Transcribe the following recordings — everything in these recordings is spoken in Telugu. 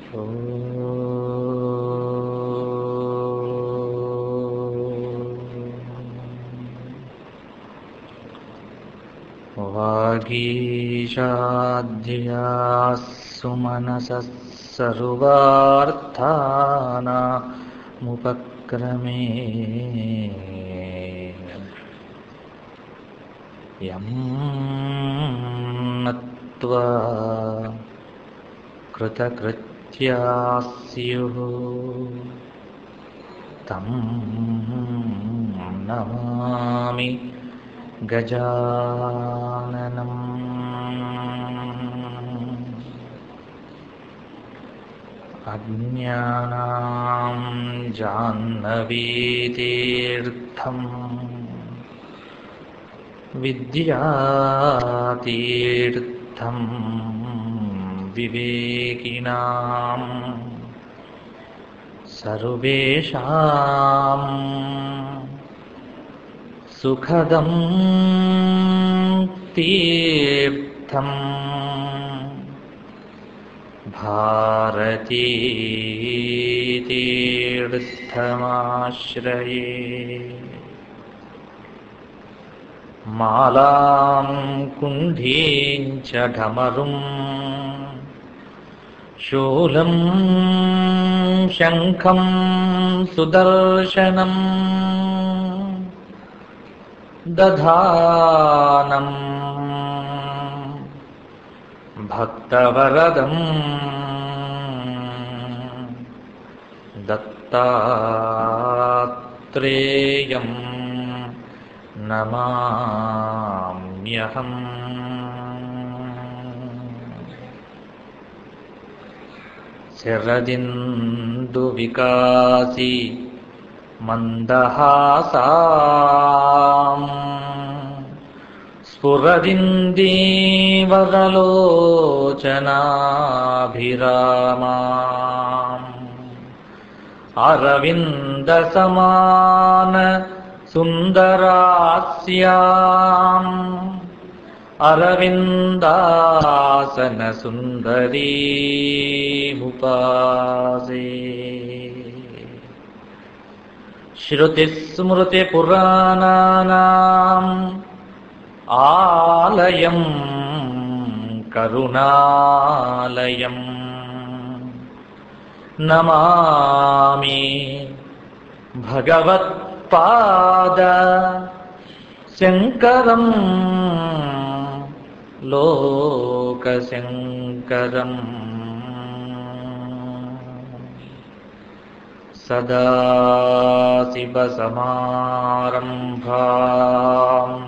वागीशाद्यास्सु मनसः सर्वार्थानामुपक्रमे यं नत्वा कृतकृत्या स्युः तं नमामि गजाननम् अज्ञानां जाह्नवीतीर्थम् विद्यातीर्थं विवेकिनाम् सर्वेषां सुखदं तीर्थम् भारतीतीर्थमाश्रये मालां कुण्डीं च ढमरुं शूलं शङ्खं सुदर्शनम् दधानम् भक्तवरदम् दत्तात्रेयं नमाम्यहम् शरदिन्दुविकासी मन्दहासाम् स्फुरदिन्दीवरलोचनाभिरामाम् अरविन्दसमान सुन्दरास्याम् अरविन्दासन सुन्दरीमुपासे श्रुतिस्मृतिपुराणानाम् आलयं करुणालयम् नमामि भगवत्पाद शङ्करं लोकशङ्करम् सदाशिवसमारम्भाम्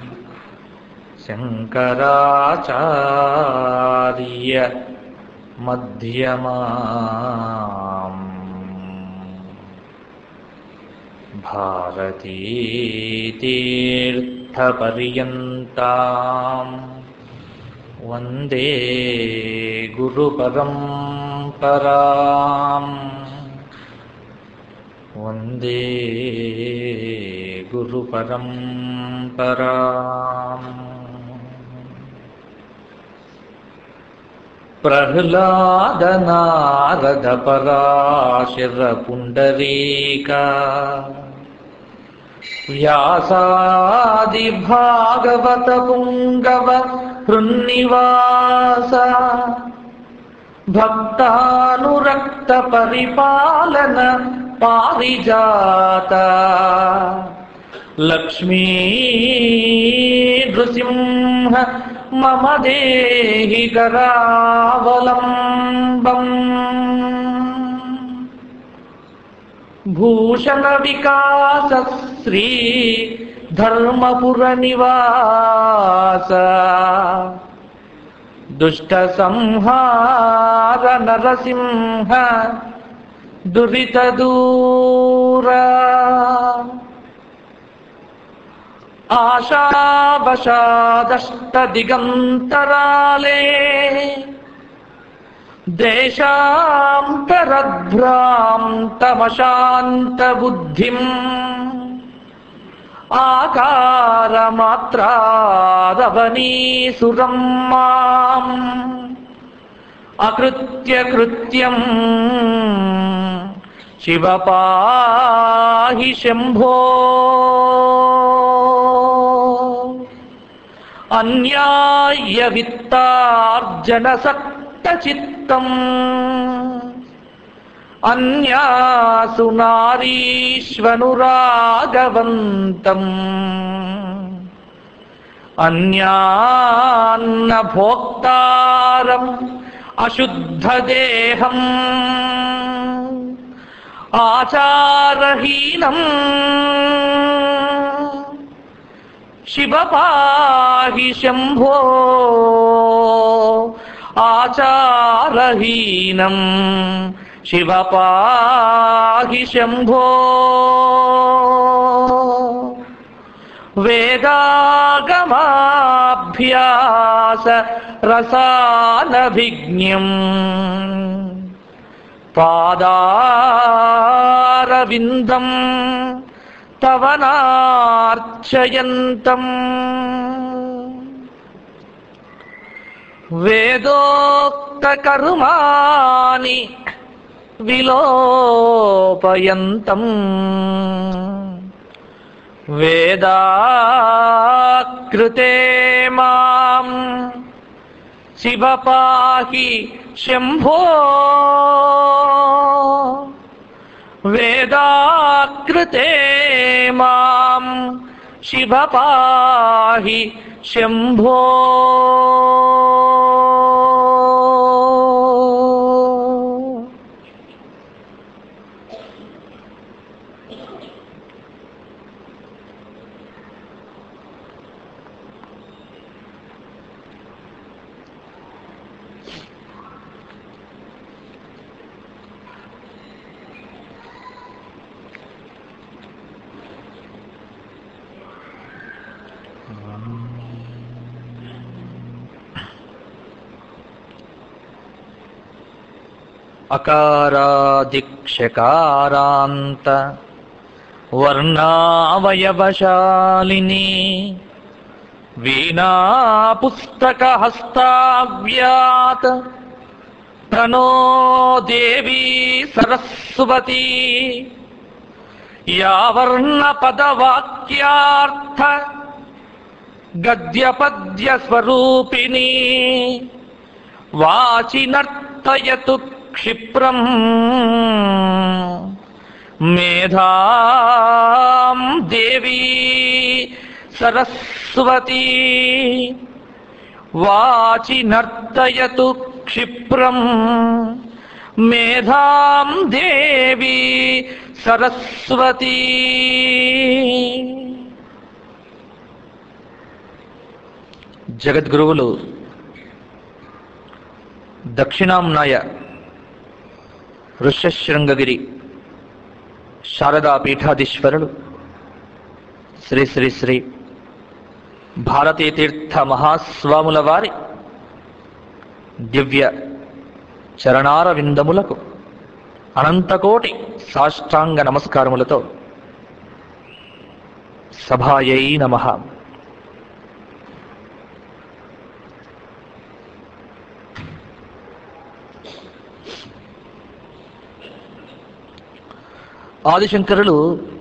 शङ्कराचार्य मध्यमाम् भारतीतीर्थपर्यन्ताम् वन्दे गुरुपरम्पराम् वन्दे गुरुपरम्पराम् प्रह्लादनारदपराशिरपुण्डरीका व्यासादिभागवतपुङ्गव हृन्निवास भक्तानुरक्तपरिपालन पारिजात लक्ष्मी नृसिंह मम देहि करावलम्बम् भूषणविकासश्री धर्मपुरनिवास दुष्टसंहार नरसिंह दुरितदूर आशावशादष्टदिगन्तराले देशान्तरभ्रान्तमशान्तबुद्धिम् आकारमात्रादवनीसुरं माम् అకృత్య కృత్యం శివ పాహి శంభో అన్యాయ విత్తార్జన సక్త చిత్తం అన్యాసు నారీష్వనురాగవంతం అన్యాన్న భోక్తారం అశుద్ధదేహం ఆచారహీనం శివ పాహి శంభో ఆచారహీనం శివ పాహి శంభో వేదాగమాభ్యాస రసానభిజ్ఞం పాదారవిందం తవ నార్చయంతం వేదోక్తకర్మాణి విలోపయంతం వేదాకృతే మాం శివ పాహి శంభో వేదాకృతే మాం శివ పాహి శంభో అకారాదిక్షకారాంత వర్ణావయవశాలిని వీణా పుస్తక హస్తావ్యాత్ ప్రణో దేవీ సరస్వతి యావర్ణ పదవాక్యార్థ గద్యపద్య స్వరూపిణి వాచి నర్తయతు క్షిప్రం మేధాం దేవీ సరస్వతి వాచి నర్తయతు క్షిప్రం మేధాం దేవి సరస్వతి జగద్గురువులు దక్షిణాంనాయ ఋష్యశృంగగిరి శారదా పీఠాధీశ్వరులు శ్రీ శ్రీ శ్రీ భారతీ తీర్థ మహాస్వాముల వారి దివ్య చరణార విందములకు అనంతకోటి సాష్టాంగ నమస్కారములతో సభాయై నమ ఆదిశంకరులు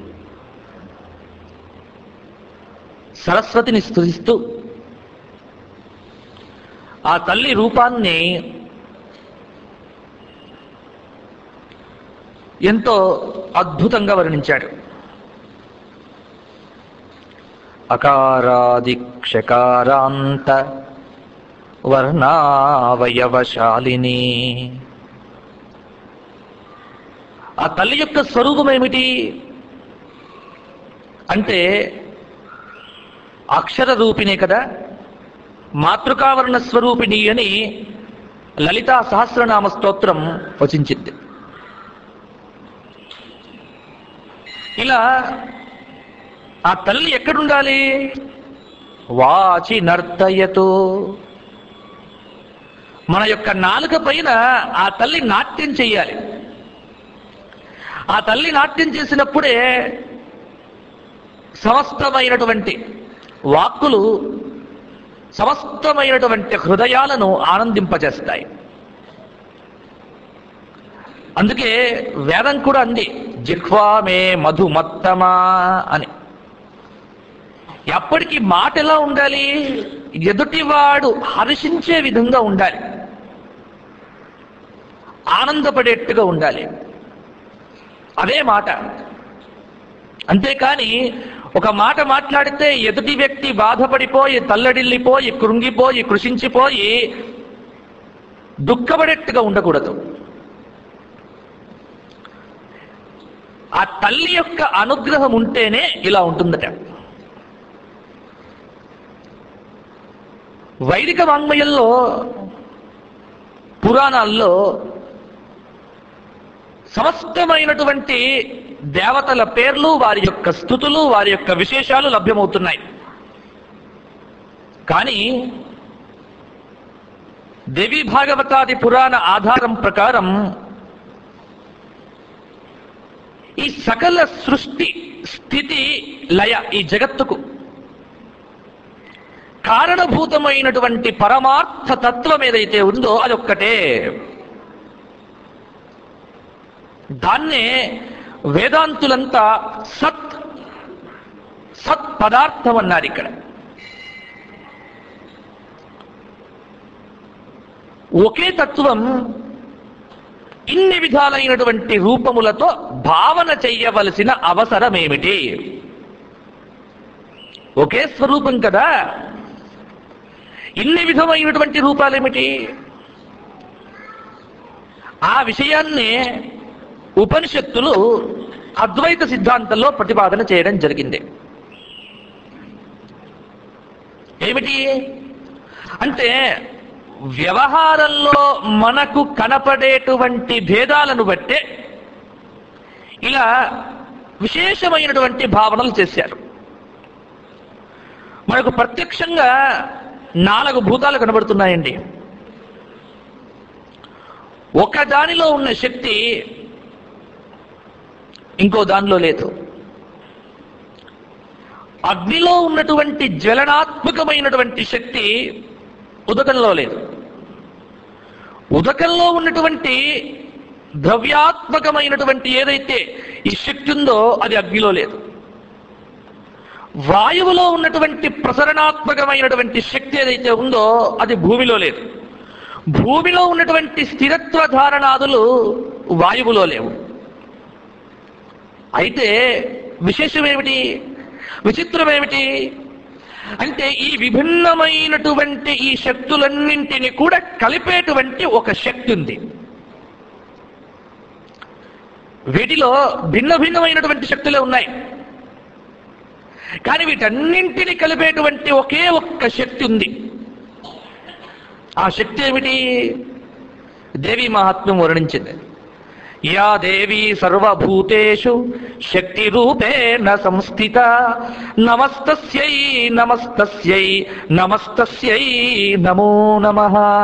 సరస్వతిని స్థుతిస్తూ ఆ తల్లి రూపాన్ని ఎంతో అద్భుతంగా వర్ణించాడు అకారాదిక్షకారాంత వర్ణావయవశాలిని ఆ తల్లి యొక్క స్వరూపం ఏమిటి అంటే అక్షర రూపిణే కదా మాతృకావర్ణ స్వరూపిణి అని లలితా సహస్రనామ స్తోత్రం వచించింది ఇలా ఆ తల్లి ఎక్కడుండాలి వాచి నర్తయతో మన యొక్క నాలుక పైన ఆ తల్లి నాట్యం చెయ్యాలి ఆ తల్లి నాట్యం చేసినప్పుడే సమస్తమైనటువంటి వాక్కులు సమస్తమైనటువంటి హృదయాలను ఆనందింపజేస్తాయి అందుకే వేదం కూడా అంది జిహ్వామే మధుమత్తమా అని ఎప్పటికీ మాట ఎలా ఉండాలి ఎదుటివాడు హర్షించే విధంగా ఉండాలి ఆనందపడేట్టుగా ఉండాలి అదే మాట అంతేకాని ఒక మాట మాట్లాడితే ఎదుటి వ్యక్తి బాధపడిపోయి తల్లడిల్లిపోయి కృంగిపోయి కృషించిపోయి దుఃఖపడేట్టుగా ఉండకూడదు ఆ తల్లి యొక్క అనుగ్రహం ఉంటేనే ఇలా ఉంటుందట వైదిక వాంగ్మయంలో పురాణాల్లో సమస్తమైనటువంటి దేవతల పేర్లు వారి యొక్క స్థుతులు వారి యొక్క విశేషాలు లభ్యమవుతున్నాయి కానీ దేవి భాగవతాది పురాణ ఆధారం ప్రకారం ఈ సకల సృష్టి స్థితి లయ ఈ జగత్తుకు కారణభూతమైనటువంటి పరమార్థ తత్వం ఏదైతే ఉందో అదొక్కటే దాన్నే వేదాంతులంతా సత్ సత్ పదార్థం అన్నారు ఇక్కడ ఒకే తత్వం ఇన్ని విధాలైనటువంటి రూపములతో భావన చెయ్యవలసిన అవసరం ఏమిటి ఒకే స్వరూపం కదా ఇన్ని విధమైనటువంటి రూపాలేమిటి ఆ విషయాన్ని ఉపనిషత్తులు అద్వైత సిద్ధాంతంలో ప్రతిపాదన చేయడం జరిగింది ఏమిటి అంటే వ్యవహారంలో మనకు కనపడేటువంటి భేదాలను బట్టే ఇలా విశేషమైనటువంటి భావనలు చేశారు మనకు ప్రత్యక్షంగా నాలుగు భూతాలు కనబడుతున్నాయండి ఒక దానిలో ఉన్న శక్తి ఇంకో దానిలో లేదు అగ్నిలో ఉన్నటువంటి జ్వలనాత్మకమైనటువంటి శక్తి ఉదకంలో లేదు ఉదకంలో ఉన్నటువంటి ద్రవ్యాత్మకమైనటువంటి ఏదైతే ఈ శక్తి ఉందో అది అగ్నిలో లేదు వాయువులో ఉన్నటువంటి ప్రసరణాత్మకమైనటువంటి శక్తి ఏదైతే ఉందో అది భూమిలో లేదు భూమిలో ఉన్నటువంటి స్థిరత్వ ధారణాదులు వాయువులో లేవు అయితే విశేషం ఏమిటి విచిత్రం ఏమిటి అంటే ఈ విభిన్నమైనటువంటి ఈ శక్తులన్నింటినీ కూడా కలిపేటువంటి ఒక శక్తి ఉంది వీటిలో భిన్న భిన్నమైనటువంటి శక్తులే ఉన్నాయి కానీ వీటన్నింటిని కలిపేటువంటి ఒకే ఒక్క శక్తి ఉంది ఆ శక్తి ఏమిటి దేవి మహాత్మ్యం వర్ణించింది యా దేవి సర్వభూతేషు శక్తి రూపేణ సంస్థిత నమస్తస్యై నమస్తస్యై నమస్తస్యై నమో నమ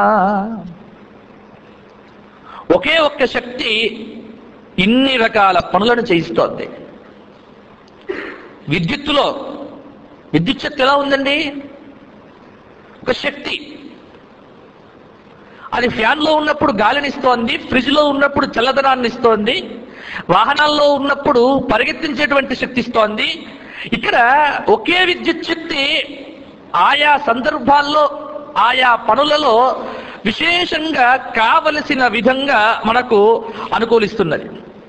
ఒకే ఒక్క శక్తి ఇన్ని రకాల పనులను చేయిస్తోంది విద్యుత్తులో విద్యుత్ శక్తి ఎలా ఉందండి ఒక శక్తి అది ఫ్యాన్లో ఉన్నప్పుడు గాలిని ఇస్తోంది ఫ్రిడ్జ్లో ఉన్నప్పుడు చల్లదనాన్ని ఇస్తోంది వాహనాల్లో ఉన్నప్పుడు పరిగెత్తించేటువంటి శక్తి ఇస్తోంది ఇక్కడ ఒకే విద్యుత్ శక్తి ఆయా సందర్భాల్లో ఆయా పనులలో విశేషంగా కావలసిన విధంగా మనకు అనుకూలిస్తున్నది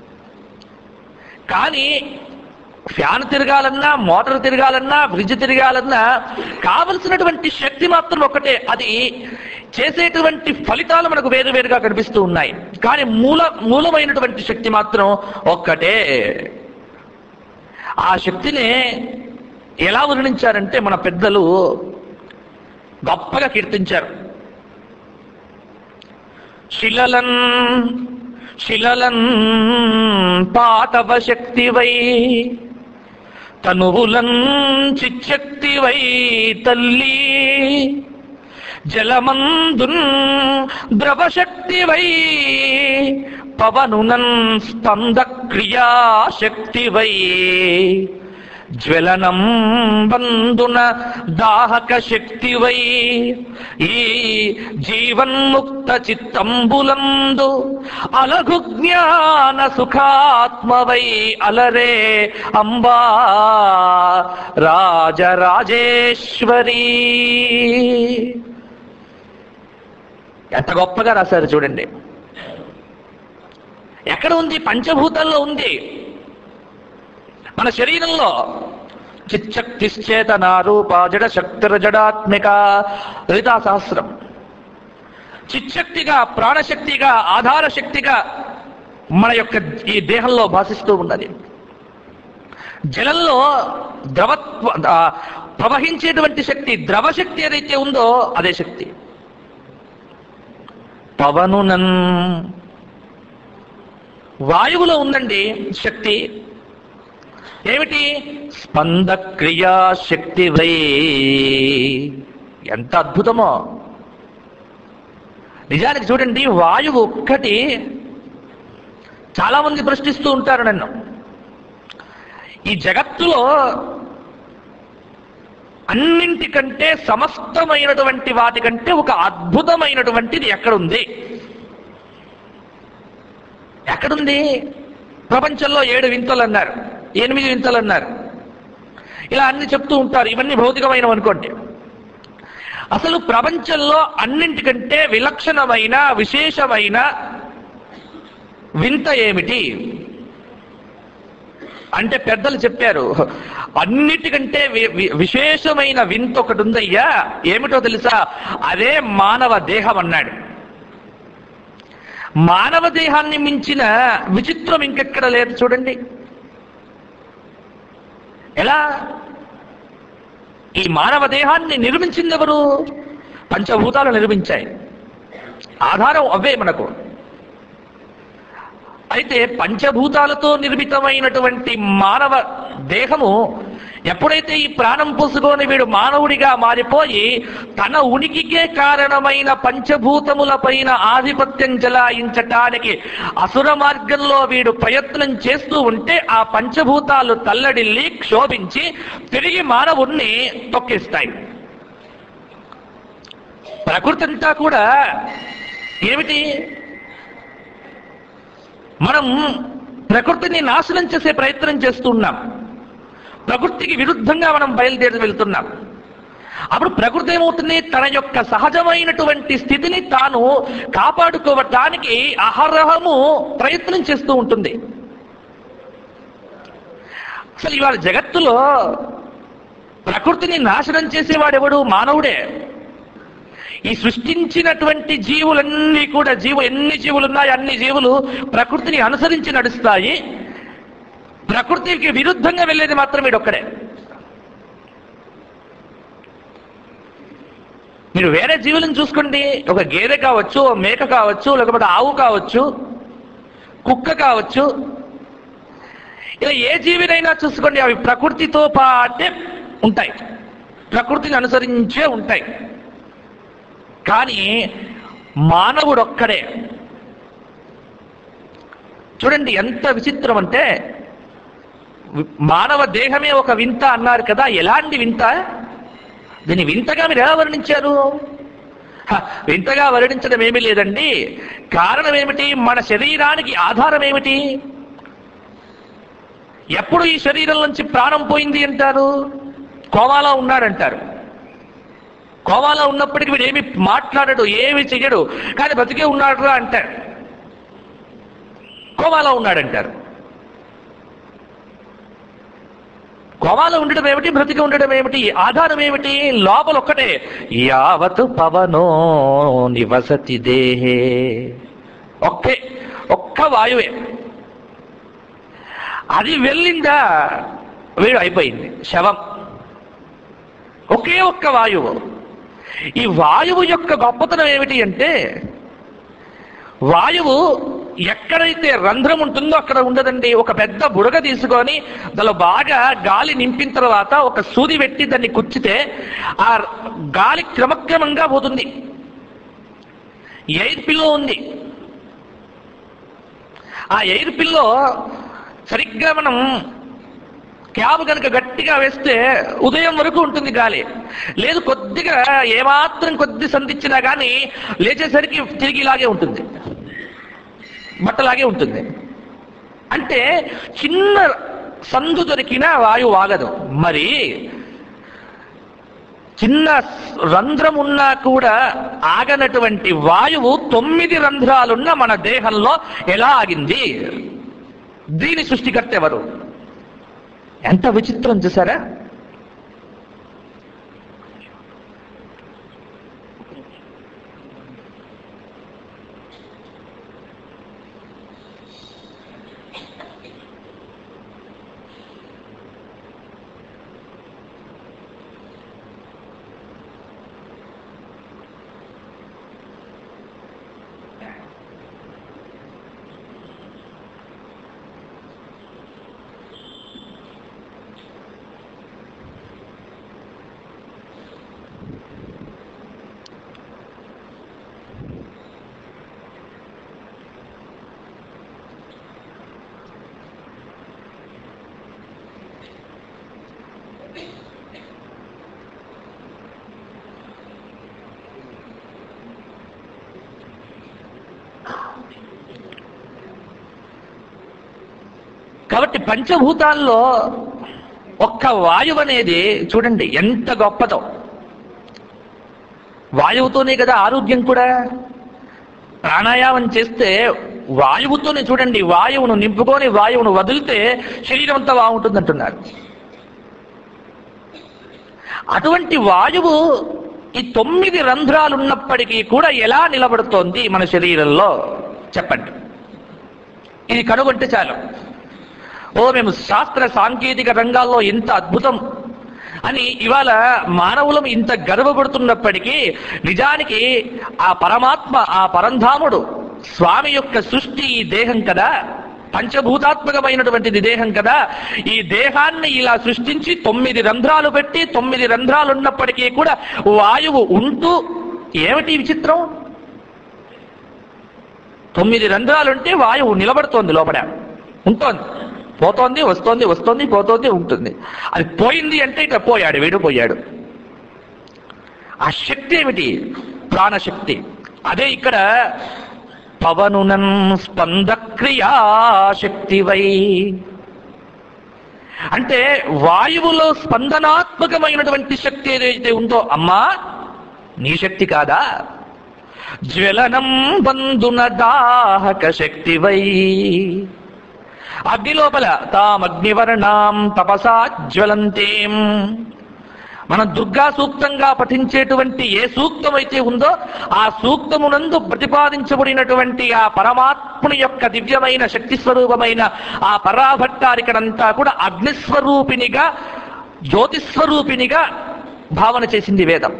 కానీ ఫ్యాన్ తిరగాలన్నా మోటార్ తిరగాలన్నా ఫ్రిడ్జ్ తిరగాలన్నా కావలసినటువంటి శక్తి మాత్రం ఒకటే అది చేసేటువంటి ఫలితాలు మనకు వేరు వేరుగా కనిపిస్తూ ఉన్నాయి కానీ మూల మూలమైనటువంటి శక్తి మాత్రం ఒక్కటే ఆ శక్తిని ఎలా వర్ణించారంటే మన పెద్దలు గొప్పగా కీర్తించారు శిలలన్ శిలలన్ పాతవ శక్తివై తనువులన్ చిచ్చక్తివై తల్లి జలమందున్ ద్రవశక్తివై పవనునన్ స్పంద క్రియాశక్తివై జ్వలనం బందున దాహక శక్తివై ఈ జీవన్ముక్త చిత్తంబులందు అలగు జ్ఞాన సుఖాత్మవై అలరే అంబా రాజరాజేశ్వరి ఎంత గొప్పగా రాశారు చూడండి ఎక్కడ ఉంది పంచభూతాల్లో ఉంది మన శరీరంలో చిచ్చక్తిశ్చేతన రూప జడ శక్తిర జడాత్మిక లలితా సహస్రం చిచ్చక్తిగా ప్రాణశక్తిగా ఆధార శక్తిగా మన యొక్క ఈ దేహంలో భాషిస్తూ ఉన్నది జలంలో ద్రవత్వ ఆ, ప్రవహించేటువంటి శక్తి ద్రవశక్తి ఏదైతే ఉందో అదే శక్తి పవనునన్ వాయువులో ఉందండి శక్తి ఏమిటి స్పంద క్రియా శక్తి వై ఎంత అద్భుతమో నిజానికి చూడండి వాయువు ఒక్కటి చాలా మంది ప్రశ్నిస్తూ ఉంటారు నన్ను ఈ జగత్తులో అన్నింటికంటే సమస్తమైనటువంటి వాటికంటే ఒక అద్భుతమైనటువంటిది ఎక్కడుంది ఎక్కడుంది ప్రపంచంలో ఏడు వింతలు అన్నారు ఎనిమిది వింతలు అన్నారు ఇలా అన్ని చెప్తూ ఉంటారు ఇవన్నీ భౌతికమైనవి అనుకోండి అసలు ప్రపంచంలో అన్నింటికంటే విలక్షణమైన విశేషమైన వింత ఏమిటి అంటే పెద్దలు చెప్పారు అన్నిటికంటే వి- వి- విశేషమైన వింత ఒకటి ఉందయ్యా ఏమిటో తెలుసా అదే మానవ దేహం అన్నాడు మానవ దేహాన్ని మించిన విచిత్రం ఇంకెక్కడ లేదు చూడండి ఎలా ఈ మానవ దేహాన్ని నిర్మించింది ఎవరు పంచభూతాలు నిర్మించాయి ఆధారం అవే మనకు అయితే పంచభూతాలతో నిర్మితమైనటువంటి మానవ దేహము ఎప్పుడైతే ఈ ప్రాణం పోసుకొని వీడు మానవుడిగా మారిపోయి తన ఉనికికే కారణమైన పంచభూతముల పైన ఆధిపత్యం చెలాయించటానికి అసుర మార్గంలో వీడు ప్రయత్నం చేస్తూ ఉంటే ఆ పంచభూతాలు తల్లడిల్లి క్షోభించి తిరిగి మానవుణ్ణి తొక్కిస్తాయి ప్రకృతి అంతా కూడా ఏమిటి మనం ప్రకృతిని నాశనం చేసే ప్రయత్నం చేస్తున్నాం ప్రకృతికి విరుద్ధంగా మనం బయలుదేరి వెళ్తున్నాం అప్పుడు ప్రకృతి ఏమవుతుంది తన యొక్క సహజమైనటువంటి స్థితిని తాను కాపాడుకోవటానికి అహరహము ప్రయత్నం చేస్తూ ఉంటుంది అసలు ఇవాళ జగత్తులో ప్రకృతిని నాశనం చేసేవాడెవడు మానవుడే ఈ సృష్టించినటువంటి జీవులన్నీ కూడా జీవు ఎన్ని జీవులు ఉన్నాయి అన్ని జీవులు ప్రకృతిని అనుసరించి నడుస్తాయి ప్రకృతికి విరుద్ధంగా వెళ్ళేది మాత్రం వీడొక్కడే మీరు వేరే జీవులను చూసుకోండి ఒక గేదె కావచ్చు ఓ మేక కావచ్చు లేకపోతే ఆవు కావచ్చు కుక్క కావచ్చు ఇలా ఏ జీవినైనా చూసుకోండి అవి ప్రకృతితో పాటే ఉంటాయి ప్రకృతిని అనుసరించే ఉంటాయి కానీ మానవుడు ఒక్కడే చూడండి ఎంత విచిత్రం అంటే వి- మానవ దేహమే ఒక వింత అన్నారు కదా ఎలాంటి వింత దీన్ని వింతగా మీరు ఎలా వర్ణించారు హ, వింతగా వర్ణించడం ఏమీ లేదండి కారణం ఏమిటి మన శరీరానికి ఆధారం ఏమిటి ఎప్పుడు ఈ శరీరం నుంచి ప్రాణం పోయింది అంటారు కోమాలో ఉన్నాడంటారు కోమాలో ఉన్నప్పటికీ వీడు ఏమి మాట్లాడడు ఏమి చెయ్యడు కానీ బతికే ఉన్నాడు అంటారు కోమాలో ఉన్నాడంటారు కోమాలో ఉండడం ఏమిటి బ్రతికి ఉండడం ఏమిటి ఆధారం ఏమిటి లోపల ఒక్కటే యావత్ పవనో నివసతి దేహే ఒక్కే ఒక్క వాయువే అది వెళ్ళిందా వీడు అయిపోయింది శవం ఒకే ఒక్క వాయువు ఈ వాయువు యొక్క గొప్పతనం ఏమిటి అంటే వాయువు ఎక్కడైతే రంధ్రం ఉంటుందో అక్కడ ఉండదండి ఒక పెద్ద బుడగ తీసుకొని దానిలో బాగా గాలి నింపిన తర్వాత ఒక సూది పెట్టి దాన్ని కుచ్చితే ఆ గాలి క్రమక్రమంగా పోతుంది ఎయిర్ పిల్లో ఉంది ఆ ఎయిర్ పిల్లో సరిగ్గా మనం క్యాబ్ కనుక గట్టిగా వేస్తే ఉదయం వరకు ఉంటుంది గాలి లేదు కొద్దిగా ఏమాత్రం కొద్ది సంధించినా కానీ లేచేసరికి తిరిగి ఇలాగే ఉంటుంది బట్టలాగే ఉంటుంది అంటే చిన్న సందు దొరికిన వాయువు ఆగదు మరి చిన్న రంధ్రం ఉన్నా కూడా ఆగనటువంటి వాయువు తొమ్మిది రంధ్రాలున్న మన దేహంలో ఎలా ఆగింది దీని సృష్టికర్త ఎవరు ఎంత విచిత్రం చూసారా కాబట్టి పంచభూతాల్లో ఒక్క వాయువు అనేది చూడండి ఎంత గొప్పదో వాయువుతోనే కదా ఆరోగ్యం కూడా ప్రాణాయామం చేస్తే వాయువుతోనే చూడండి వాయువును నింపుకొని వాయువును వదిలితే శరీరం అంతా బాగుంటుంది అంటున్నారు అటువంటి వాయువు ఈ తొమ్మిది రంధ్రాలు ఉన్నప్పటికీ కూడా ఎలా నిలబడుతోంది మన శరీరంలో చెప్పండి ఇది కనుగొంటే చాలు ఓ మేము శాస్త్ర సాంకేతిక రంగాల్లో ఇంత అద్భుతం అని ఇవాళ మానవులం ఇంత గర్వపడుతున్నప్పటికీ నిజానికి ఆ పరమాత్మ ఆ పరంధాముడు స్వామి యొక్క సృష్టి ఈ దేహం కదా పంచభూతాత్మకమైనటువంటిది దేహం కదా ఈ దేహాన్ని ఇలా సృష్టించి తొమ్మిది రంధ్రాలు పెట్టి తొమ్మిది రంధ్రాలు ఉన్నప్పటికీ కూడా వాయువు ఉంటూ ఏమిటి ఈ విచిత్రం తొమ్మిది రంధ్రాలుంటే వాయువు నిలబడుతోంది లోపల ఉంటోంది పోతోంది వస్తోంది వస్తోంది పోతోంది ఉంటుంది అది పోయింది అంటే ఇట్లా పోయాడు వీడు పోయాడు ఆ శక్తి ఏమిటి ప్రాణశక్తి అదే ఇక్కడ పవనునన్ స్పందక్రియా శక్తివై అంటే వాయువులో స్పందనాత్మకమైనటువంటి శక్తి ఏదైతే ఉందో అమ్మా నీ శక్తి కాదా జ్వలనం బంధున దాహక శక్తివై అగ్ని లోపల తామగ్నివర్ణాం తపసా జ్వలంతేం మనం దుర్గా సూక్తంగా పఠించేటువంటి ఏ సూక్తం అయితే ఉందో ఆ సూక్తమునందు ప్రతిపాదించబడినటువంటి ఆ పరమాత్ముని యొక్క దివ్యమైన శక్తి స్వరూపమైన ఆ పరాభట్టారికనంతా కూడా అగ్నిస్వరూపినిగా జ్యోతిస్వరూపినిగా భావన చేసింది వేదం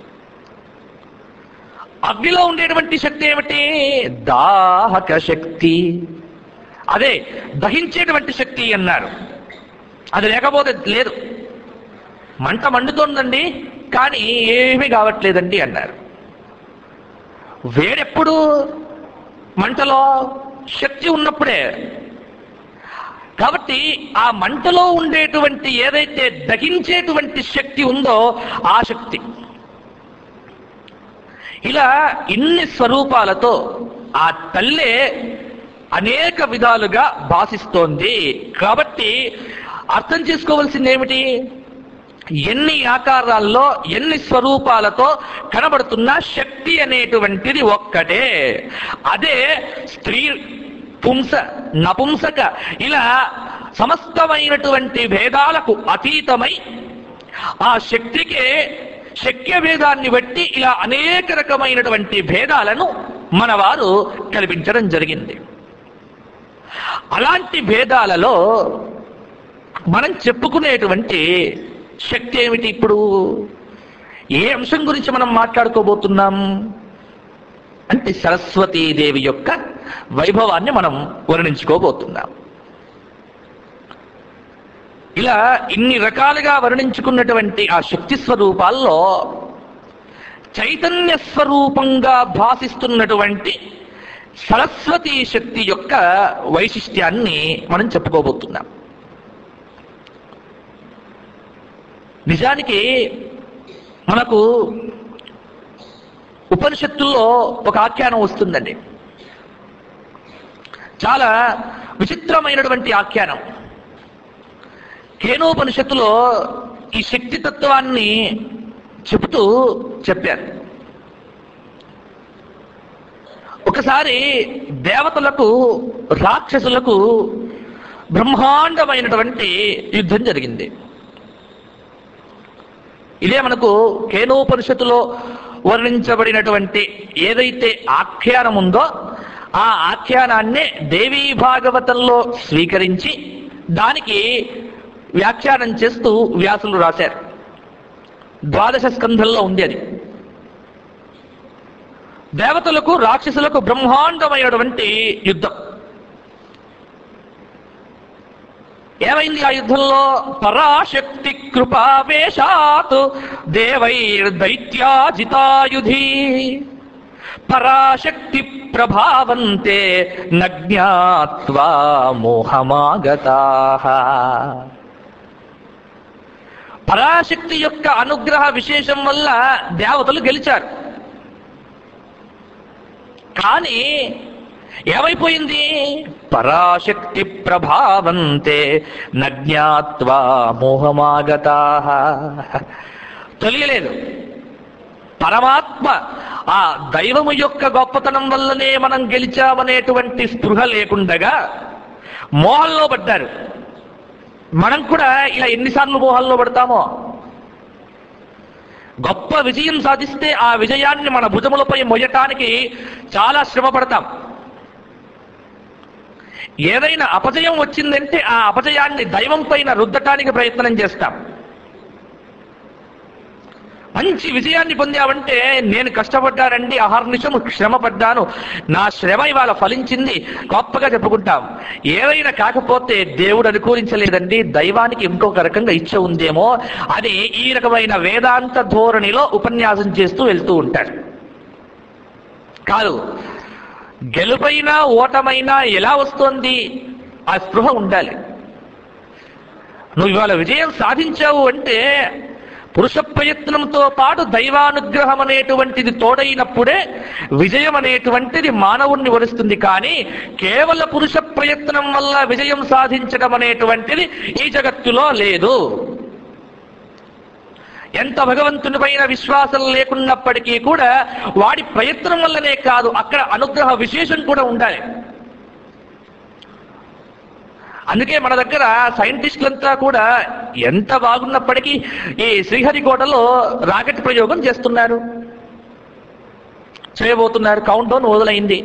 అగ్నిలో ఉండేటువంటి శక్తి ఏమిటి దాహక శక్తి అదే దహించేటువంటి శక్తి అన్నారు అది లేకపోతే లేదు మంట మండుతోందండి కానీ ఏమీ కావట్లేదండి అన్నారు వేడెప్పుడు మంటలో శక్తి ఉన్నప్పుడే కాబట్టి ఆ మంటలో ఉండేటువంటి ఏదైతే దహించేటువంటి శక్తి ఉందో ఆ శక్తి ఇలా ఇన్ని స్వరూపాలతో ఆ తల్లే అనేక విధాలుగా భాషిస్తోంది కాబట్టి అర్థం చేసుకోవాల్సింది ఏమిటి ఎన్ని ఆకారాల్లో ఎన్ని స్వరూపాలతో కనబడుతున్న శక్తి అనేటువంటిది ఒక్కటే అదే స్త్రీ పుంస నపుంసక ఇలా సమస్తమైనటువంటి భేదాలకు అతీతమై ఆ శక్తికే శక్య భేదాన్ని బట్టి ఇలా అనేక రకమైనటువంటి భేదాలను మన వారు కల్పించడం జరిగింది అలాంటి భేదాలలో మనం చెప్పుకునేటువంటి శక్తి ఏమిటి ఇప్పుడు ఏ అంశం గురించి మనం మాట్లాడుకోబోతున్నాం అంటే సరస్వతీదేవి యొక్క వైభవాన్ని మనం వర్ణించుకోబోతున్నాం ఇలా ఇన్ని రకాలుగా వర్ణించుకున్నటువంటి ఆ శక్తి స్వరూపాల్లో చైతన్య స్వరూపంగా భాసిస్తున్నటువంటి సరస్వతీ శక్తి యొక్క వైశిష్ట్యాన్ని మనం చెప్పుకోబోతున్నాం నిజానికి మనకు ఉపనిషత్తుల్లో ఒక ఆఖ్యానం వస్తుందండి చాలా విచిత్రమైనటువంటి ఆఖ్యానం కేనోపనిషత్తులో ఈ శక్తి తత్వాన్ని చెబుతూ చెప్పారు ఒకసారి దేవతలకు రాక్షసులకు బ్రహ్మాండమైనటువంటి యుద్ధం జరిగింది ఇదే మనకు కేనోపనిషత్తులో వర్ణించబడినటువంటి ఏదైతే ఆఖ్యానం ఉందో ఆ ఆఖ్యానాన్నే దేవీ భాగవతంలో స్వీకరించి దానికి వ్యాఖ్యానం చేస్తూ వ్యాసులు రాశారు ద్వాదశ స్కంధంలో ఉంది అది దేవతలకు రాక్షసులకు బ్రహ్మాండమైనటువంటి యుద్ధం ఏమైంది ఆ యుద్ధంలో పరాశక్తి కృపావేశాత్ దేవైర్దైత్యాజితాయుధి పరాశక్తి ప్రభావంతే నజ్ఞాత్వా మోహమాగతా పరాశక్తి యొక్క అనుగ్రహ విశేషం వల్ల దేవతలు గెలిచారు కానీ ఏమైపోయింది పరాశక్తి ప్రభావంతే నజ్ఞాత్వా మోహమాగతా తెలియలేదు పరమాత్మ ఆ దైవము యొక్క గొప్పతనం వల్లనే మనం గెలిచామనేటువంటి స్పృహ లేకుండగా మోహంలో పడ్డారు మనం కూడా ఇలా ఎన్నిసార్లు మోహంలో పడతామో గొప్ప విజయం సాధిస్తే ఆ విజయాన్ని మన భుజములపై మొయ్యటానికి చాలా శ్రమ పడతాం ఏదైనా అపజయం వచ్చిందంటే ఆ అపజయాన్ని దైవం పైన రుద్దటానికి ప్రయత్నం చేస్తాం మంచి విజయాన్ని పొందావంటే నేను కష్టపడ్డానండి అహర్నిశము శ్రమ పడ్డాను నా శ్రమ ఇవాళ ఫలించింది గొప్పగా చెప్పుకుంటాం ఏదైనా కాకపోతే దేవుడు అనుకూలించలేదండి దైవానికి ఇంకొక రకంగా ఇచ్చ ఉందేమో అని ఈ రకమైన వేదాంత ధోరణిలో ఉపన్యాసం చేస్తూ వెళ్తూ ఉంటాడు కాదు గెలుపైనా ఓటమైనా ఎలా వస్తోంది ఆ స్పృహ ఉండాలి నువ్వు ఇవాళ విజయం సాధించావు అంటే పురుష ప్రయత్నంతో పాటు దైవానుగ్రహం అనేటువంటిది తోడైనప్పుడే విజయం అనేటువంటిది మానవుణ్ణి వరుస్తుంది కానీ కేవల పురుష ప్రయత్నం వల్ల విజయం సాధించడం అనేటువంటిది ఈ జగత్తులో లేదు ఎంత భగవంతుని పైన విశ్వాసం లేకున్నప్పటికీ కూడా వాడి ప్రయత్నం వల్లనే కాదు అక్కడ అనుగ్రహ విశేషం కూడా ఉండాలి అందుకే మన దగ్గర సైంటిస్టులంతా కూడా ఎంత బాగున్నప్పటికీ ఈ శ్రీహరికోటలో రాకెట్ ప్రయోగం చేస్తున్నారు చేయబోతున్నారు కౌంట్ డౌన్ మొదలైంది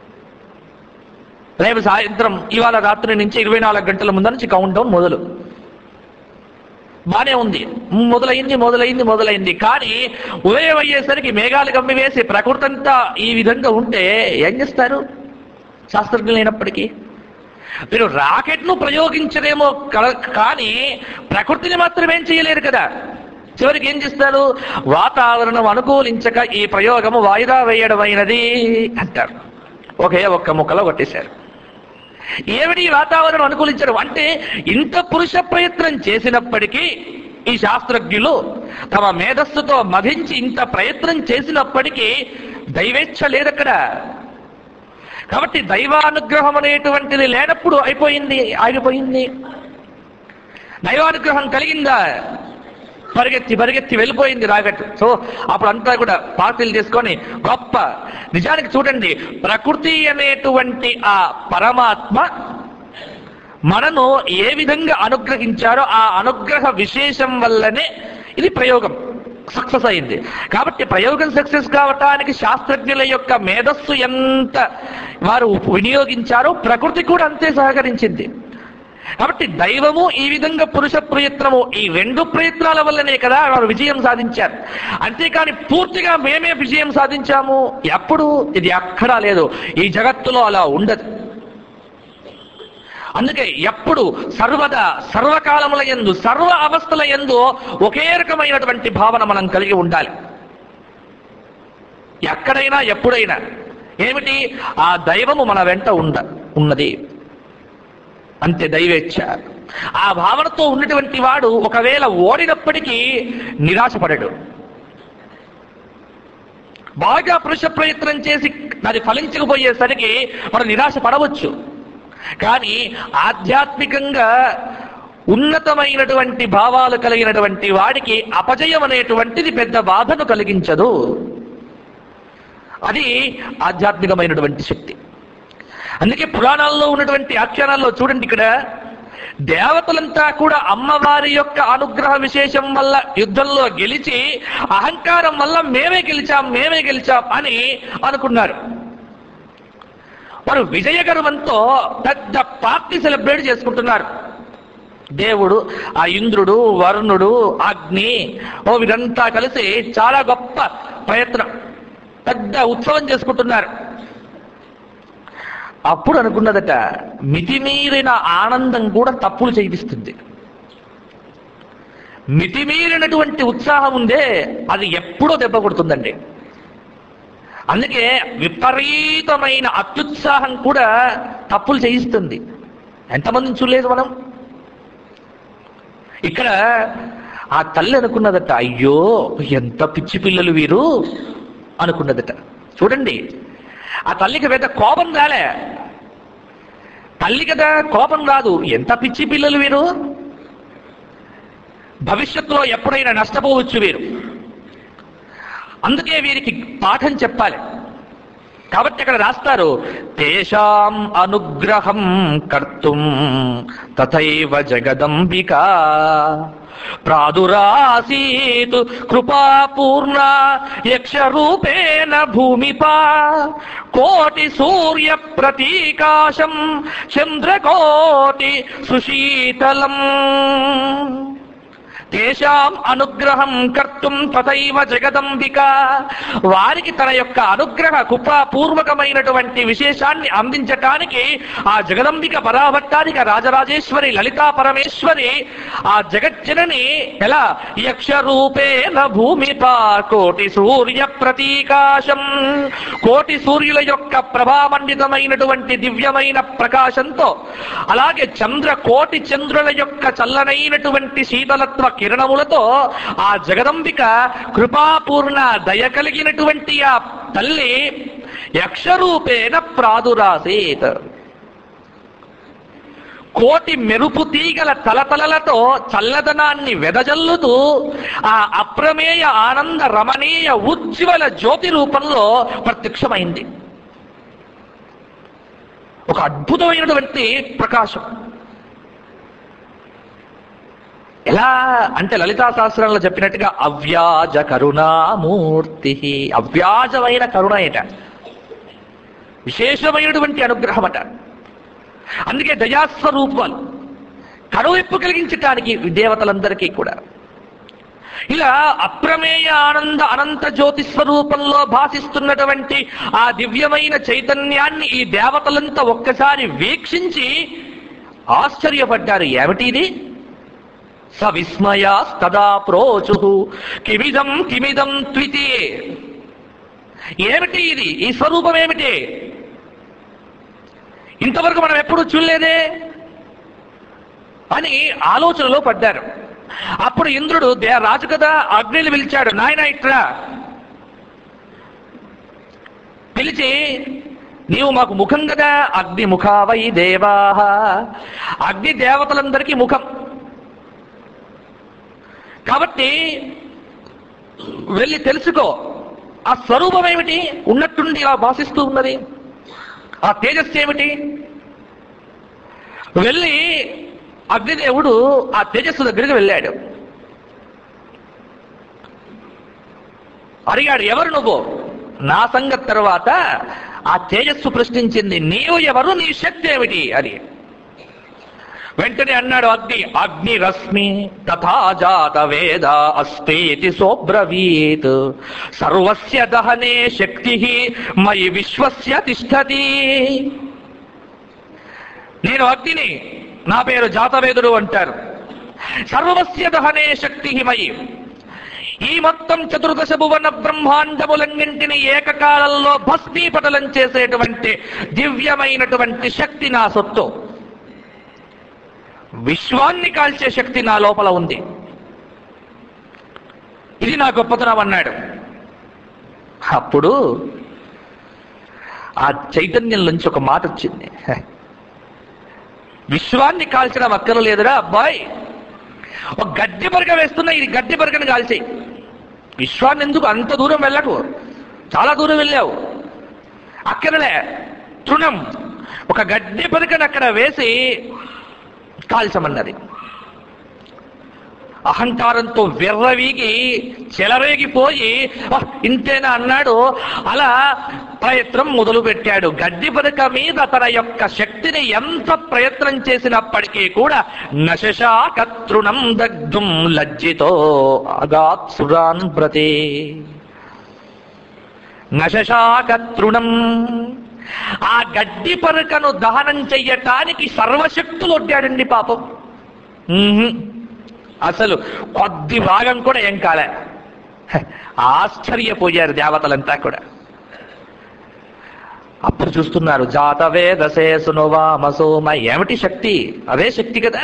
రేపు సాయంత్రం ఇవాళ రాత్రి నుంచి ఇరవై నాలుగు గంటల ముందు నుంచి కౌంట్ డౌన్ మొదలు బానే ఉంది మొదలైంది మొదలైంది మొదలైంది కానీ ఉదయం అయ్యేసరికి మేఘాలు గమ్మి వేసి ప్రకృతి అంతా ఈ విధంగా ఉంటే ఏం చేస్తారు శాస్త్రజ్ఞులు లేనప్పటికీ మీరు రాకెట్ను ప్రయోగించరేమో కల- కానీ ప్రకృతిని మాత్రం ఏం చేయలేరు కదా చివరికి ఏం చేస్తారు వాతావరణం అనుకూలించక ఈ ప్రయోగము వాయిదా వేయడమైనది అంటారు ఒకే ఒక్క ముక్కలో కొట్టేశారు ఏమిటి ఈ వాతావరణం అనుకూలించడం అంటే ఇంత పురుష ప్రయత్నం చేసినప్పటికీ ఈ శాస్త్రజ్ఞులు తమ మేధస్సుతో మధించి ఇంత ప్రయత్నం చేసినప్పటికీ దైవేచ్ఛ లేదక్కడ కాబట్టి దైవానుగ్రహం అనేటువంటిది లేనప్పుడు అయిపోయింది ఆగిపోయింది దైవానుగ్రహం కలిగిందా పరిగెత్తి పరిగెత్తి వెళ్ళిపోయింది రాగట్టు సో అప్పుడు అంతా కూడా పార్టీలు తీసుకొని గొప్ప నిజానికి చూడండి ప్రకృతి అనేటువంటి ఆ పరమాత్మ మనను ఏ విధంగా అనుగ్రహించారో ఆ అనుగ్రహ విశేషం వల్లనే ఇది ప్రయోగం సక్సెస్ అయింది కాబట్టి ప్రయోగం సక్సెస్ కావటానికి శాస్త్రజ్ఞుల యొక్క మేధస్సు ఎంత వారు వినియోగించారో ప్రకృతి కూడా అంతే సహకరించింది కాబట్టి దైవము ఈ విధంగా పురుష ప్రయత్నము ఈ రెండు ప్రయత్నాల వల్లనే కదా వారు విజయం సాధించారు అంతేకాని పూర్తిగా మేమే విజయం సాధించాము ఎప్పుడు ఇది ఎక్కడా లేదు ఈ జగత్తులో అలా ఉండదు అందుకే ఎప్పుడు సర్వదా సర్వకాలముల ఎందు సర్వ అవస్థల ఎందు ఒకే రకమైనటువంటి భావన మనం కలిగి ఉండాలి ఎక్కడైనా ఎప్పుడైనా ఏమిటి ఆ దైవము మన వెంట ఉండ ఉన్నది అంతే దైవేచ్ఛ ఆ భావనతో ఉన్నటువంటి వాడు ఒకవేళ ఓడినప్పటికీ నిరాశపడడు బాగా పురుష ప్రయత్నం చేసి అది ఫలించకపోయేసరికి మనం నిరాశ పడవచ్చు కానీ ఆధ్యాత్మికంగా ఉన్నతమైనటువంటి భావాలు కలిగినటువంటి వాడికి అపజయం అనేటువంటిది పెద్ద బాధను కలిగించదు అది ఆధ్యాత్మికమైనటువంటి శక్తి అందుకే పురాణాల్లో ఉన్నటువంటి ఆఖ్యానాల్లో చూడండి ఇక్కడ దేవతలంతా కూడా అమ్మవారి యొక్క అనుగ్రహ విశేషం వల్ల యుద్ధంలో గెలిచి అహంకారం వల్ల మేమే గెలిచాం మేమే గెలిచాం అని అనుకున్నారు వారు విజయగర్వంతో పెద్ద పార్టీ సెలబ్రేట్ చేసుకుంటున్నారు దేవుడు ఆ ఇంద్రుడు వరుణుడు అగ్ని ఓ వీరంతా కలిసి చాలా గొప్ప ప్రయత్నం పెద్ద ఉత్సవం చేసుకుంటున్నారు అప్పుడు అనుకున్నదట మితిమీరిన ఆనందం కూడా తప్పులు చేయిస్తుంది మితిమీరినటువంటి ఉత్సాహం ఉందే అది ఎప్పుడో దెబ్బ కొడుతుందండి అందుకే విపరీతమైన అత్యుత్సాహం కూడా తప్పులు చేయిస్తుంది ఎంతమందిని చూడలేదు మనం ఇక్కడ ఆ తల్లి అనుకున్నదట అయ్యో ఎంత పిచ్చి పిల్లలు వీరు అనుకున్నదట చూడండి ఆ తల్లికి పెద్ద కోపం రాలే తల్లి కదా కోపం రాదు ఎంత పిచ్చి పిల్లలు వీరు భవిష్యత్తులో ఎప్పుడైనా నష్టపోవచ్చు వీరు అందుకే వీరికి పాఠం చెప్పాలి కాబట్టి అక్కడ రాస్తారు తేషాం అనుగ్రహం కర్తుం తథైవ జగదంబిక ప్రాదురాసీత్ కృపాపూర్ణ యక్షరూపేణ భూమిపా కోటి సూర్య ప్రతీకాశం చంద్రకోటి సుశీతలం తేషాం అనుగ్రహం కర్తుం తథైవ జగదంబిక వారికి తన యొక్క అనుగ్రహ కృపాపూర్వకమైనటువంటి విశేషాన్ని అందించటానికి ఆ జగదంబిక పరాభట్టానిక రాజరాజేశ్వరి లలితా పరమేశ్వరి ఆ జగజ్జనని ఎలా యక్ష రూపేణ భూమిపా కోటి సూర్య ప్రతీకాశం కోటి సూర్యుల యొక్క ప్రభామండితమైనటువంటి దివ్యమైన ప్రకాశంతో అలాగే చంద్ర కోటి చంద్రుల యొక్క చల్లనైనటువంటి శీతలత్వ కిరణములతో ఆ జగదంబిక కృపాపూర్ణ దయ కలిగినటువంటి ఆ తల్లి యక్షరూపేణ ప్రాదురాసేత్ కోటి మెరుపు తీగల తలతలలతో చల్లదనాన్ని వెదజల్లుతూ ఆ అప్రమేయ ఆనంద రమణీయ ఉజ్వల జ్యోతి రూపంలో ప్రత్యక్షమైంది ఒక అద్భుతమైనటువంటి ప్రకాశం ఎలా అంటే లలితా శాస్త్రంలో చెప్పినట్టుగా అవ్యాజ కరుణామూర్తి అవ్యాజమైన కరుణ ఏట విశేషమైనటువంటి అనుగ్రహం అట అందుకే దయాస్వరూపాలు కరువిప్పు కలిగించటానికి దేవతలందరికీ కూడా ఇలా అప్రమేయ ఆనంద అనంత జ్యోతి స్వరూపంలో భాసిస్తున్నటువంటి ఆ దివ్యమైన చైతన్యాన్ని ఈ దేవతలంతా ఒక్కసారి వీక్షించి ఆశ్చర్యపడ్డారు ఏమిటిది సవిస్మయాస్తదా ప్రోచు కిమిదం కిమిదం త్వితి ఏమిటి ఇది ఈ స్వరూపం ఏమిటి ఇంతవరకు మనం ఎప్పుడు చూడలేదే అని ఆలోచనలో పడ్డారు అప్పుడు ఇంద్రుడు దే రాజు కదా అగ్నిని పిలిచాడు నాయన ఇట్రా పిలిచి నీవు మాకు ముఖం కదా అగ్ని ముఖావై దేవా అగ్ని దేవతలందరికీ ముఖం కాబట్టి వెళ్ళి తెలుసుకో ఆ స్వరూపం ఏమిటి ఉన్నట్టుండి ఇలా భాషిస్తూ ఉన్నది ఆ తేజస్సు ఏమిటి వెళ్ళి అగ్నిదేవుడు ఆ తేజస్సు దగ్గరికి వెళ్ళాడు అడిగాడు ఎవరు నువ్వు నా సంగతి తర్వాత ఆ తేజస్సు ప్రశ్నించింది నీవు ఎవరు నీ శక్తి ఏమిటి అని వెంటనే అన్నాడు అగ్ని అగ్ని రశ్మి తథా జాత వేద అస్తేతి సోబ్రవీత్ సర్వస్య దహనే శక్తి మయి విశ్వస్య తిష్టతి నేను అగ్నిని నా పేరు జాతవేదుడు అంటారు సర్వస్య దహనే శక్తి మయి ఈ మొత్తం చతుర్దశ భువన బ్రహ్మాండములన్నింటినీ ఏకకాలంలో భస్మీపటలం చేసేటువంటి దివ్యమైనటువంటి శక్తి నా సొత్తు విశ్వాన్ని కాల్చే శక్తి నా లోపల ఉంది ఇది నా గొప్పతనం అన్నాడు అప్పుడు ఆ చైతన్యం నుంచి ఒక మాట వచ్చింది "హ, విశ్వాన్ని కాల్చడం అక్కర లేదురా అబ్బాయి ఒక గడ్డి పరక వేస్తున్నా ఇది గడ్డి పరకను కాల్చేయి విశ్వాన్ని ఎందుకు అంత దూరం వెళ్ళకు చాలా దూరం వెళ్ళావు అక్కడలే తృణం ఒక గడ్డి పరకను అక్కడ వేసి కాల్చమన్నది అహంకారంతో విర్రవీగి చెలరేగిపోయి "ఆహ్, ఇంతేనా అన్నాడు అలా ప్రయత్నం మొదలు పెట్టాడు గడ్డి పరక మీద తన యొక్క శక్తిని ఎంత ప్రయత్నం చేసినప్పటికీ కూడా నశశాకతృణం దగ్ధుం లజ్జితో అగాత్సురాన్ ప్రతి నశశాకతృణం ఆ గడ్డి పరకను దహనం చెయ్యటానికి సర్వశక్తులు ఒడ్డాడండి పాపం ఉహుం. అసలు కొద్ది భాగం కూడా ఏం కాలే హ, ఆశ్చర్యపోయారు దేవతలంతా కూడా అప్పుడు చూస్తున్నారు జాతవేదసే సునువామసోమ ఏమిటి శక్తి అదే శక్తి కదా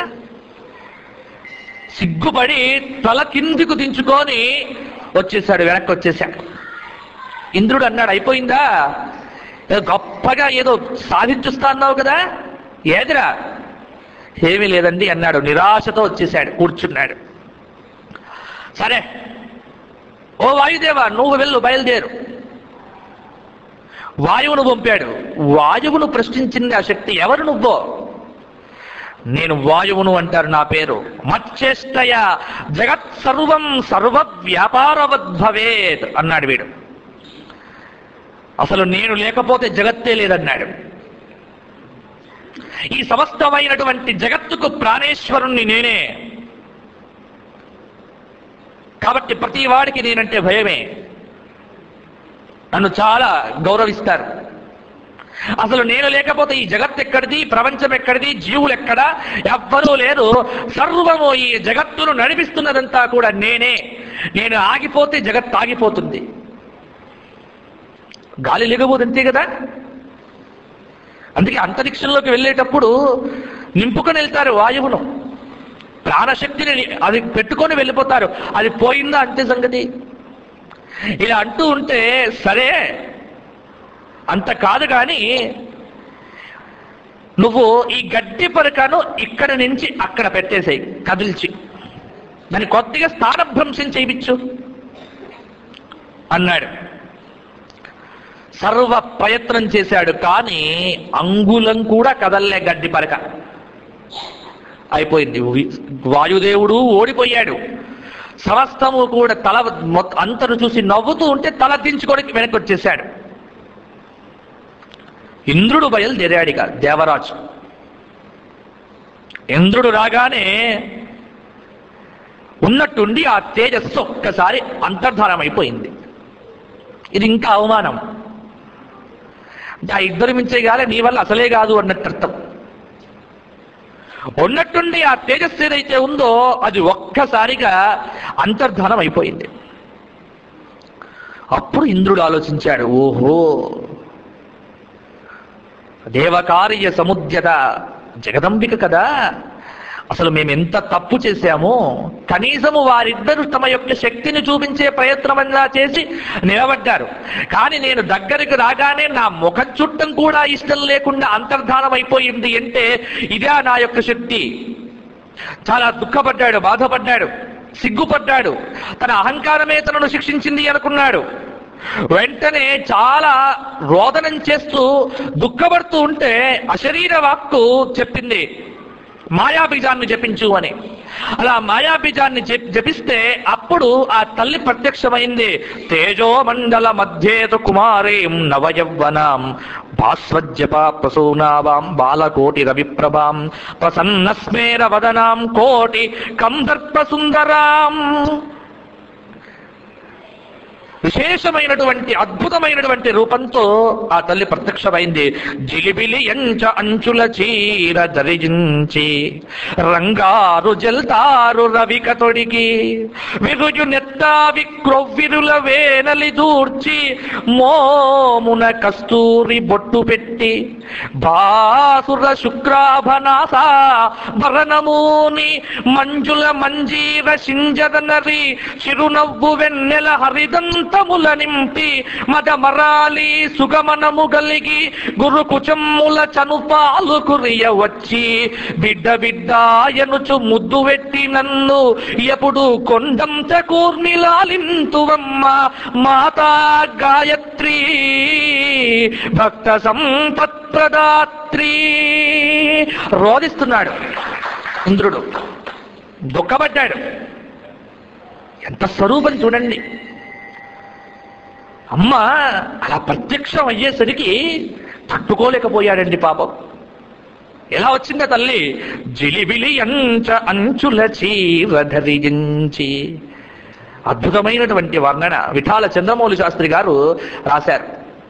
సిగ్గుపడి తల కిందికు దించుకొని వచ్చేసాడు వెనక్కి వచ్చేసాడు ఇంద్రుడు అన్నాడు అయిపోయిందా ఏదో గొప్పగా ఏదో సాధించుస్తా అన్నావు కదా ఏదిరా ఏమీ లేదండి అన్నాడు నిరాశతో వచ్చేసాడు కూర్చున్నాడు సరే ఓ వాయుదేవా నువ్వు వెళ్ళు బయలుదేరు వాయువును పంపాడు వాయువును ప్రశ్నించింది ఆ శక్తి ఎవరు నువ్వో నేను వాయువును అంటారు నా పేరు మచ్చేష్టయ జగత్ సర్వం సర్వ వ్యాపారవద్భవేత్ అన్నాడు వీడు అసలు నేను లేకపోతే జగత్తే లేదన్నాడు ఈ సమస్తమైనటువంటి జగత్తుకు ప్రాణేశ్వరుణ్ణి నేనే కాబట్టి ప్రతి వాడికి నేనంటే భయమే నన్ను చాలా గౌరవిస్తారు అసలు నేను లేకపోతే ఈ జగత్ ఎక్కడిది ప్రపంచం ఎక్కడిది జీవులు ఎక్కడ ఎవ్వరూ లేరు సర్వము ఈ జగత్తును నడిపిస్తున్నదంతా కూడా నేనే నేను ఆగిపోతే జగత్ ఆగిపోతుంది గాలి లేకపోతే అంతే కదా అందుకే అంతరిక్షంలోకి వెళ్ళేటప్పుడు నింపుకొని వెళ్తారు వాయువును ప్రాణశక్తిని అది పెట్టుకొని వెళ్ళిపోతారు అది పోయిందా అంతే సంగతి ఇలా అంటూ ఉంటే సరే అంత కాదు కానీ నువ్వు ఈ గడ్డి పరకను ఇక్కడ నుంచి అక్కడ పెట్టేసేయి కదిల్చి దాన్ని కొద్దిగా స్థానభ్రంశం చేయించు అన్నాడు సర్వ ప్రయత్నం చేశాడు కానీ అంగుళం కూడా కదల్లే గడ్డి పరక అయిపోయింది వి- వాయుదేవుడు ఓడిపోయాడు సమస్తము కూడా తల మొత్తం అంతను చూసి నవ్వుతూ ఉంటే తల దించుకొని వెనక్కి వచ్చేసాడు ఇంద్రుడు బయలుదేరాడిక దేవరాజు ఇంద్రుడు రాగానే ఉన్నట్టుండి ఆ తేజస్సు ఒక్కసారి అంతర్ధానమైపోయింది ఇది ఇంకా అవమానం ఆ ఇద్దరు మించేగాలే నీ వల్ల అసలే కాదు అన్నట్టు అర్థం ఉన్నట్టుండి ఆ తేజస్సు ఏదైతే ఉందో అది ఒక్కసారిగా అంతర్ధానం అయిపోయింది అప్పుడు ఇంద్రుడు ఆలోచించాడు ఓహో దేవకార్య సముద్యత జగదంబిక కదా అసలు మేము ఎంత తప్పు చేశామో కనీసము వారిద్దరూ తమ యొక్క శక్తిని చూపించే ప్రయత్నమన్నా చేసి నిలబడ్డారు కానీ నేను దగ్గరికి రాగానే నా ముఖం చుట్టం కూడా ఇష్టం లేకుండా అంతర్ధానం అయిపోయింది అంటే ఇదే నా యొక్క శక్తి చాలా దుఃఖపడ్డాడు బాధపడ్డాడు సిగ్గుపడ్డాడు తన అహంకారమే తనను శిక్షించింది అనుకున్నాడు వెంటనే చాలా రోదనం చేస్తూ దుఃఖపడుతూ ఉంటే అశరీర వాక్కు చెప్పింది మాయాబీజాన్ని జపించు అని అలా మాయాబీజాన్ని జప్- జపిస్తే అప్పుడు ఆ తల్లి ప్రత్యక్షమైంది తేజో మండల మధ్యేతు కుమారీం నవయవ్వనాం భాస్వజ్జప ప్రసూనావాం బాలకోటి రవిప్రభాం ప్రసన్నస్మేర వదనాం కోటి కందర్ప సుందరాం విశేషమైనటువంటి అద్భుతమైనటువంటి రూపంతో ఆ తల్లి ప్రత్యక్షమైంది జిలిబిలి ఎంచ అంచుల చీర ధరించి రంగారు జల్తారు రవిక తొడిగి విరుజు నెత్తావి క్రొవ్విరుల వేనలి దూర్చి మోమున కస్తూరి బొట్టు పెట్టి బాసుర శుక్రాభనాస భరణమూని మంజుల మంజీర సింజదనరి చిరునవ్వు వెన్నెల హరిదంతముల నింపి మద మరాలి సుగమనము గలిగి గురు కుచమ్ముల చనుపాలు కురియ వచ్చి బిడ్డ బిడ్డ ఎనుచు ముద్దు పెట్టి నన్ను ఎప్పుడు కొండంత కూర్మిలాలింతువమ్మ మాతా గాయత్రి భక్త సంపత్ ప్రదాత్రి రోధిస్తున్నాడు ఇంద్రుడు దుఃఖపడ్డాడు ఎంత స్వరూపం చూడండి అమ్మ అలా ప్రత్యక్షం అయ్యేసరికి తట్టుకోలేకపోయాడండి పాపం ఎలా వచ్చిందా తల్లి జిలిబిలి అంచ అంచుల చీర ధరించి అద్భుతమైనటువంటి వర్ణన విఠాల చంద్రమౌళి శాస్త్రి గారు రాశారు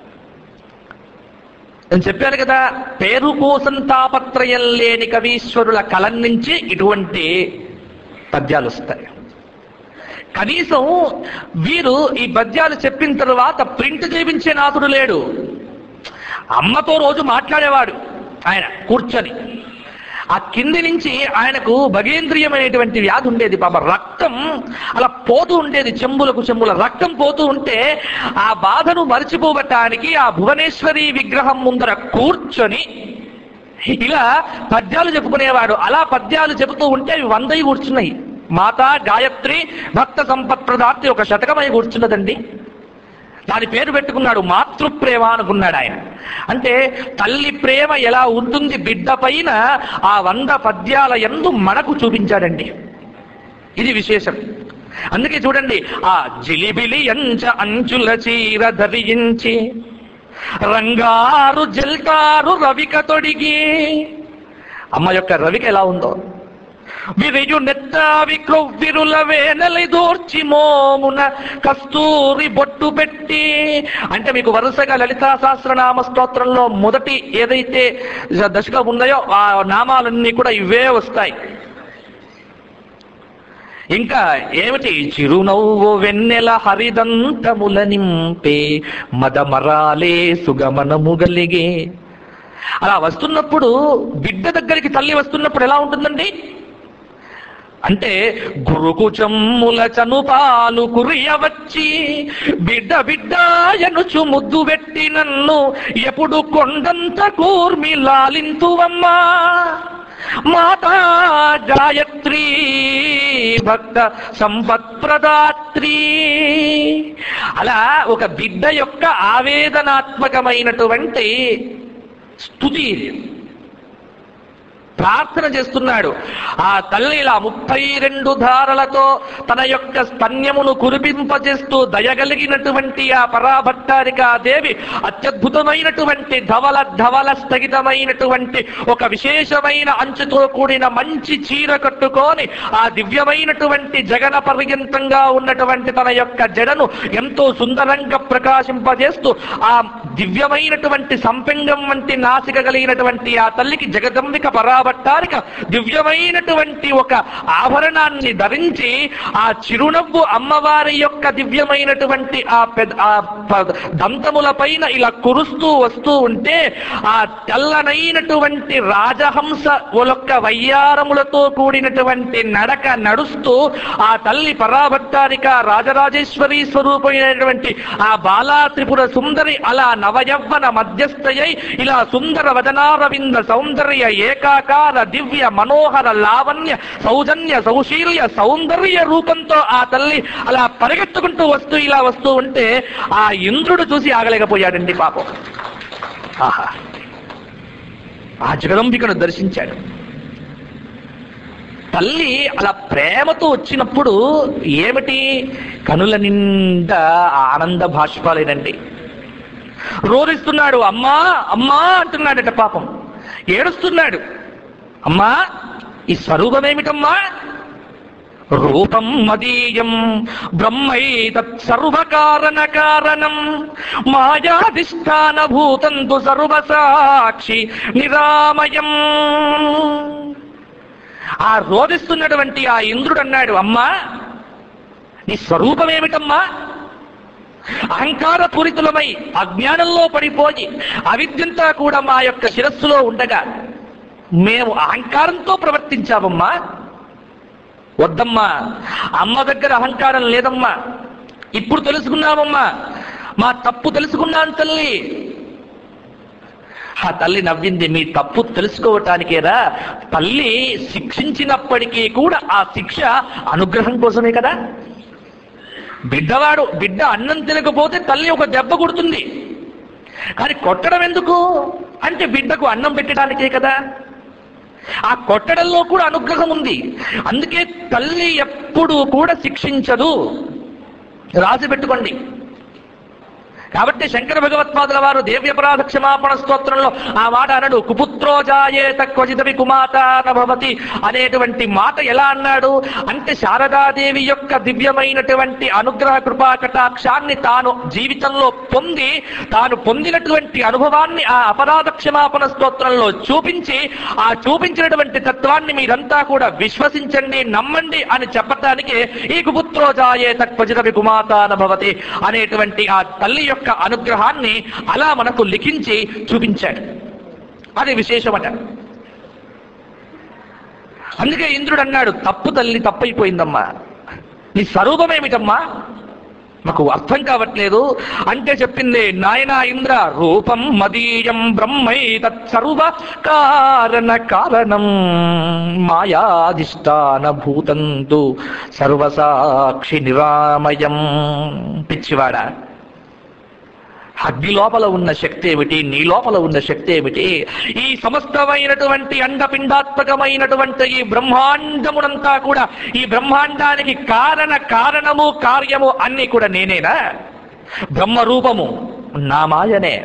నేను చెప్పాను కదా పేరు కోసం తాపత్రయం లేని కవీశ్వరుల కలం నుంచి ఇటువంటి పద్యాలు వస్తాయి కనీసం వీరు ఈ పద్యాలు చెప్పిన తర్వాత ప్రింట్ చేయించే నాథుడు లేడు అమ్మతో రోజు మాట్లాడేవాడు ఆయన కూర్చొని ఆ కింది నుంచి ఆయనకు భగేంద్రియమైనటువంటి వ్యాధి ఉండేది పాప రక్తం అలా పోతూ ఉండేది చెంబులకు చెంబుల రక్తం పోతూ ఉంటే ఆ బాధను మరిచిపోవటానికి ఆ భువనేశ్వరి విగ్రహం ముందర కూర్చొని ఇలా పద్యాలు చెప్పుకునేవాడు అలా పద్యాలు చెబుతూ ఉంటే అవి వందై కూర్చున్నాయి మాతా గాయత్రి భక్త సంపత్ ప్రదాత్రి ఒక శతకమై కూర్చున్నదండి దాని పేరు పెట్టుకున్నాడు మాతృప్రేమ అనుకున్నాడు ఆయన అంటే తల్లి ప్రేమ ఎలా ఉంటుంది బిడ్డ పైన ఆ వంద పద్యాల ఎందు మనకు చూపించాడండి ఇది విశేషం అందుకే చూడండి ఆ జిలిబిలి అంచ అంచుల చీర ధరించి రంగారు జల్తారు రవిక తొడిగి అమ్మ యొక్క రవిక ఎలా ఉందో విరియు నెత్తావి క్రొవ్విరుల వేనలి దూర్చి మోమున కస్తూరి బొట్టు పెట్టి అంటే మీకు వరుసగా లలితా సహస్రనామ స్తోత్రంలో మొదటి ఏదైతే దశకం ఉన్నాయో ఆ నామాలన్నీ కూడా ఇవే వస్తాయి ఇంకా ఏమిటి చిరునవ్వు వెన్నెల హరిదంతముల నింపే మదమరాలే సుగమనము గలిగే అలా వస్తున్నప్పుడు బిడ్డ దగ్గరికి తల్లి వస్తున్నప్పుడు ఎలా ఉంటుందండి అంటే గురుకు చమ్ముల చనుపాలు కురియవచ్చి బిడ్డ బిడ్డ ఎనుచు ముద్దు పెట్టి నన్ను ఎప్పుడు కొండంత కూర్మి లాలింతువమ్మా మాతా గాయత్రి భక్త సంపత్ప్రదాత్రి అలా ఒక బిడ్డ యొక్క ఆవేదనాత్మకమైనటువంటి స్థుతి ఇది ప్రార్థన చేస్తున్నాడు ఆ తల్లి ఇలా ముప్పై రెండు ధారలతో తన యొక్క స్తన్యమును కురిపింపజేస్తూ దయగలిగినటువంటి ఆ పరాభట్టారికా దేవి అత్యద్భుతమైనటువంటి ధవల ధవల స్థగితమైనటువంటి ఒక విశేషమైన అంచుతో కూడిన మంచి చీర కట్టుకొని ఆ దివ్యమైనటువంటి జగన పర్యంతంగా ఉన్నటువంటి తన యొక్క జడను ఎంతో సుందరంగా ప్రకాశింపజేస్తూ ఆ దివ్యమైనటువంటి సంపెంగం వంటి నాసిక కలిగినటువంటి ఆ తల్లికి జగదంబిక పరాభట్టారిక దివ్యమైనటువంటి ఒక ఆభరణాన్ని ధరించి ఆ చిరునవ్వు అమ్మవారి యొక్క దివ్యమైనటువంటి ఆ పెద్ద ఆ ప- దంతముల పైన ఇలా కురుస్తూ వస్తూ ఉంటే ఆ తెల్లనైనటువంటి రాజహంస యొక్క వయ్యారములతో కూడినటువంటి నడక నడుస్తూ ఆ తల్లి పరాభట్టారిక రాజరాజేశ్వరి స్వరూపమైనటువంటి ఆ బాలా త్రిపుర సుందరి అలా నవయవ్వన మధ్యస్థయై ఇలా సుందర వదనారవింద సౌందర్య ఏకాకార దివ్య మనోహర లావణ్య సౌజన్య సౌశీల్య సౌందర్య రూపంతో ఆ తల్లి అలా పరిగెత్తుకుంటూ వస్తూ ఇలా వస్తూ ఉంటే ఆ ఇంద్రుడు చూసి ఆగలేకపోయాడండి పాపం ఆహా ఆ జగదంబికను దర్శించాడు తల్లి అలా ప్రేమతో వచ్చినప్పుడు ఏమిటి కనుల నిండా ఆనంద భాష్పాలేనండి రోధిస్తున్నాడు అమ్మా అమ్మా అంటున్నాడట పాపం ఏడుస్తున్నాడు అమ్మా ఈ స్వరూపం ఏమిటమ్మా రూపం మదీయం బ్రహ్మైతత్ సర్వకారణ కారణం మాయాధిష్టాన భూతంతు సర్వసాక్షి నిరామయం ఆ రోధిస్తున్నటువంటి ఆ ఇంద్రుడు అన్నాడు అమ్మా నీ స్వరూపం ఏమిటమ్మా అహంకార పూరితులమై అజ్ఞానంలో పడిపోయి అవిద్యంతా కూడా మా యొక్క శిరస్సులో ఉండగా మేము అహంకారంతో ప్రవర్తించామమ్మా వద్దమ్మా అమ్మ దగ్గర అహంకారం లేదమ్మా ఇప్పుడు తెలుసుకున్నామమ్మా మా తప్పు తెలుసుకున్నాను తల్లి ఆ తల్లి నవ్వింది మీ తప్పు తెలుసుకోవటానికేరా తల్లి శిక్షించినప్పటికీ కూడా ఆ శిక్ష అనుగ్రహం కోసమే కదా బిడ్డవాడు బిడ్డ అన్నం తినకపోతే తల్లి ఒక దెబ్బ కొడుతుంది కానీ కొట్టడం ఎందుకు అంటే బిడ్డకు అన్నం పెట్టడానికే కదా ఆ కొట్టడంలో కూడా అనుగ్రహం ఉంది అందుకే తల్లి ఎప్పుడూ కూడా శిక్షించదు రాసి పెట్టుకోండి కాబట్టి శంకర భగవత్పాదుల వారు దేవ్యపరాధ క్షమాపణ స్తోత్రంలో ఆ మాట అనడు కుపుత్రో జాయేత క్వచితవి కుమాత నభవతి అనేటువంటి మాట ఎలా అన్నాడు అంటే శారదాదేవి యొక్క దివ్యమైనటువంటి అనుగ్రహ కృపా కటాక్షాన్ని తాను జీవితంలో పొంది తాను పొందినటువంటి అనుభవాన్ని ఆ అపరాధ క్షమాపణ స్తోత్రంలో చూపించి ఆ చూపించినటువంటి తత్వాన్ని మీరంతా కూడా విశ్వసించండి నమ్మండి అని చెప్పటానికి ఈ కుపుత్రో జాయేత క్వచితవి కుమాత నభవతి అనేటువంటి ఆ తల్లి యొక్క అనుగ్రహాన్ని అలా మనకు లిఖించి చూపించాడు అది విశేషమట అందుకే ఇంద్రుడు అన్నాడు తప్పు తల్లి తప్పైపోయిందమ్మా నీ స్వరూపం ఏమిటమ్మా మాకు అర్థం కావట్లేదు అంటే చెప్పింది నాయనా ఇంద్ర రూపం మదీయం బ్రహ్మై తత్సర్వ కారణ కారణం మాయాధిష్టాన భూతంతు సర్వసాక్షి నిరామయం పిచ్చివాడా అగ్ని లోపల ఉన్న శక్తి ఏమిటి నీ లోపల ఉన్న శక్తి ఏమిటి ఈ సమస్తమైనటువంటి అండపిండాత్మకమైనటువంటి ఈ బ్రహ్మాండమునంతా కూడా ఈ బ్రహ్మాండానికి కారణ కారణము కార్యము అన్ని కూడా నేనేనా బ్రహ్మరూపము నా మాయనే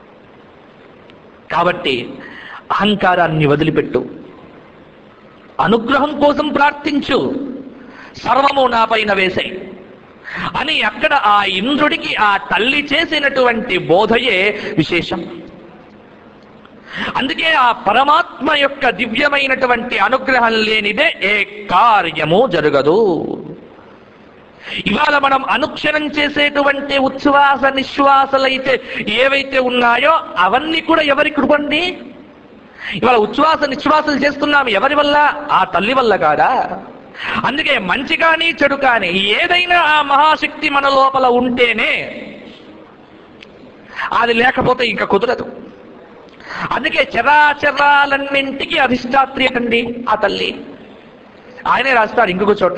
కాబట్టి అహంకారాన్ని వదిలిపెట్టు అనుగ్రహం కోసం ప్రార్థించు సర్వము నా పైన వేసాయి అని అక్కడ ఆ ఇంద్రుడికి ఆ తల్లి చేసినటువంటి బోధయే విశేషం అందుకే ఆ పరమాత్మ యొక్క దివ్యమైనటువంటి అనుగ్రహం లేనిదే ఏ కార్యము జరగదు ఇవాళ మనం అనుక్షణం చేసేటువంటి ఉచ్ఛ్వాస నిశ్వాసలైతే ఏవైతే ఉన్నాయో అవన్నీ కూడా ఎవరి కృపండి ఇవాళ ఉచ్ఛ్వాస నిశ్వాసలు చేస్తున్నాం ఎవరి వల్ల ఆ తల్లి వల్ల కాదా అందుకే మంచి కానీ చెడు కానీ ఏదైనా ఆ మహాశక్తి మన లోపల ఉంటేనే అది లేకపోతే ఇంకా కుదరదు అందుకే చరాచరాలన్నింటికి అధిష్టాత్రి అండి ఆ తల్లి ఆయనే రాస్తారు ఇంకొక చోట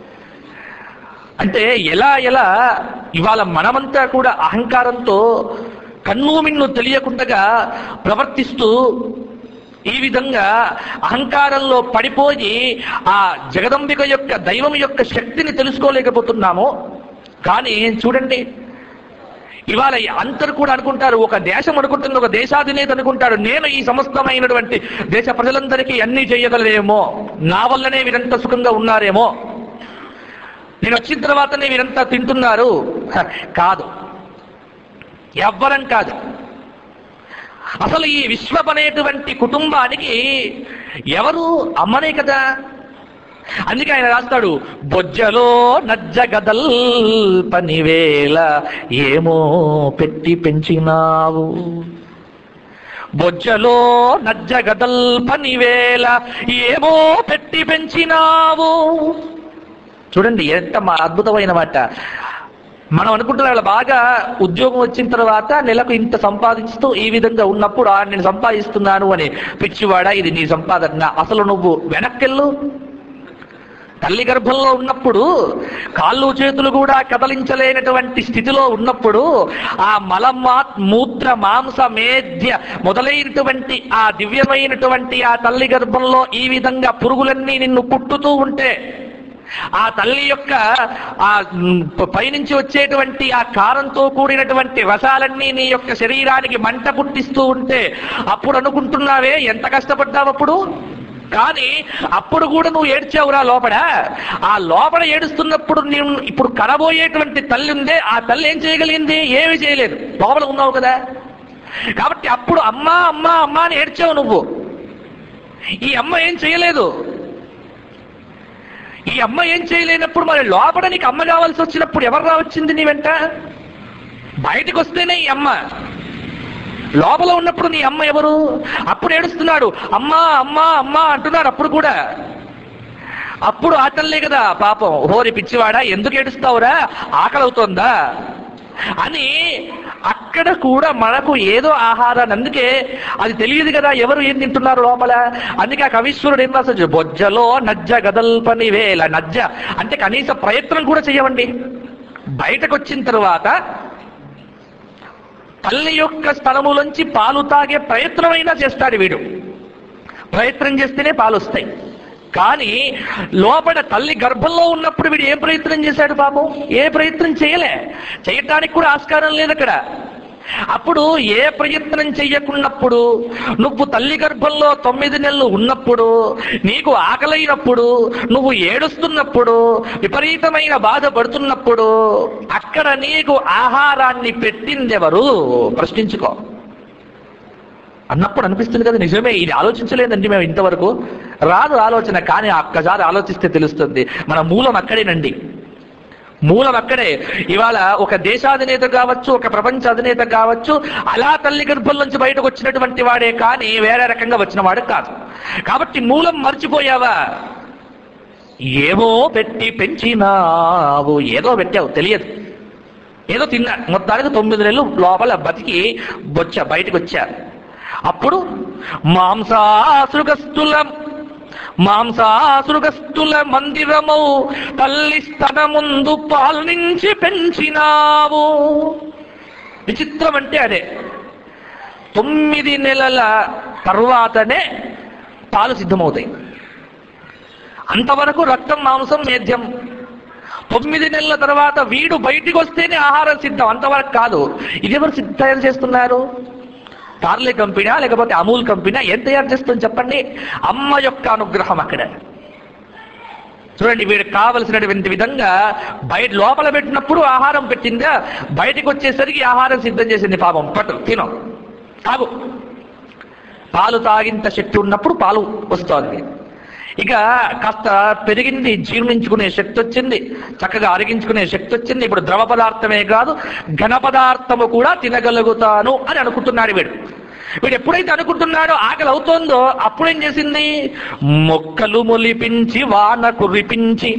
అంటే ఎలా ఎలా ఇవాళ మనమంతా కూడా అహంకారంతో కన్ను మిన్ను తెలియకుండా ప్రవర్తిస్తూ ఈ విధంగా అహంకారంలో పడిపోయి ఆ జగదంబిక యొక్క దైవం యొక్క శక్తిని తెలుసుకోలేకపోతున్నాము కానీ చూడండి ఇవాళ అందరు కూడా అనుకుంటారు ఒక దేశం అనుకుంటుంది ఒక దేశాధినేత అనుకుంటాడు నేను ఈ సమస్తమైనటువంటి దేశ ప్రజలందరికీ అన్ని చేయగలరేమో నా వల్లనే వీరంతా సుఖంగా ఉన్నారేమో నేను వచ్చిన తర్వాతనే వీరంతా తింటున్నారు హ, కాదు ఎవ్వరం కాదు అసలు ఈ విశ్వం అనేటువంటి కుటుంబానికి ఎవరు అమ్మనే కదా అందుకే ఆయన రాస్తాడు బొజ్జలో నజ్జ గదల్ పనివేల ఏమో పెట్టి పెంచినావు బొజ్జలో నజ్జ గదల్ పనివేల ఏమో పెట్టి పెంచినావు చూడండి ఎంత మా- అద్భుతమైన మాట మనం అనుకుంటున్నాం ఇలా బాగా ఉద్యోగం వచ్చిన తర్వాత నెలకు ఇంత సంపాదిస్తూ ఈ విధంగా ఉన్నప్పుడు "ఆ, నేను సంపాదిస్తున్నాను అని పిచ్చివాడా ఇది నీ సంపాదన అసలు నువ్వు వెనక్కెళ్ళు తల్లి గర్భంలో ఉన్నప్పుడు కాళ్ళు చేతులు కూడా కదలించలేనటువంటి స్థితిలో ఉన్నప్పుడు ఆ మలమా మూత్ర మాంస మేధ్య మొదలైనటువంటి ఆ దివ్యమైనటువంటి ఆ తల్లి గర్భంలో ఈ విధంగా పురుగులన్నీ నిన్ను పుట్టుతూ ఉంటే ఆ తల్లి యొక్క ఆ మ్, ప- పైనుంచి వచ్చేటువంటి ఆ కారంతో కూడినటువంటి రసాలన్నీ నీ యొక్క శరీరానికి మంట పుట్టిస్తూ ఉంటే అప్పుడు అనుకుంటున్నావే ఎంత కష్టపడ్డావు అప్పుడు కానీ అప్పుడు కూడా నువ్వు ఏడ్చావురా లోపల ఆ లోపల ఏడుస్తున్నప్పుడు నేను ఇప్పుడు కనబోయేటువంటి తల్లి ఉందే ఆ తల్లి ఏం చేయగలిగింది ఏమి చేయలేదు లోపల ఉన్నావు కదా కాబట్టి అప్పుడు అమ్మా అమ్మా అమ్మా అని ఏడ్చావు నువ్వు ఈ అమ్మ ఏం చేయలేదు ఈ అమ్మ ఏం చేయలేనప్పుడు మరి లోపల నీకు అమ్మ కావాల్సి వచ్చినప్పుడు ఎవరు రావచ్చింది నీ వెంట బయటకు వస్తేనే ఈ అమ్మ లోపల ఉన్నప్పుడు నీ అమ్మ ఎవరు అప్పుడు ఏడుస్తున్నాడు అమ్మా అమ్మా అమ్మా అంటున్నాడు అప్పుడు కూడా అప్పుడు ఆ తల్లే కదా పాపం హోరి పిచ్చివాడా ఎందుకు ఏడుస్తావురా ఆకలి అవుతోందా అని అక్కడ కూడా మనకు ఏదో ఆహారాన్ని అందుకే అది తెలియదు కదా ఎవరు ఏం తింటున్నారు లోపల అందుకే ఆ కవీశ్వరుడు ఏం రాసాడు బొజ్జలో నజ్జ గదల్పని వేల నజ్జ అంటే కనీస ప్రయత్నం కూడా చేయవండి బయటకు వచ్చిన తర్వాత తల్లి యొక్క స్థలములోంచి పాలు తాగే ప్రయత్నమైనా చేస్తాడు వీడు ప్రయత్నం చేస్తేనే పాలు వస్తాయి కానీ లోపల తల్లి గర్భంలో ఉన్నప్పుడు వీడు ఏం ప్రయత్నం చేశాడు పాపం ఏ ప్రయత్నం చేయలే చేయటానికి కూడా ఆస్కారం లేదు అక్కడ అప్పుడు ఏ ప్రయత్నం చెయ్యకున్నప్పుడు నువ్వు తల్లి గర్భంలో తొమ్మిది నెలలు ఉన్నప్పుడు నీకు ఆకలైనప్పుడు నువ్వు ఏడుస్తున్నప్పుడు విపరీతమైన బాధపడుతున్నప్పుడు అక్కడ నీకు ఆహారాన్ని పెట్టిందెవరు ప్రశ్నించుకో అన్నప్పుడు అనిపిస్తుంది కదా నిజమే ఇది ఆలోచించలేదండి మేము ఇంతవరకు రాదు ఆలోచన కానీ ఒక్కసారి ఆలోచిస్తే తెలుస్తుంది మన మూలం అక్కడేనండి మూలం అక్కడే ఇవాళ ఒక దేశాధినేత కావచ్చు ఒక ప్రపంచ అధినేత కావచ్చు అలా తల్లి గర్భం నుంచి బయటకు వచ్చినటువంటి వాడే కానీ వేరే రకంగా వచ్చిన వాడు కాదు కాబట్టి మూలం మర్చిపోయావా ఏమో పెట్టి పెంచినావు ఏదో పెట్టావు తెలియదు ఏదో తిన్నా మొత్తానికి తొమ్మిది నెలలు లోపల బతికి వచ్చా బయటకు వచ్చా అప్పుడు మాంసాసృగస్తుల మాంసాసృగస్తుల మందిరము తల్లి స్తన ముందు పాల్నించి పెంచినావు విచిత్రం అంటే అదే తొమ్మిది నెలల తర్వాతనే పాలు సిద్ధమవుతాయి అంతవరకు రక్తం మాంసం మేధ్యం తొమ్మిది నెలల తర్వాత వీడు బయటికి వస్తేనే ఆహారం సిద్ధం అంతవరకు కాదు ఇది ఎవరు సిద్ధ తయారు చేస్తున్నారు పార్లే కంపెనీ లేకపోతే అమూల్ కంపెనీ ఏం తయారు చేస్తుంది చెప్పండి అమ్మ యొక్క అనుగ్రహం అక్కడ చూడండి వీడికి కావలసినటువంటి విధంగా బయట లోపల పెట్టినప్పుడు ఆహారం పెట్టిందా బయటికి వచ్చేసరికి ఆహారం సిద్ధం చేసింది పాపం పట్టు తిను తాగు పాలు తాగింత శక్తి ఉన్నప్పుడు పాలు వస్తోంది ఇక కాస్త పెరిగింది జీర్ణించుకునే శక్తి వచ్చింది చక్కగా అరిగించుకునే శక్తి వచ్చింది ఇప్పుడు ద్రవ పదార్థమే కాదు ఘన పదార్థము కూడా తినగలుగుతాను అని అనుకుంటున్నాడు వీడు వీడు ఎప్పుడైతే అనుకుంటున్నాడో ఆకలి అవుతోందో అప్పుడేం చేసింది మొక్కలు మొలిపించి వాన కురిపించి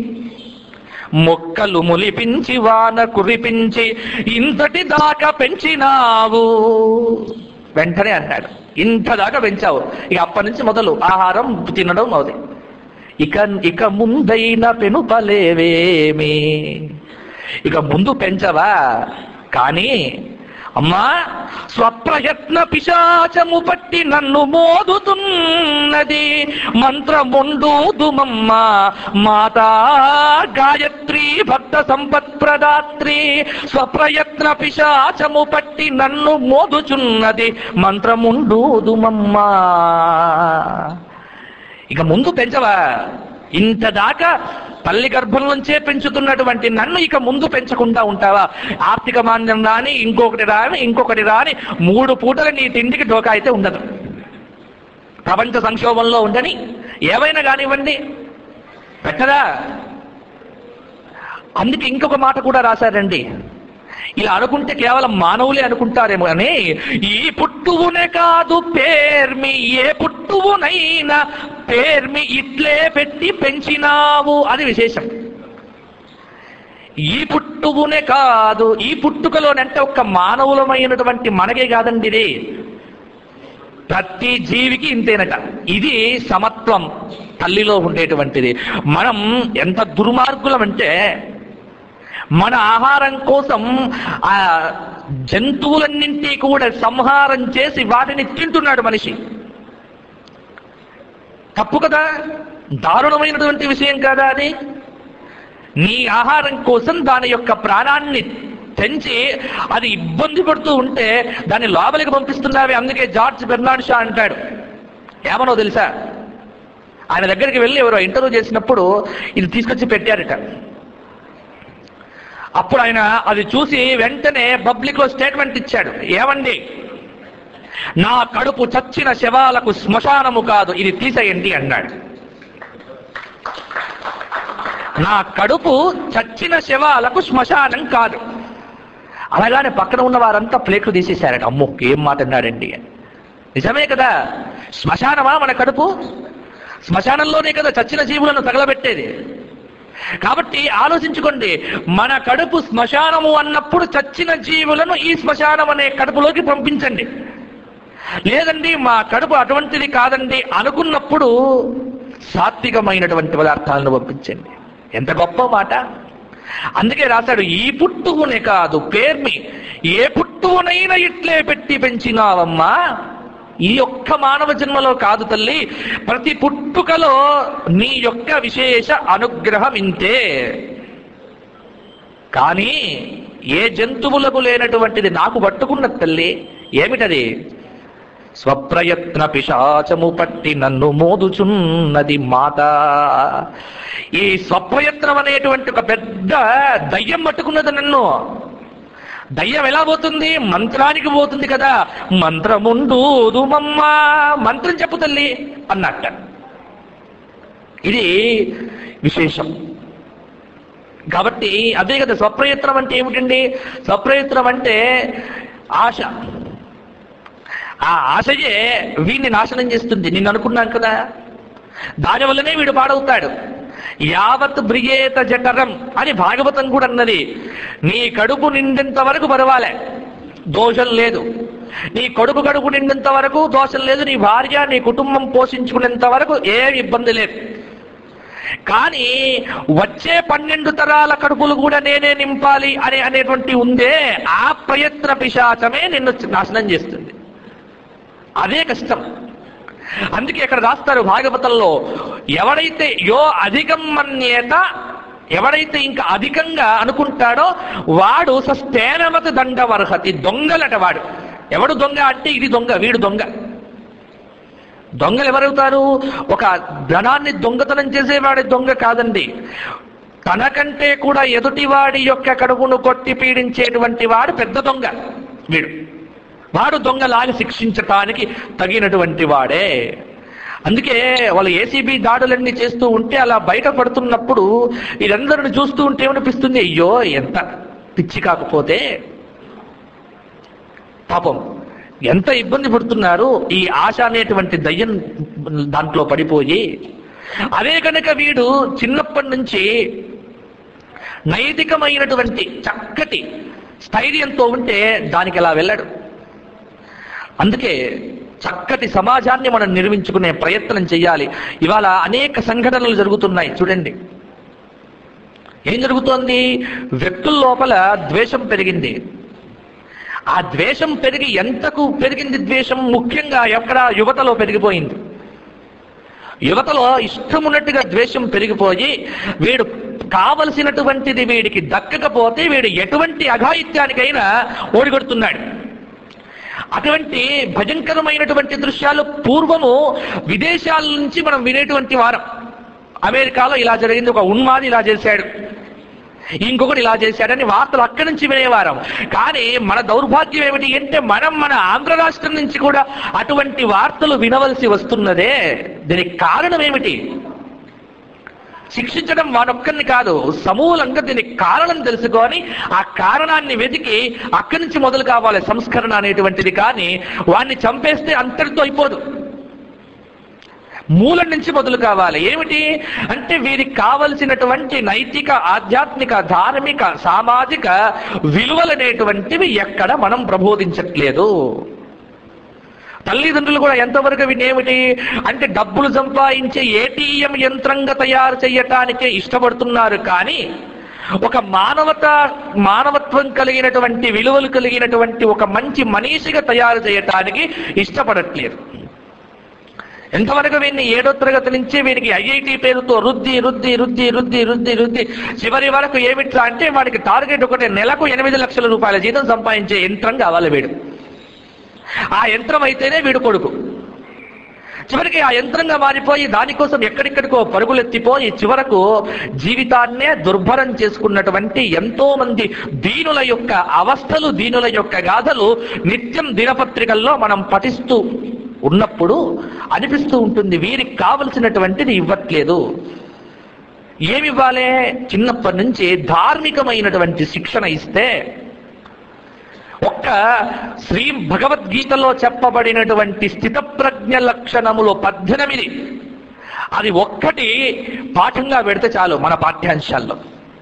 మొక్కలు మొలిపించి వాన కురిపించి ఇంతటి దాకా పెంచినావు వెంటనే అన్నాడు ఇంత దాకా పెంచావు ఇక అప్పటి నుంచి మొదలు ఆహారం తినడం అవుతుంది ఇక ఇక ముందైన పెనుపలేవేమి ఇక ముందు పెంచవా కానీ అమ్మా స్వప్రయత్న పిశాచము పట్టి నన్ను మోదుతున్నది మంత్రముండూదుమమ్మ మాతా గాయత్రి భక్త సంపత్ ప్రదాత్రి స్వప్రయత్న పిశాచము పట్టి నన్ను మోదుచున్నది మంత్రముండూదుమమ్మా ఇక ముందు పెంచవా ఇంత దాకా తల్లి గర్భం నుంచే పెంచుతున్నటువంటి నన్ను ఇక ముందు పెంచకుండా ఉంటావా ఆర్థిక మాంద్యం రాని ఇంకొకటి రాని ఇంకొకటి రాని మూడు పూటలు నీ తిండికి డోకా అయితే ఉండదు ప్రపంచ సంక్షోభంలో ఉండని ఏవైనా కానివ్వండి పెట్టదా అందుకే ఇంకొక మాట కూడా రాశారండి ఇలా అనుకుంటే కేవలం మానవులే అనుకుంటారేమో అని ఈ పుట్టువునే కాదు పేర్మి ఏ పుట్టువునైనా పేర్మి ఇట్లే పెట్టి పెంచినావు అది విశేషం ఈ పుట్టువునే కాదు ఈ పుట్టుకలోనంటే ఒక్క మానవులమైనటువంటి మనకే కాదండి ఇది ప్రతి జీవికి ఇంతేనట ఇది సమత్వం తల్లిలో ఉండేటువంటిది మనం ఎంత దుర్మార్గులం అంటే మన ఆహారం కోసం ఆ జంతువులన్నింటి కూడా సంహారం చేసి వాటిని తింటున్నాడు మనిషి తప్పు కదా దారుణమైనటువంటి విషయం కదా అది నీ ఆహారం కోసం దాని యొక్క ప్రాణాన్ని పెంచి అది ఇబ్బంది పడుతూ ఉంటే దాన్ని లోపలికి పంపిస్తున్నావి అందుకే జార్జ్ బెర్నాడ్ షా అంటాడు ఏమనో తెలుసా ఆయన దగ్గరికి వెళ్ళి ఎవరో ఇంటర్వ్యూ చేసినప్పుడు ఇది తీసుకొచ్చి పెట్టారట అప్పుడు ఆయన అది చూసి వెంటనే పబ్లిక్ లో స్టేట్మెంట్ ఇచ్చాడు ఏమండి నా కడుపు చచ్చిన శవాలకు శ్మశానము కాదు ఇది తీసేయండి అన్నాడు నా కడుపు చచ్చిన శవాలకు శ్మశానం కాదు అలాగానే పక్కన ఉన్న వారంతా ప్లేట్లు తీసేశారట అమ్మో ఏం మాట అన్నాడండి అని. నిజమే కదా శ్మశానమా మన కడుపు శ్మశానంలోనే కదా చచ్చిన జీవులను తగలబెట్టేది కాబట్టి ఆలోచించుకోండి మన కడుపు శ్మశానము అన్నప్పుడు చచ్చిన జీవులను ఈ శ్మశానం అనే కడుపులోకి పంపించండి లేదండి మా కడుపు అటువంటిది కాదండి అనుకున్నప్పుడు సాత్వికమైనటువంటి పదార్థాలను పంపించండి ఎంత గొప్ప మాట అందుకే రాశాడు ఈ పుట్టువునే కాదు పేర్మి ఏ పుట్టువునైనా ఇట్లే పెట్టి పెంచినావమ్మా ఈ ఒక్క మానవ జన్మలో కాదు తల్లి ప్రతి పుట్టుకలో నీ యొక్క విశేష అనుగ్రహం ఇంతే కానీ ఏ జంతువులకు లేనటువంటిది నాకు పట్టుకున్న తల్లి ఏమిటది స్వప్రయత్న పిశాచము పట్టి నన్ను మోదుచున్నది మాత ఈ స్వప్రయత్నం అనేటువంటి ఒక పెద్ద దయ్యం పట్టుకున్నది నన్ను దయ్యం ఎలా పోతుంది మంత్రానికి పోతుంది కదా మంత్రముండు మమ్మ మంత్రం చెప్పు తల్లి అన్నట్ట ఇది విశేషం కాబట్టి అదే కదా స్వప్రయత్నం అంటే ఏమిటండి స్వప్రయత్నం అంటే ఆశ ఆ ఆశయే వీడిని నాశనం చేస్తుంది నిన్ను అనుకున్నాను కదా దాని వల్లనే వీడు పాడవుతాడు యావత్ బ్రియేత జఠరం అని భాగవతం కూడా అన్నది నీ కడుపు నిండేంత వరకు పర్వాలే దోషం లేదు నీ కొడుకు కడుపు నిండేంత వరకు దోషం లేదు నీ భార్య నీ కుటుంబం పోషించుకునేంత వరకు ఏం ఇబ్బంది లేదు కానీ వచ్చే పన్నెండు తరాల కడుపులు కూడా నేనే నింపాలి అనే అనేటువంటి ఉందే ఆ ప్రయత్న పిశాచమే నిన్ను నాశనం చేస్తుంది అదే కష్టం అందుకే ఇక్కడ రాస్తారు భాగవతంలో ఎవడైతే యో అధికం మన్యేత ఎవడైతే ఇంకా అధికంగా అనుకుంటాడో వాడు సస్తేనవత దండవర్హతి దొంగలట వాడు ఎవడు దొంగ అంటే ఇది దొంగ వీడు దొంగ దొంగలు ఎవరవుతారు ఒక ధనాన్ని దొంగతనం చేసేవాడి దొంగ కాదండి తనకంటే కూడా ఎదుటివాడి యొక్క కడుపును కొట్టి పీడించేటువంటి వాడు పెద్ద దొంగ వీడు వాడు దొంగలాగి శిక్షించటానికి తగినటువంటి వాడే అందుకే వాళ్ళు ఏసీబీ దాడులన్నీ చేస్తూ ఉంటే అలా బయట పడుతున్నప్పుడు వీరందరిని చూస్తూ ఉంటే ఏమనిపిస్తుంది అయ్యో ఎంత పిచ్చి కాకపోతే పాపం ఎంత ఇబ్బంది పడుతున్నారు ఈ ఆశ అనేటువంటి దయ్యం దాంట్లో పడిపోయి అదే కనుక వీడు చిన్నప్పటి నుంచి నైతికమైనటువంటి చక్కటి స్థైర్యంతో ఉంటే దానికి అలా వెళ్ళాడు అందుకే చక్కటి సమాజాన్ని మనం నిర్మించుకునే ప్రయత్నం చేయాలి ఇవాళ అనేక సంఘటనలు జరుగుతున్నాయి చూడండి ఏం జరుగుతోంది వ్యక్తుల లోపల ద్వేషం పెరిగింది ఆ ద్వేషం పెరిగి ఎంతకు పెరిగింది ద్వేషం ముఖ్యంగా ఎక్కడ యువతలో పెరిగిపోయింది యువతలో ఇష్టమున్నట్టుగా ద్వేషం పెరిగిపోయి వీడు కావలసినటువంటిది వీడికి దక్కకపోతే వీడు ఎటువంటి అఘాయిత్యానికైనా ఓడిగొడుతున్నాడు అటువంటి భయంకరమైనటువంటి దృశ్యాలు పూర్వము విదేశాల నుంచి మనం వినేటువంటి వారం అమెరికాలో ఇలా జరిగింది ఒక ఉన్మాది ఇలా చేశాడు ఇంకొకటి ఇలా చేశాడని వార్తలు అక్కడి నుంచి వినేవారం కానీ మన దౌర్భాగ్యం ఏమిటి అంటే మనం మన ఆంధ్ర రాష్ట్రం నుంచి కూడా అటువంటి వార్తలు వినవలసి వస్తున్నదే దీనికి కారణం ఏమిటి శిక్షించడం వాడొక్కరిని కాదు సమూలంగా దీనికి కారణం తెలుసుకొని ఆ కారణాన్ని వెతికి అక్కడి నుంచి మొదలు కావాలి సంస్కరణ అనేటువంటిది కానీ వాడిని చంపేస్తే అంతటితో అయిపోదు మూలం నుంచి మొదలు కావాలి ఏమిటి అంటే వీరికి కావలసినటువంటి నైతిక ఆధ్యాత్మిక ధార్మిక సామాజిక విలువలనేటువంటివి ఎక్కడ మనం ప్రబోధించట్లేదు తల్లిదండ్రులు కూడా ఎంతవరకు వినేమిటి అంటే డబ్బులు సంపాదించే ఏటీఎం యంత్రంగా తయారు చేయటానికే ఇష్టపడుతున్నారు కానీ ఒక మానవత మానవత్వం కలిగినటువంటి విలువలు కలిగినటువంటి ఒక మంచి మనిషిగా తయారు చేయటానికి ఇష్టపడట్లేదు ఎంతవరకు వీడిని ఏడో తరగతి నుంచి వీడికి ఐఐటి పేరుతో రుద్ది రుద్ది రుద్ది రుద్ది రుద్ది రుద్ది చివరి వరకు ఏమిట్రా అంటే వాడికి టార్గెట్ ఒకటి నెలకు ఎనిమిది లక్షల రూపాయల జీతం సంపాదించే యంత్రం కావాలి వీడు ఆ యంత్రం అయితేనే వీడు కొడుకు చివరికి ఆ యంత్రంగా మారిపోయి దానికోసం ఎక్కడిక్కడికో పరుగులెత్తిపోయి చివరకు జీవితాన్నే దుర్భరం చేసుకున్నటువంటి ఎంతో మంది దీనుల యొక్క అవస్థలు దీనుల యొక్క గాథలు నిత్యం దినపత్రికల్లో మనం పఠిస్తూ ఉన్నప్పుడు అనిపిస్తూ ఉంటుంది వీరికి కావలసినటువంటిది ఇవ్వట్లేదు ఏమివ్వాలి చిన్నప్పటి నుంచి ధార్మికమైనటువంటి శిక్షణ ఇస్తే ఒక్క శ్రీ భగవద్గీతలో చెప్పబడినటువంటి స్థితప్రజ్ఞ లక్షణములు పద్దెనిమిది అది ఒక్కటి పాఠంగా పెడితే చాలు మన పాఠ్యాంశాల్లో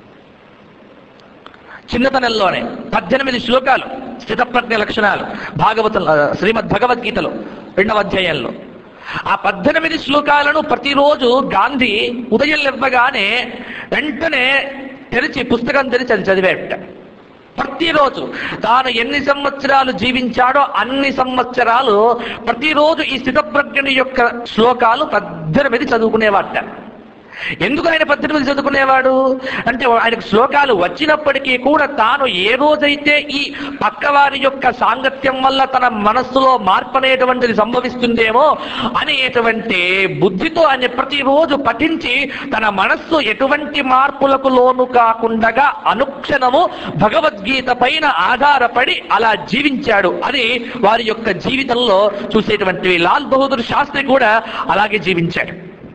చిన్నతనంలోనే పద్దెనిమిది శ్లోకాలు స్థితప్రజ్ఞ లక్షణాలు భాగవతం ఆ, శ్రీమద్ భగవద్గీతలో రెండవ అధ్యాయంలో ఆ పద్దెనిమిది శ్లోకాలను ప్రతిరోజు గాంధీ ఉదయం లేవగానే వెంటనే తెరిచి పుస్తకం తెరిచి అది చదివేట ప్రతిరోజు తాను ఎన్ని సంవత్సరాలు జీవించాడో అన్ని సంవత్సరాలు ప్రతిరోజు ఈ స్థితప్రజ్ఞుని యొక్క శ్లోకాలు పద్దెనిమిది చదువుకునేవాట ఎందుకు ఆయన పద్దెనిమిది చదువుకునేవాడు అంటే ఆయనకు శ్లోకాలు వచ్చినప్పటికీ కూడా తాను ఏ రోజైతే ఈ పక్కవారి యొక్క సాంగత్యం వల్ల తన మనస్సులో మార్పు అనేటువంటిది సంభవిస్తుందేమో అనేటువంటి బుద్ధితో ఆయన ప్రతిరోజు పఠించి తన మనస్సు ఎటువంటి మార్పులకు లోను కాకుండా అనుక్షణము భగవద్గీత పైన ఆధారపడి అలా జీవించాడు అది వారి యొక్క జీవితంలో చూసేటువంటి లాల్ బహదూర్ శాస్త్రి కూడా అలాగే జీవించాడు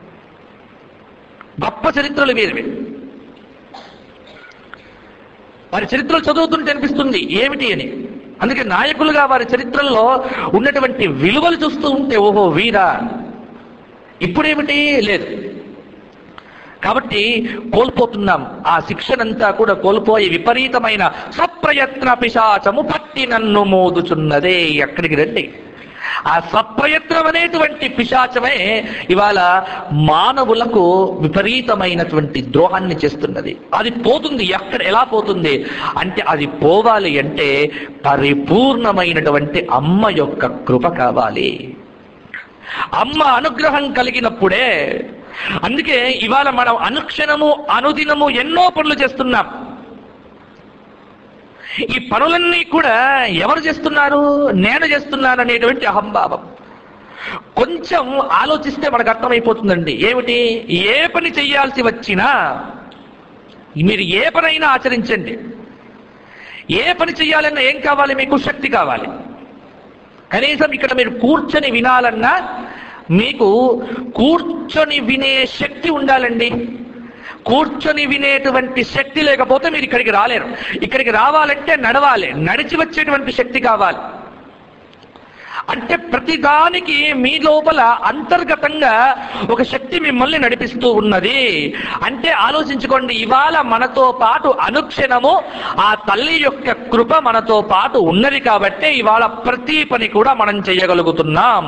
గొప్ప చరిత్రలు వీరివి వారి చరిత్రలు చదువుతుంటే అనిపిస్తుంది ఏమిటి అని అందుకే నాయకులుగా వారి చరిత్రల్లో ఉన్నటువంటి విలువలు చూస్తూ ఉంటే ఓహో వీరా ఇప్పుడేమిటి లేదు కాబట్టి కోల్పోతున్నాం ఆ శిక్షణంతా కూడా కోల్పోయి విపరీతమైన స్వప్రయత్న పిశాచము పట్టి నన్ను మోదుచున్నదే ఎక్కడికి రండి ఆ సప్రయత్నం అనేటువంటి పిశాచమే ఇవాళ మానవులకు విపరీతమైనటువంటి ద్రోహాన్ని చేస్తున్నది అది పోతుంది ఎక్కడ ఎలా పోతుంది అంటే అది పోవాలి అంటే పరిపూర్ణమైనటువంటి అమ్మ యొక్క కృప కావాలి అమ్మ అనుగ్రహం కలిగినప్పుడే అందుకే ఇవాళ మనం అనుక్షణము అనుదినము ఎన్నో పనులు చేస్తున్నాం ఈ పనులన్నీ కూడా ఎవరు చేస్తున్నారు నేను చేస్తున్నాను అనేటువంటి అహంభావం కొంచెం ఆలోచిస్తే మనకు అర్థమైపోతుందండి ఏమిటి ఏ పని చేయాల్సి వచ్చినా మీరు ఏ పనైనా ఆచరించండి ఏ పని చేయాలన్నా ఏం కావాలి మీకు శక్తి కావాలి కనీసం ఇక్కడ మీరు కూర్చొని వినాలన్నా మీకు కూర్చొని వినే శక్తి ఉండాలండి కూర్చొని వినేటువంటి శక్తి లేకపోతే మీరు ఇక్కడికి రాలేరు ఇక్కడికి రావాలంటే నడవాలి నడిచి వచ్చేటువంటి శక్తి కావాలి అంటే ప్రతిదానికి మీ లోపల అంతర్గతంగా ఒక శక్తి మిమ్మల్ని నడిపిస్తూ ఉన్నది అంటే ఆలోచించుకోండి ఇవాళ మనతో పాటు అనుక్షణము ఆ తల్లి యొక్క కృప మనతో పాటు ఉన్నది కాబట్టి ఇవాళ ప్రతి పని కూడా మనం చేయగలుగుతున్నాం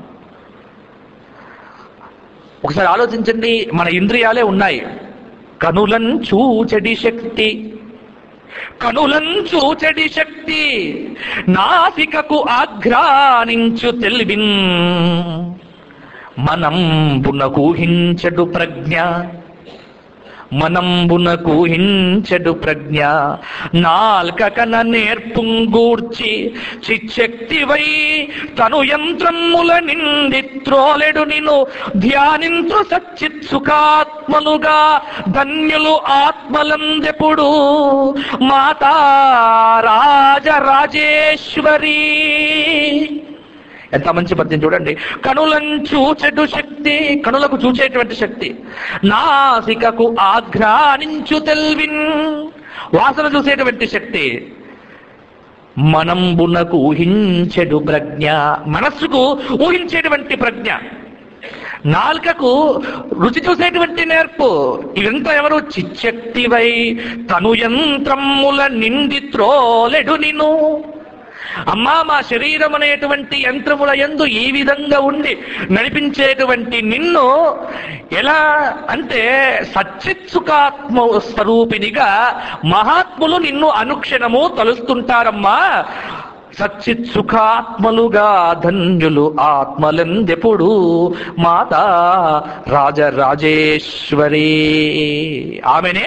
ఒకసారి ఆలోచించండి మన ఇంద్రియాలే ఉన్నాయి కనులను చూచడి శక్తి కనులను చూచడి శక్తి నాసికకు ఆఘ్రానించు తెలివిన్ మనంబున కూహించడు ప్రజ్ఞ మనంబునకు హించడు ప్రజ్ఞ నాల్క కన నేర్పుంగూర్చి చిచ్చక్తివై తను యంత్రముల నిండి త్రోలెడు నిను ధ్యానించు సచ్చిత్ సుఖాత్మలుగా ధన్యులు ఆత్మలందెప్పుడు మాతా రాజరాజేశ్వరి ఎంత మంచి పద్యం చూడండి కనులను చూచెడు శక్తి కనులకు చూచేటువంటి శక్తి నాసికకు ఆఘ్రానించు తెల్విన్ వాసన చూసేటువంటి శక్తి మనంబునకు ఊహించెడు ప్రజ్ఞ మనస్సుకు ఊహించేటువంటి ప్రజ్ఞ నాలుకకు రుచి చూసేటువంటి నేర్పు ఇదంతా ఎవరు చిచ్చక్తివై తను యంత్రముల నిండి త్రోలెడు నిను అమ్మా మా శరీరం అనేటువంటి యంత్రముల యందు ఈ విధంగా ఉండి నడిపించేటువంటి నిన్ను ఎలా అంటే సచ్చిత్సుకాత్మ స్వరూపినిగా మహాత్ములు నిన్ను అనుక్షణము తలుస్తుంటారమ్మా సచ్చిత్ సుఖాత్మలుగా ధన్యులు ఆత్మలందెప్పుడు మాతా రాజరాజేశ్వరి ఆమెనే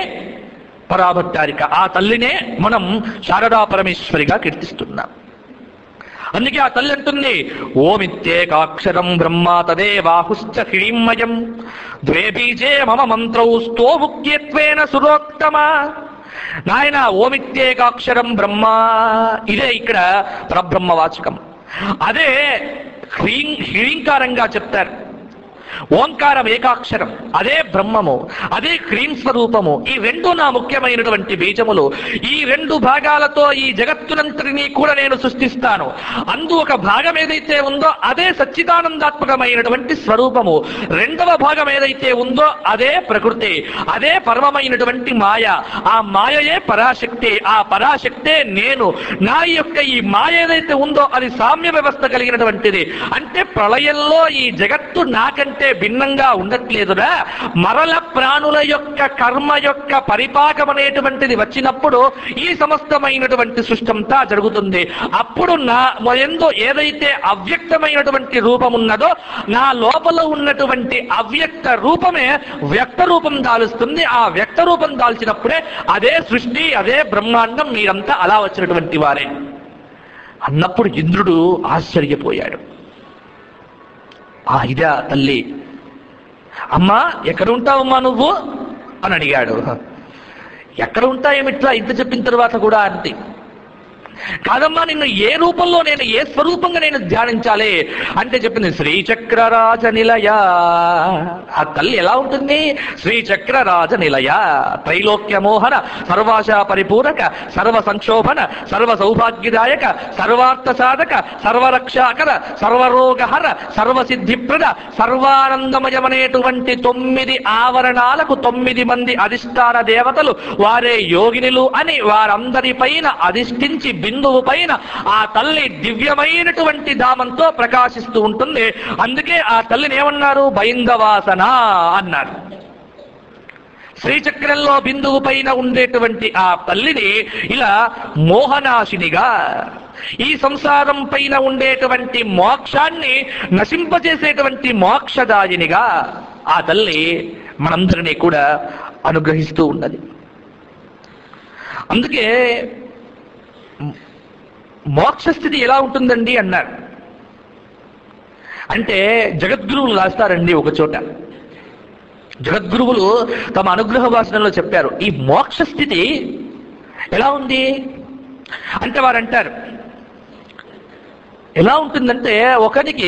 పరాభట్టారిక ఆ తల్లినే మనం శారదా పరమేశ్వరిగా కీర్తిస్తున్నాం అందుకే ఆ తల్లి అంటుంది ఓమిత్యేకాక్షరం బ్రహ్మ తదేవాహుశ్చ హిమయం ద్వే బీజే మమ మంత్రౌ sto ముఖ్యత్వేన సురోత్తమ నాయన ఓమిత్యేకాక్షరం బ్రహ్మ ఇదే ఇక్కడ పరబ్రహ్మ వాచకం అదే హ్రీం హ్రీంకారంగా చెప్తారు ఓంకారం ఏకాక్షరం అదే బ్రహ్మము అదే క్రీం స్వరూపము ఈ రెండు నా ముఖ్యమైనటువంటి బీజములు ఈ రెండు భాగాలతో ఈ జగత్తునంతటినీ కూడా నేను సృష్టిస్తాను అందు ఒక భాగం ఏదైతే ఉందో అదే సచ్చిదానందాత్మకమైనటువంటి స్వరూపము రెండవ భాగం ఏదైతే ఉందో అదే ప్రకృతి అదే పరమమైనటువంటి మాయ ఆ మాయయే పరాశక్తి ఆ పరాశక్తే నేను నా యొక్క ఈ మాయ ఏదైతే ఉందో అది సామ్య వ్యవస్థ కలిగినటువంటిది అంటే ప్రళయంలో ఈ జగత్తు నాకంటే భిన్నంగా ఉండట్లేదురా మరల ప్రాణుల యొక్క కర్మ యొక్క పరిపాకం అనేటువంటిది వచ్చినప్పుడు ఈ సమస్తమైనటువంటి సృష్టంతా జరుగుతుంది అప్పుడు నా ఎందు ఏదైతే అవ్యక్తమైనటువంటి రూపం ఉన్నదో నా లోపల ఉన్నటువంటి అవ్యక్త రూపమే వ్యక్త రూపం దాలుస్తుంది ఆ వ్యక్త రూపం దాల్చినప్పుడే అదే సృష్టి అదే బ్రహ్మాండం మీరంతా అలా వచ్చినటువంటి వారే అన్నప్పుడు ఇంద్రుడు ఆశ్చర్యపోయాడు ఆ ఇదా తల్లి అమ్మా ఎక్కడ ఉంటావమ్మా నువ్వు అని అడిగాడు ఎక్కడ ఉంటాయేమిట్లా ఇంత చెప్పిన తర్వాత కూడా అంతే కాదమ్మా నిన్ను ఏ రూపంలో నేను ఏ స్వరూపంగా నేను ధ్యానించాలి అంటే చెప్పింది శ్రీచక్రరాజ నిలయ ఆ తల్లి ఎలా ఉంటుంది శ్రీచక్రరాజ నిలయ త్రైలోక్య మోహన సర్వాశా పరిపూరక సర్వ సంక్షోభన సర్వ సౌభాగ్యదాయక సర్వార్థ సాధక సర్వరక్షాకర సర్వరోగహర సర్వసిద్ధిప్రద సర్వానందమయమనేటువంటి తొమ్మిది ఆవరణాలకు తొమ్మిది మంది అధిష్టాన దేవతలు వారే యోగినులు అని వారందరిపైన అధిష్ఠించి బిందువు పైన ఆ తల్లి దివ్యమైనటువంటి దామంతో ప్రకాశిస్తూ ఉంటుంది అందుకే ఆ తల్లిని ఏమన్నారు బైందవాసన అన్నారు శ్రీచక్రంలో బిందువు పైన ఉండేటువంటి ఆ తల్లిని ఇలా మోహనాశినిగా ఈ సంసారం పైన ఉండేటువంటి మోక్షాన్ని నశింపజేసేటువంటి మోక్షదాయినిగా ఆ తల్లి మనందరినీ కూడా అనుగ్రహిస్తూ ఉన్నది అందుకే మోక్ష స్థితి ఎలా ఉంటుందండి అన్నారు అంటే జగద్గురువులు రాస్తారండి ఒక చోట జగద్గురువులు తమ అనుగ్రహ భాషణలో చెప్పారు ఈ మోక్ష స్థితి ఎలా ఉంది అంటే వారు అంటారు ఎలా ఉంటుందంటే ఒకరికి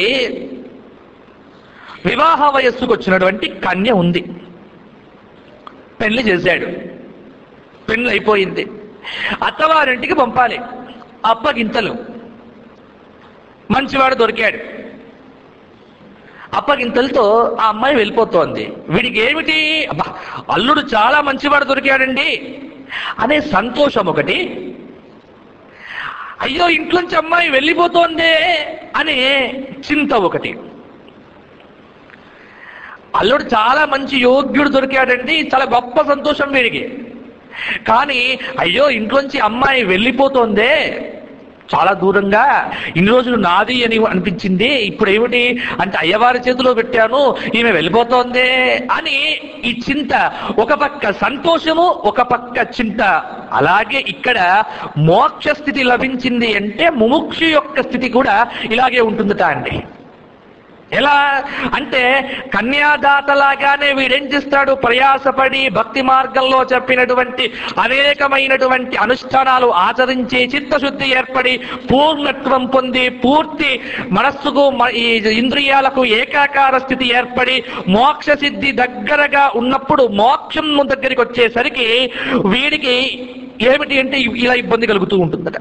వివాహ వయస్సుకు వచ్చినటువంటి కన్య ఉంది పెళ్లి చేశాడు పెళ్లి అయిపోయింది అత్తవారింటికి పంపాలి అప్పగింతలు మంచివాడు దొరికాడు అప్పగింతలతో ఆ అమ్మాయి వెళ్ళిపోతోంది వీడికి ఏమిటి అబ్బా అల్లుడు చాలా మంచివాడు దొరికాడండి అనే సంతోషం ఒకటి అయ్యో ఇంట్లోంచి అమ్మాయి వెళ్ళిపోతోందే అనే చింత ఒకటి అల్లుడు చాలా మంచి యోగ్యుడు దొరికాడండి చాలా గొప్ప సంతోషం వీడికి కానీ అయ్యో ఇంట్లోంచి అమ్మాయి వెళ్ళిపోతోందే చాలా దూరంగా ఇన్ని రోజులు నాది అని అనిపించింది ఇప్పుడు ఏమిటి అంటే అయ్యవారి చేతిలో పెట్టాను ఈమె వెళ్ళిపోతోందే అని ఈ చింత ఒక పక్క సంతోషము ఒక పక్క చింత అలాగే ఇక్కడ మోక్ష స్థితి లభించింది అంటే ముముక్షు యొక్క స్థితి కూడా ఇలాగే ఉంటుందట అండి ఎలా అంటే కన్యాదాతలాగానే వీడేం చేస్తాడు ప్రయాసపడి భక్తి మార్గంలో చెప్పినటువంటి అనేకమైనటువంటి అనుష్ఠానాలు ఆచరించి చిత్తశుద్ధి ఏర్పడి పూర్ణత్వం పొంది పూర్తి మనస్సుకు మ- ఈ ఇంద్రియాలకు ఏకాకార స్థితి ఏర్పడి మోక్ష సిద్ధి దగ్గరగా ఉన్నప్పుడు మోక్షం దగ్గరికి వచ్చేసరికి వీడికి ఏమిటి అంటే ఇలా ఇబ్బంది కలుగుతూ ఉంటుందట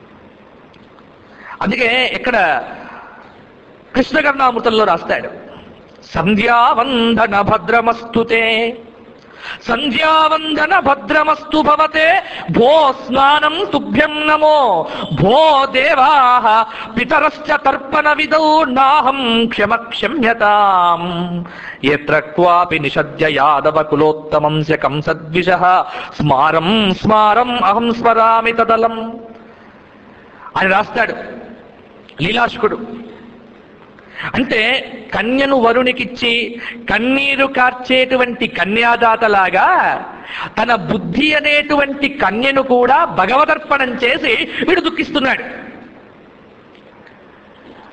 అందుకే ఇక్కడ కృష్ణ కర్ణామృతంలో రాస్తాడు సంధ్యావందన భద్రమస్తుతే సంధ్యావందన భద్రమస్తు భవతే భో స్నానం తుభ్యం నమో భో దేవా పితరశ్చ తర్పణ విదౌ నాహం క్షమ క్షమ్యతాం ఎత్ర క్వాపి నిషద్య యాదవ కులోత్తమం శకం సద్విష స్మారం స్మారం అహం స్మరామి తదలం అని రాస్తాడు లీలాశుకుడు అంటే కన్యను వరునికిచ్చి కన్నీరు కార్చేటువంటి కన్యాదాతలాగా తన బుద్ధి అనేటువంటి కన్యను కూడా భగవదర్పణం చేసి వీడు దుఃఖిస్తున్నాడు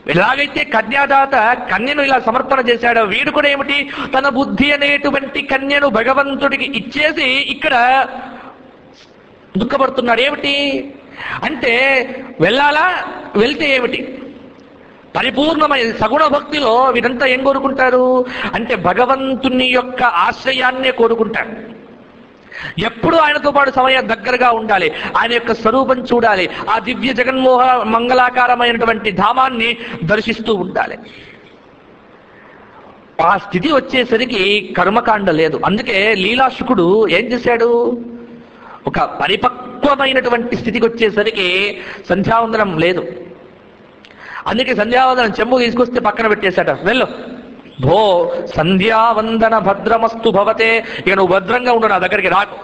ఎలాగైతే కన్యాదాత కన్యను ఇలా సమర్పణ చేశాడో వీడు కూడా ఏమిటి తన బుద్ధి అనేటువంటి కన్యను భగవంతుడికి ఇచ్చేసి ఇక్కడ దుఃఖపడుతున్నాడు ఏమిటి అంటే వెళ్ళాలా వెళ్తే ఏమిటి పరిపూర్ణమైన సగుణ భక్తిలో వీరంతా ఏం కోరుకుంటారు అంటే భగవంతుని యొక్క ఆశ్రయాన్నే కోరుకుంటారు ఎప్పుడు ఆయనతో పాటు సమయం దగ్గరగా ఉండాలి ఆయన యొక్క స్వరూపం చూడాలి ఆ దివ్య జగన్మోహ మంగళాకారమైనటువంటి ధామాన్ని దర్శిస్తూ ఉండాలి ఆ స్థితి వచ్చేసరికి కర్మకాండ లేదు అందుకే లీలాశుకుడు ఏం చేశాడు ఒక పరిపక్వమైనటువంటి స్థితికి వచ్చేసరికి సంధ్యావందనం లేదు అందుకే సంధ్యావందనం చెంబు తీసుకొస్తే పక్కన పెట్టేశాట వెళ్ళు భో సంధ్యావందన భద్రమస్తు భవతే ఇక నువ్వు భద్రంగా ఉండు నా దగ్గరికి రాకు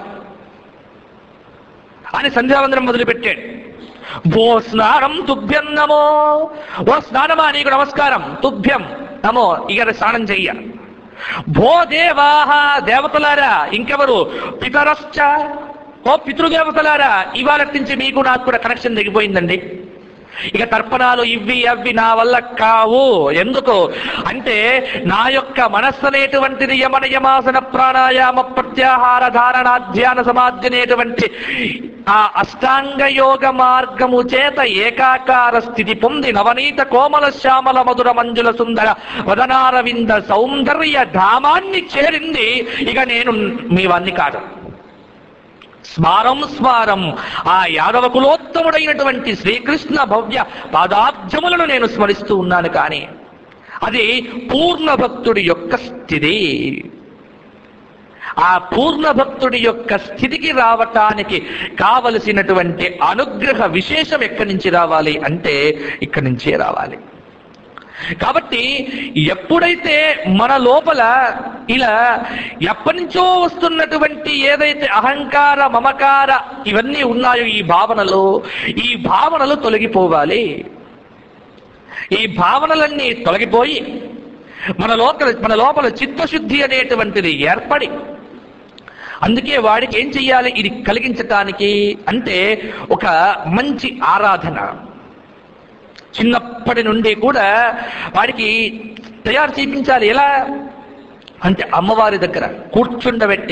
అని సంధ్యావందనం మొదలుపెట్టాడు భో స్నానం తుభ్యం నమో ఓ స్నానమా నీకు నమస్కారం తుభ్యం నమో ఇక స్నానం చెయ్య భో దేవాహ దేవతలారా ఇంకెవరు పితరశ్చ ఓ పితృదేవతలారా ఇవాళ నుంచి మీకు నాకు కూడా కనెక్షన్ తెగిపోయిందండి ఇక తర్పణాలు ఇవి అవి నా వల్ల కావు ఎందుకు అంటే నా యొక్క మనస్సు అనేటువంటిది యమన యమాసన ప్రాణాయామ ప్రత్యాహార ధారణ ధ్యాన సమాధి అనేటువంటి ఆ అష్టాంగ యోగ మార్గము చేత ఏకాకార స్థితి పొంది నవనీత కోమల శ్యామల మధుర మంజుల సుందర వదనారవింద సౌందర్య ధామాన్ని చేరింది ఇక నేను మీవన్నీ కాదు స్మారం స్మారం ఆ యాదవ కులోత్తముడైనటువంటి శ్రీకృష్ణ భవ్య పాదాబ్జములను నేను స్మరిస్తూ ఉన్నాను కానీ అది పూర్ణ భక్తుడి యొక్క స్థితి ఆ పూర్ణ భక్తుడి యొక్క స్థితికి రావటానికి కావలసినటువంటి అనుగ్రహ విశేషం ఎక్కడి నుంచి రావాలి అంటే ఇక్కడి నుంచే రావాలి కాబట్టి ఎప్పుడైతే మన లోపల ఇలా ఎప్పటి నుంచో వస్తున్నటువంటి ఏదైతే అహంకార మమకార ఇవన్నీ ఉన్నాయో ఈ భావనలు ఈ భావనలు తొలగిపోవాలి ఈ భావనలన్నీ తొలగిపోయి మన లోపల మన లోపల చిత్తశుద్ధి అనేటువంటిది ఏర్పడి అందుకే వాడికి ఏం చెయ్యాలి ఇది కలిగించటానికి అంటే ఒక మంచి ఆరాధన చిన్నప్పటి నుండి కూడా వాడికి తయారు చేయించాలి ఎలా అంటే అమ్మవారి దగ్గర కూర్చుండబెట్టి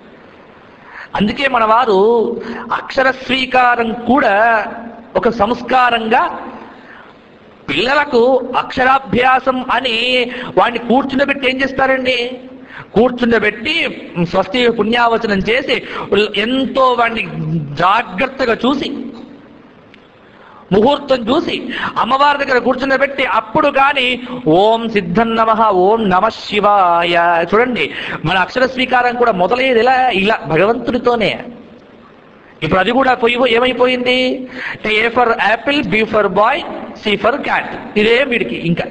అందుకే మన వారు అక్షర స్వీకారం కూడా ఒక సంస్కారంగా పిల్లలకు అక్షరాభ్యాసం అని వాడిని కూర్చుండబెట్టి ఏం చేస్తారండి కూర్చుండబెట్టి స్వస్తి పుణ్యావచనం చేసి ఎంతో వాడిని జాగ్రత్తగా చూసి ముహూర్తం చూసి అమ్మవారి దగ్గర కూర్చుండబెట్టి అప్పుడు కానీ ఓం సిద్ధం నమ ఓం నమ శివాయ చూడండి మన అక్షర స్వీకారం కూడా మొదలయ్యేది ఎలా ఇలా భగవంతుడితోనే ఇప్పుడు అది కూడా పోయి ఏమైపోయింది A for apple B for boy C for cat ఇదే వీడికి ఇంకా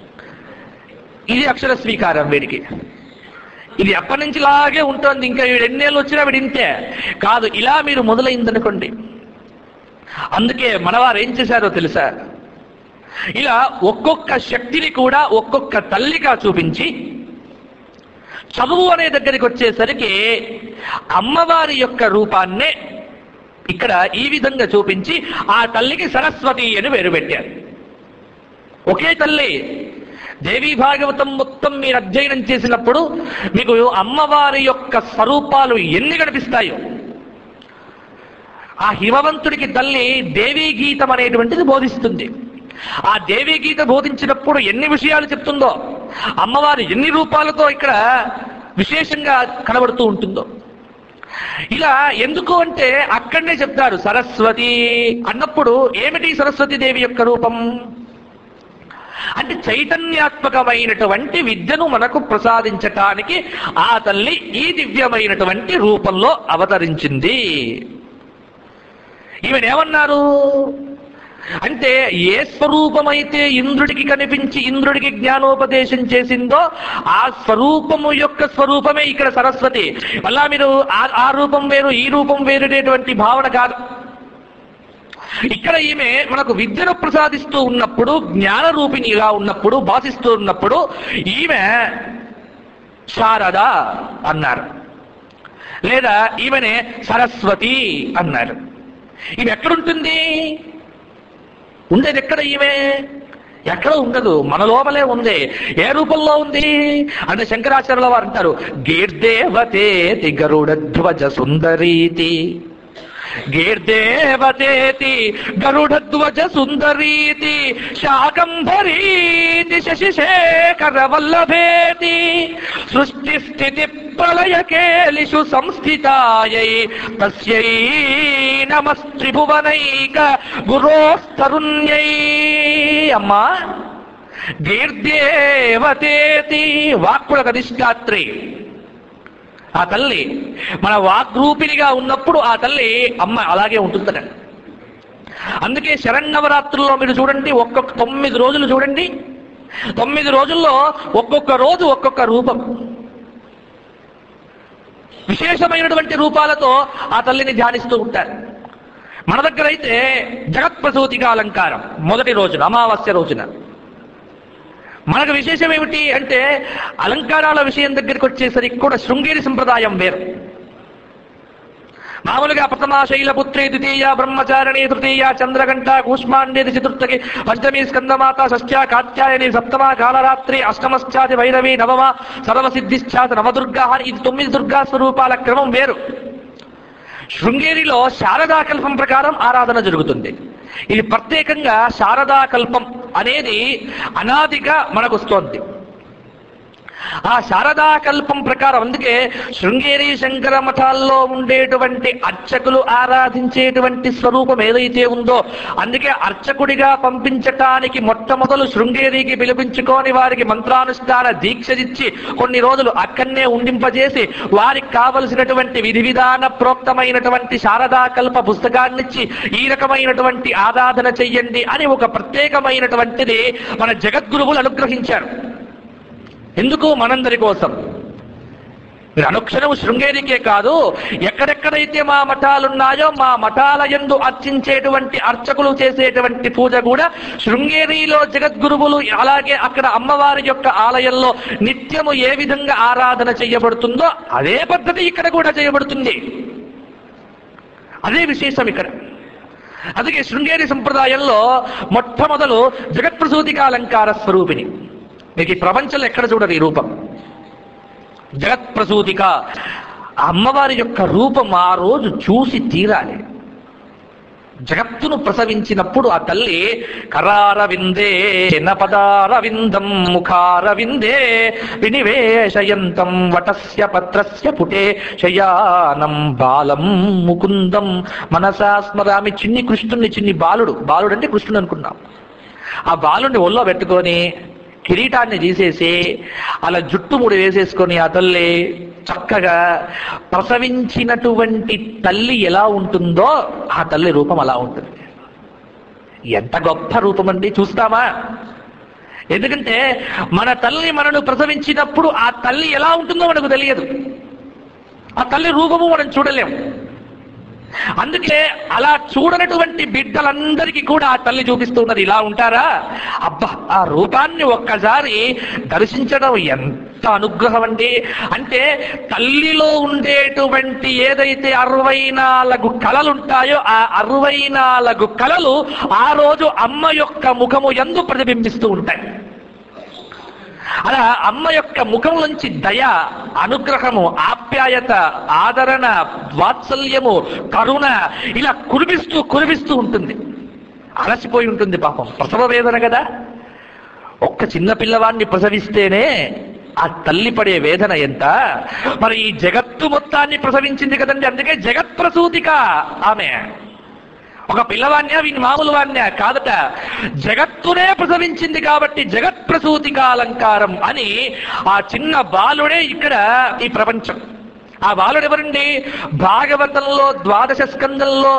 ఇది అక్షర స్వీకారం వీడికి ఇది ఎప్పటి నుంచి ఇలాగే ఉంటుంది ఇంకా వీడు ఎన్నేళ్ళు వచ్చినా వీడు ఇంతే కాదు ఇలా మీరు మొదలైందనుకోండి అందుకే మనవారు ఏం చేశారో తెలుసా ఇలా ఒక్కొక్క శక్తిని కూడా ఒక్కొక్క తల్లిగా చూపించి చదువు అనే దగ్గరికి వచ్చేసరికి అమ్మవారి యొక్క రూపాన్నే ఇక్కడ ఈ విధంగా చూపించి ఆ తల్లికి సరస్వతి అని పేరు పెట్టారు ఒకే తల్లి దేవీ భాగవతం మొత్తం మీరు అధ్యయనం చేసినప్పుడు మీకు అమ్మవారి యొక్క స్వరూపాలు ఎన్ని కనిపిస్తాయో ఆ హిమవంతుడికి తల్లి దేవీ గీతం అనేటువంటిది బోధిస్తుంది ఆ దేవీ గీత బోధించినప్పుడు ఎన్ని విషయాలు చెప్తుందో అమ్మవారు ఎన్ని రూపాలతో ఇక్కడ విశేషంగా కనబడుతూ ఉంటుందో ఇలా ఎందుకు అంటే అక్కడనే చెప్తారు సరస్వతి అన్నప్పుడు ఏమిటి సరస్వతి దేవి యొక్క రూపం అంటే చైతన్యాత్మకమైనటువంటి విద్యను మనకు ప్రసాదించటానికి ఆ తల్లి ఈ దివ్యమైనటువంటి రూపంలో అవతరించింది ఈమెనేమన్నారు అంటే ఏ స్వరూపమైతే ఇంద్రుడికి కనిపించి ఇంద్రుడికి జ్ఞానోపదేశం చేసిందో ఆ స్వరూపము యొక్క స్వరూపమే ఇక్కడ సరస్వతి మళ్ళా మీరు ఆ- ఆ రూపం వేరు ఈ రూపం వేరునేటువంటి భావన కాదు ఇక్కడ ఈమె మనకు విద్యను ప్రసాదిస్తూ ఉన్నప్పుడు జ్ఞాన రూపిణిగా ఉన్నప్పుడు భాషిస్తూ ఉన్నప్పుడు ఈమె శారద అన్నారు లేదా ఈమెనే సరస్వతి అన్నారు ఈమె ఎక్కడుంటుంది ఉండేది ఎక్కడ ఈమె ఎక్కడ ఉండదు మన లోపలే ఉంది ఏ రూపంలో ఉంది అంటే శంకరాచార్యుల వారు అంటారు గీర్దేవతేతి గరుడ ధ్వజ సుందరీతి గీర్దేవతేతి గరుడధ్వజ సుందరీతి శాకంభరీతి శశిశేఖర వల్లభేతి సృష్టి స్థితి ప్రళయకేలిషు సంస్థితాయై తస్యై నమస్త్రిభువనైక గురోస్తరుణ్యై అమ్మా గీర్దేవతేతి వాక్కులకు అధిష్టాత్రి ఆ తల్లి మన వాగ్రూపిణిగా ఉన్నప్పుడు ఆ తల్లి అమ్మ అలాగే ఉంటుందట అందుకే శరణవరాత్రుల్లో మీరు చూడండి ఒక్కొక్క తొమ్మిది రోజులు చూడండి తొమ్మిది రోజుల్లో ఒక్కొక్క రోజు ఒక్కొక్క రూపం విశేషమైనటువంటి రూపాలతో ఆ తల్లిని ధ్యానిస్తూ ఉంటారు మన దగ్గర అయితే జగత్ప్రసూతిగా అలంకారం మొదటి రోజున అమావాస్య రోజున మనకు విశేషం ఏమిటి అంటే అలంకారాల విషయం దగ్గరికి వచ్చేసరికి కూడా శృంగేరి సంప్రదాయం వేరు మామూలుగా ప్రథమా శైలపుత్రి ద్వితీయ బ్రహ్మచారిణి తృతీయ చంద్రగంట కూష్మాండేది చతుర్థకి పంచమి స్కందమాత షష్ట్యా కాత్యాయని సప్తమ కాలరాత్రి అష్టమశ్చాది భైరవి నవమ సర్వసిద్ధిశ్చాతి నవదుర్గా అని ఇది తొమ్మిది దుర్గా స్వరూపాల క్రమం వేరు శృంగేరిలో శారదాకల్పం ప్రకారం ఆరాధన జరుగుతుంది ఇది ప్రత్యేకంగా శారదాకల్పం అనేది అనాదిగా మనకు వస్తోంది ఆ శారదాకల్పం ప్రకారం అందుకే శృంగేరి శంకర మఠాల్లో ఉండేటువంటి అర్చకులు ఆరాధించేటువంటి స్వరూపం ఏదైతే ఉందో అందుకే అర్చకుడిగా పంపించటానికి మొట్టమొదలు శృంగేరికి పిలిపించుకొని వారికి మంత్రానుష్ఠాన దీక్ష ఇచ్చి కొన్ని రోజులు అక్కడనే ఉండింపజేసి వారికి కావలసినటువంటి విధి విధాన ప్రోక్తమైనటువంటి శారదాకల్ప పుస్తకాన్నిచ్చి ఈ రకమైనటువంటి ఆరాధన చెయ్యండి అని ఒక ప్రత్యేకమైనటువంటిది మన జగద్గురువులు అనుగ్రహించారు ఎందుకు మనందరి కోసం మీరు అనుక్షణం శృంగేరికే కాదు ఎక్కడెక్కడైతే మా మఠాలున్నాయో మా మఠాల యందు అర్చించేటువంటి అర్చకులు చేసేటువంటి పూజ కూడా శృంగేరిలో జగద్గురువులు అలాగే అక్కడ అమ్మవారి యొక్క ఆలయంలో నిత్యము ఏ విధంగా ఆరాధన చేయబడుతుందో అదే పద్ధతి ఇక్కడ కూడా చేయబడుతుంది అదే విశేషం ఇక్కడ అందుకే శృంగేరి సంప్రదాయంలో మొట్టమొదలు జగత్ప్రసూతిక అలంకార స్వరూపిణి మీకు ఈ ప్రపంచంలో ఎక్కడ చూడరు ఈ రూపం జగత్ప్రసూతిక ఆ అమ్మవారి యొక్క రూపం ఆ రోజు చూసి తీరాలి జగత్తును ప్రసవించినప్పుడు ఆ తల్లి కరార విందే పదార విందం ముఖార విందే వినివేశయంతం వటస్య పత్రస్య పుటే శయానం బాలం ముకుందం మనసా స్మరామి చిన్ని కృష్ణుని చిన్ని బాలుడు బాలుడు అంటే కృష్ణుడు అనుకున్నాం ఆ బాలుడిని ఒళ్ళో పెట్టుకొని కిరీటాన్ని తీసేసి అలా జుట్టు ముడి వేసేసుకొని ఆ తల్లి చక్కగా ప్రసవించినటువంటి తల్లి ఎలా ఉంటుందో ఆ తల్లి రూపం అలా ఉంటుంది ఎంత గొప్ప రూపం అండి చూస్తామా ఎందుకంటే మన తల్లి మనను ప్రసవించినప్పుడు ఆ తల్లి ఎలా ఉంటుందో మనకు తెలియదు ఆ తల్లి రూపము మనం చూడలేం అందుకే అలా చూడనటువంటి బిడ్డలందరికీ కూడా ఆ తల్లి చూపిస్తూ ఉన్నది ఇలా ఉంటారా అబ్బా ఆ రూపాన్ని ఒక్కసారి దర్శించడం ఎంత అనుగ్రహం అండి అంటే తల్లిలో ఉండేటువంటి ఏదైతే అరవై నాలుగు కళలు ఉంటాయో ఆ అరవై నాలుగు కళలు ఆ రోజు అమ్మ యొక్క ముఖము ఎందు ప్రతిబింబిస్తూ ఉంటాయి అలా అమ్మ యొక్క ముఖం నుంచి దయ అనుగ్రహము ఆప్యాయత ఆదరణ వాత్సల్యము కరుణ ఇలా కురిపిస్తూ కురిపిస్తూ ఉంటుంది అలసిపోయి ఉంటుంది పాపం ప్రసవ వేదన కదా ఒక్క చిన్న పిల్లవాడిని ప్రసవిస్తేనే ఆ తల్లి పడే వేదన ఎంత మరి ఈ జగత్తు మొత్తాన్ని ప్రసవించింది కదండి అందుకే జగత్ ప్రసూతిక ఆమె ఒక పిల్లవాణ్ణా వీని మామూలు వాణ్ణా కాదట జగత్తునే ప్రసవించింది కాబట్టి జగత్ ప్రసూతిక అలంకారం అని ఆ చిన్న బాలుడే ఇక్కడ ఈ ప్రపంచం ఆ బాలుడు ఎవరండి భాగవతంలో ద్వాదశ స్కందంలో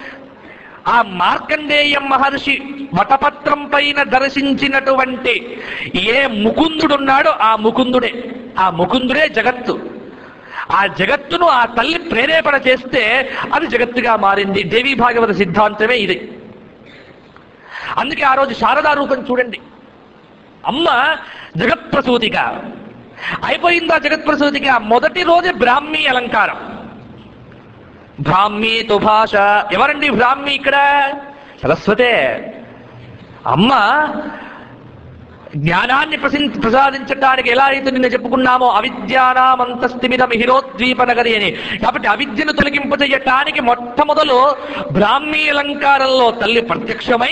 ఆ మార్కండేయ మహర్షి వటపత్రం పైన దర్శించినటువంటి ఏ ముకుందుడున్నాడో ఆ ముకుందుడే ఆ ముకుందుడే జగత్తు ఆ జగత్తును ఆ తల్లి ప్రేరేపణ చేస్తే అది జగత్తుగా మారింది దేవీ భాగవత సిద్ధాంతమే ఇది అందుకే ఆ రోజు శారదా రూపం చూడండి అమ్మ జగత్ప్రసూతిక అయిపోయిందా జగత్ప్రసూతిక మొదటి రోజు బ్రాహ్మీ అలంకారం బ్రాహ్మీ తుభాష ఎవరండి బ్రాహ్మీ ఇక్కడ సరస్వతే అమ్మ జ్ఞానాన్ని ప్రసి- ప్రసాదించడానికి ఎలా అయితే నిన్న చెప్పుకున్నామో అవిద్యానామంతస్థిమిత మిహిరోద్వీప నగరి అని కాబట్టి అవిద్యను తొలగింపజేయటానికి మొట్టమొదలు బ్రాహ్మీ అలంకారంలో తల్లి ప్రత్యక్షమై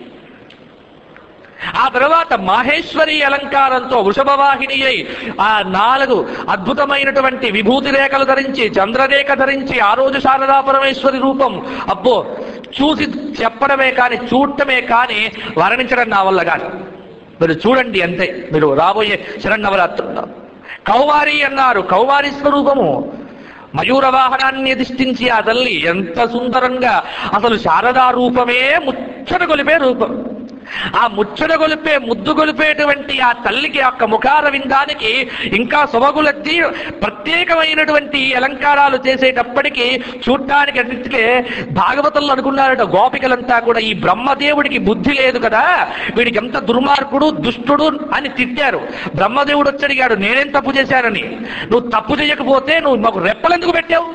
ఆ తర్వాత మాహేశ్వరి అలంకారంతో వృషభవాహిని అయి ఆ నాలుగు అద్భుతమైనటువంటి విభూతి రేఖలు ధరించి చంద్రరేఖ ధరించి ఆ రోజు శారదా పరమేశ్వరి రూపం అబ్బో చూసి చెప్పడమే కానీ చూడటమే కానీ వర్ణించడం నా వల్ల కాదు మీరు చూడండి అంతే మీరు రాబోయే శరన్నవరాత్రుల్లో కౌమారి అన్నారు కౌమారి స్వరూపము మయూర వాహనాన్ని అధిష్ఠించి ఆ తల్లి ఎంత సుందరంగా అసలు శారదా రూపమే ముచ్చట గొలిపే రూపం ఆ ముచ్చట గొలిపే ముద్దు గొలిపేటువంటి ఆ తల్లికి యొక్క ముఖార విందానికి ఇంకా సొబగులెత్తి ప్రత్యేకమైనటువంటి అలంకారాలు చేసేటప్పటికి చూడటానికి అన్నిటికే భాగవతంలో అనుకున్నారట గోపికలంతా కూడా ఈ బ్రహ్మదేవుడికి బుద్ధి లేదు కదా వీడికి ఎంత దుర్మార్గుడు దుష్టుడు అని తిట్టారు బ్రహ్మదేవుడు వచ్చి అడిగాడు నేనేం తప్పు చేశానని నువ్వు తప్పు చేయకపోతే నువ్వు మాకు రెప్పలెందుకు పెట్టావు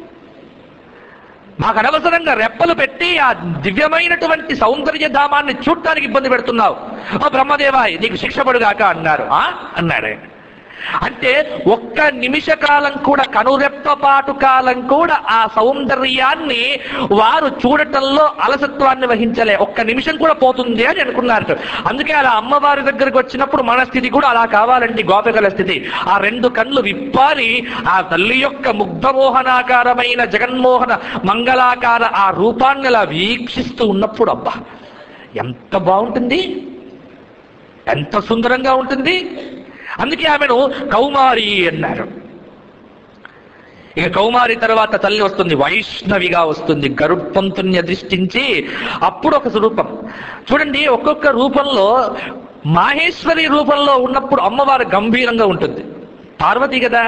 మాకు అనవసరంగా రెప్పలు పెట్టి ఆ దివ్యమైనటువంటి సౌందర్య ధామాన్ని చూడటానికి ఇబ్బంది పెడుతున్నావు ఓ బ్రహ్మదేవా నీకు శిక్ష పడుగాక అన్నారు ఆ అన్నాడే అంటే ఒక్క నిమిష కాలం కూడా కనురెప్పపాటు కాలం కూడా ఆ సౌందర్యాన్ని వారు చూడటంలో అలసత్వాన్ని వహించలే ఒక్క నిమిషం కూడా పోతుంది అని అనుకున్నారు అందుకే అలా అమ్మవారి దగ్గరికి వచ్చినప్పుడు మన స్థితి కూడా అలా కావాలండి గోపికల స్థితి ఆ రెండు కళ్ళు విప్పారి ఆ తల్లి యొక్క ముగ్ధమోహనాకారమైన జగన్మోహన మంగళాకార ఆ రూపాన్ని అలా వీక్షిస్తూ ఉన్నప్పుడు అబ్బా ఎంత బాగుంటుంది ఎంత సుందరంగా ఉంటుంది అందుకే ఆమెను కౌమారి అన్నారు ఇక కౌమారి తర్వాత తల్లి వస్తుంది వైష్ణవిగా వస్తుంది గరుత్పంతుని అధిష్ఠించి అప్పుడు ఒక రూపం చూడండి ఒక్కొక్క రూపంలో మాహేశ్వరి రూపంలో ఉన్నప్పుడు అమ్మవారు గంభీరంగా ఉంటుంది పార్వతి కదా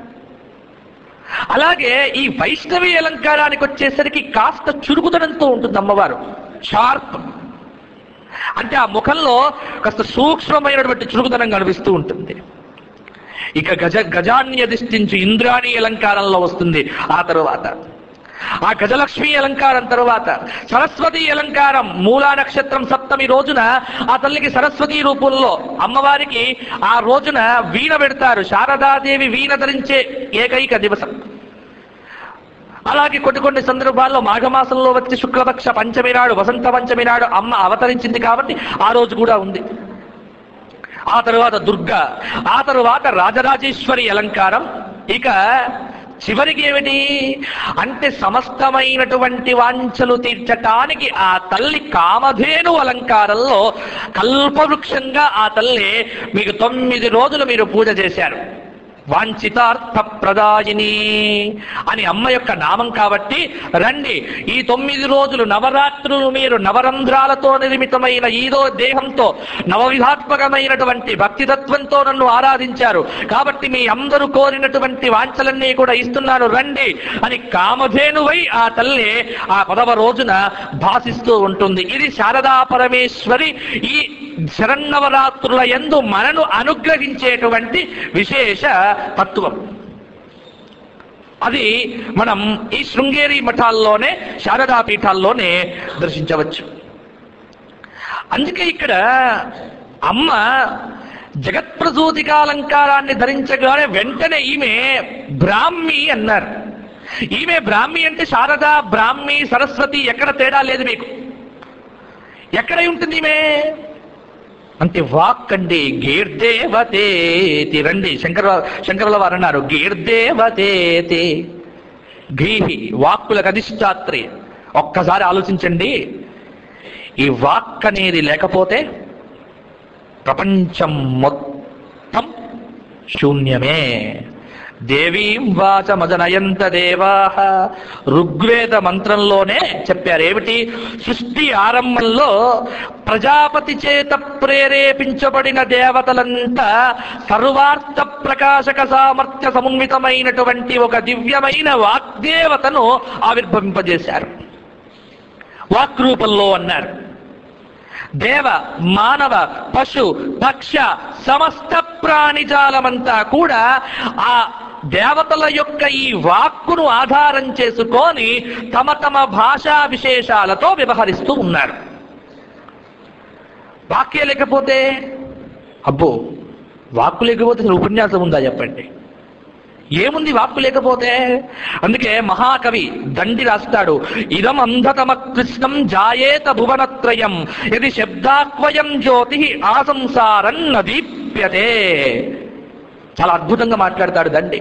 అలాగే ఈ వైష్ణవి అలంకారానికి వచ్చేసరికి కాస్త చురుకుదనంతో ఉంటుంది అమ్మవారు షార్ప్ అంటే ఆ ముఖంలో కాస్త సూక్ష్మమైనటువంటి చురుకుదనం కనిపిస్తూ ఉంటుంది ఇక గజ గజాన్ని అధిష్ఠించి ఇంద్రాణి అలంకారంలో వస్తుంది ఆ తరువాత ఆ గజలక్ష్మి అలంకారం తరువాత సరస్వతి అలంకారం మూలా నక్షత్రం సప్తమి రోజున ఆ తల్లికి సరస్వతి రూపంలో అమ్మవారికి ఆ రోజున వీణ పెడతారు శారదాదేవి వీణ ధరించే ఏకైక దివసం అలాగే కొన్ని కొన్ని సందర్భాల్లో మాఘమాసంలో వచ్చి శుక్లపక్ష పంచమి నాడు వసంత పంచమి నాడు అమ్మ అవతరించింది కాబట్టి ఆ రోజు కూడా ఉంది ఆ తరువాత దుర్గ ఆ తరువాత రాజరాజేశ్వరి అలంకారం ఇక చివరికి ఏమిటి అంటే సమస్తమైనటువంటి వాంఛలు తీర్చటానికి ఆ తల్లి కామధేను అలంకారంలో కల్పవృక్షంగా ఆ తల్లి మీకు తొమ్మిది రోజులు మీరు పూజ చేశారు వాంఛితార్థ ప్రదాయిని అని అమ్మ యొక్క నామం కాబట్టి రండి ఈ తొమ్మిది రోజులు నవరాత్రులు మీరు నవరంధ్రాలతో నిర్మితమైన ఈదో దేహంతో నవవిధాత్మకమైనటువంటి భక్తితత్వంతో నన్ను ఆరాధించారు కాబట్టి మీ అందరూ కోరినటువంటి వాంఛలన్నీ కూడా ఇస్తున్నాను రండి అని కామధేనువై ఆ తల్లి ఆ పదవ రోజున భాసిస్తూ ఉంటుంది ఇది శారదా పరమేశ్వరి ఈ శరన్నవరాత్రుల యందు మనను అనుగ్రహించేటువంటి విశేష తత్వం అది మనం ఈ శృంగేరి మఠాల్లోనే శారదా పీఠాల్లోనే దర్శించవచ్చు అందుకే ఇక్కడ అమ్మ జగత్ప్రసూతికాలంకారాన్ని ధరించగానే వెంటనే ఈమె బ్రాహ్మి అన్నారు ఈమె బ్రాహ్మి అంటే శారద బ్రాహ్మి సరస్వతి ఎక్కడ తేడా లేదు మీకు ఎక్కడ ఉంటుంది ఈమె అంటే వాక్ అండి గీర్దేవతేతి రండి శంకర శంకరుల వారు అన్నారు గీర్దేవతేతి గీహి వాక్కులకు అధిష్టాత్రి ఒక్కసారి ఆలోచించండి ఈ వాక్ అనేది లేకపోతే ప్రపంచం మొత్తం శూన్యమే దేవీం వాచమదనయంత దేవా ఋగ్వేద మంత్రంలోనే చెప్పారు ఏమిటి సృష్టి ఆరంభంలో ప్రజాపతి చేత ప్రేరేపించబడిన దేవతలంతా సర్వార్థ ప్రకాశక సామర్థ్య సమున్వితమైనటువంటి ఒక దివ్యమైన వాగ్దేవతను ఆవిర్భవింపజేశారు వాక్ రూపంలో అన్నారు దేవ మానవ పశు పక్ష సమస్త ప్రాణిజాలమంతా కూడా ఆ దేవతల యొక్క ఈ వాక్కును ఆధారం చేసుకొని తమ తమ భాషా విశేషాలతో వ్యవహరిస్తూ ఉన్నారు వాక్యే లేకపోతే అబ్బో వాక్కు లేకపోతే అసలు ఉపన్యాసం ఉందా చెప్పండి ఏముంది వాక్కు లేకపోతే అందుకే మహాకవి దండి రాస్తాడు ఇదం అంధతమ కృష్ణం జాయేత భువనత్రయం ఇది శబ్దాక్వయం జ్యోతి ఆ సంసారం నదీప్యతే చాలా అద్భుతంగా మాట్లాడతాడు దండి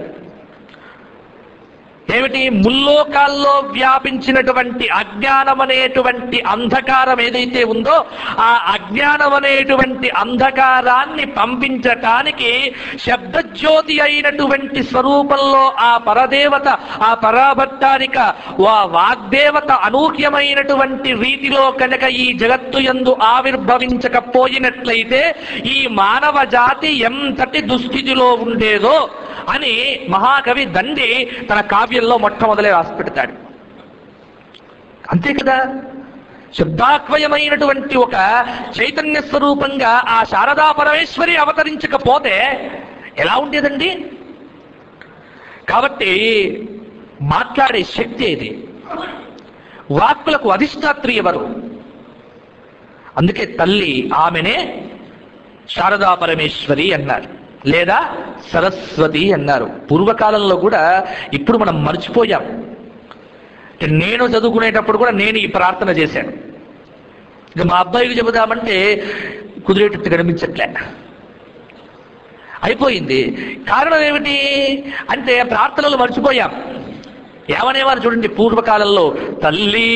ఏమిటి ముల్లోకాల్లో వ్యాపించినటువంటి అజ్ఞానం అనేటువంటి అంధకారం ఏదైతే ఉందో ఆ అజ్ఞానం అనేటువంటి అంధకారాన్ని పంపించటానికి శబ్దజ్యోతి అయినటువంటి స్వరూపంలో ఆ పరదేవత ఆ పరాభట్టానిక ఆ వాగ్దేవత అనూహ్యమైనటువంటి రీతిలో కనుక ఈ జగత్తు యందు ఆవిర్భవించకపోయినట్లయితే ఈ మానవ జాతి ఎంతటి దుస్థితిలో ఉండేదో అని మహాకవి దండి తన కావ్యంలో మొట్టమొదలే రాసి పెడతాడు అంతే కదా శబ్దాక్వయమైనటువంటి ఒక చైతన్య స్వరూపంగా ఆ శారదా పరమేశ్వరి అవతరించకపోతే ఎలా ఉండేదండి కాబట్టి మాట్లాడే శక్తి ఏది వాక్కులకు అధిష్టాత్రి ఎవరు అందుకే తల్లి ఆమెనే శారదా పరమేశ్వరి అన్నారు లేదా సరస్వతి అన్నారు పూర్వకాలంలో కూడా ఇప్పుడు మనం మర్చిపోయాం అంటే నేను చదువుకునేటప్పుడు కూడా నేను ఈ ప్రార్థన చేశాను ఇక మా అబ్బాయికి చెబుదామంటే కుదిరేటట్టు కనిపించట్లే అయిపోయింది కారణం ఏమిటి అంటే ప్రార్థనలు మర్చిపోయాం ఏమనేవారు చూడండి పూర్వకాలంలో తల్లి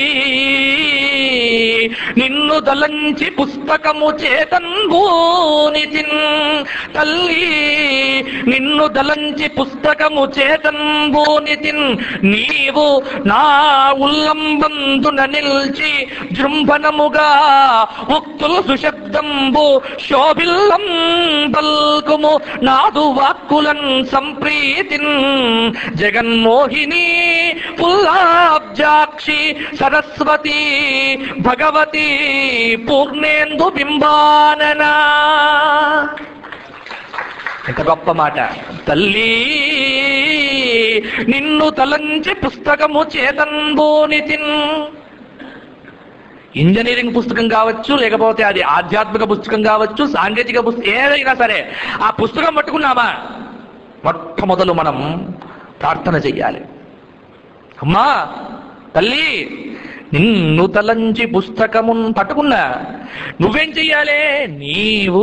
నిన్ను దలంచి పుస్తకము చేతన్భూనితిన్ తల్లి నిన్ను దలంచి పుస్తకము చేతన్భూనితిన్ నీవు నా ఉల్లంబందున నిల్చి జృంభనముగా ఉక్తులు సుశబ్దంబు శోభిల్లం పల్కుము నాదు వాక్కులన్ సంప్రీతిన్ జగన్మోహిని పుల్లాబ్జాక్షి సరస్వతి భగవతి పూర్ణేందు బింబాననా ఎంత గొప్ప మాట తల్లి నిన్ను తలంచి పుస్తకము చేతన్బోనితిన్ ఇంజనీరింగ్ పుస్తకం కావచ్చు లేకపోతే అది ఆధ్యాత్మిక పుస్తకం కావచ్చు సాంకేతిక పుస్తకం ఏదైనా సరే ఆ పుస్తకం పట్టుకున్నామా మొట్టమొదలు మనం ప్రార్థన చెయ్యాలి అమ్మా తల్లి నిన్ను తలంచి పుస్తకమున్ పట్టుకున్నా నువ్వేం చెయ్యాలే నీవు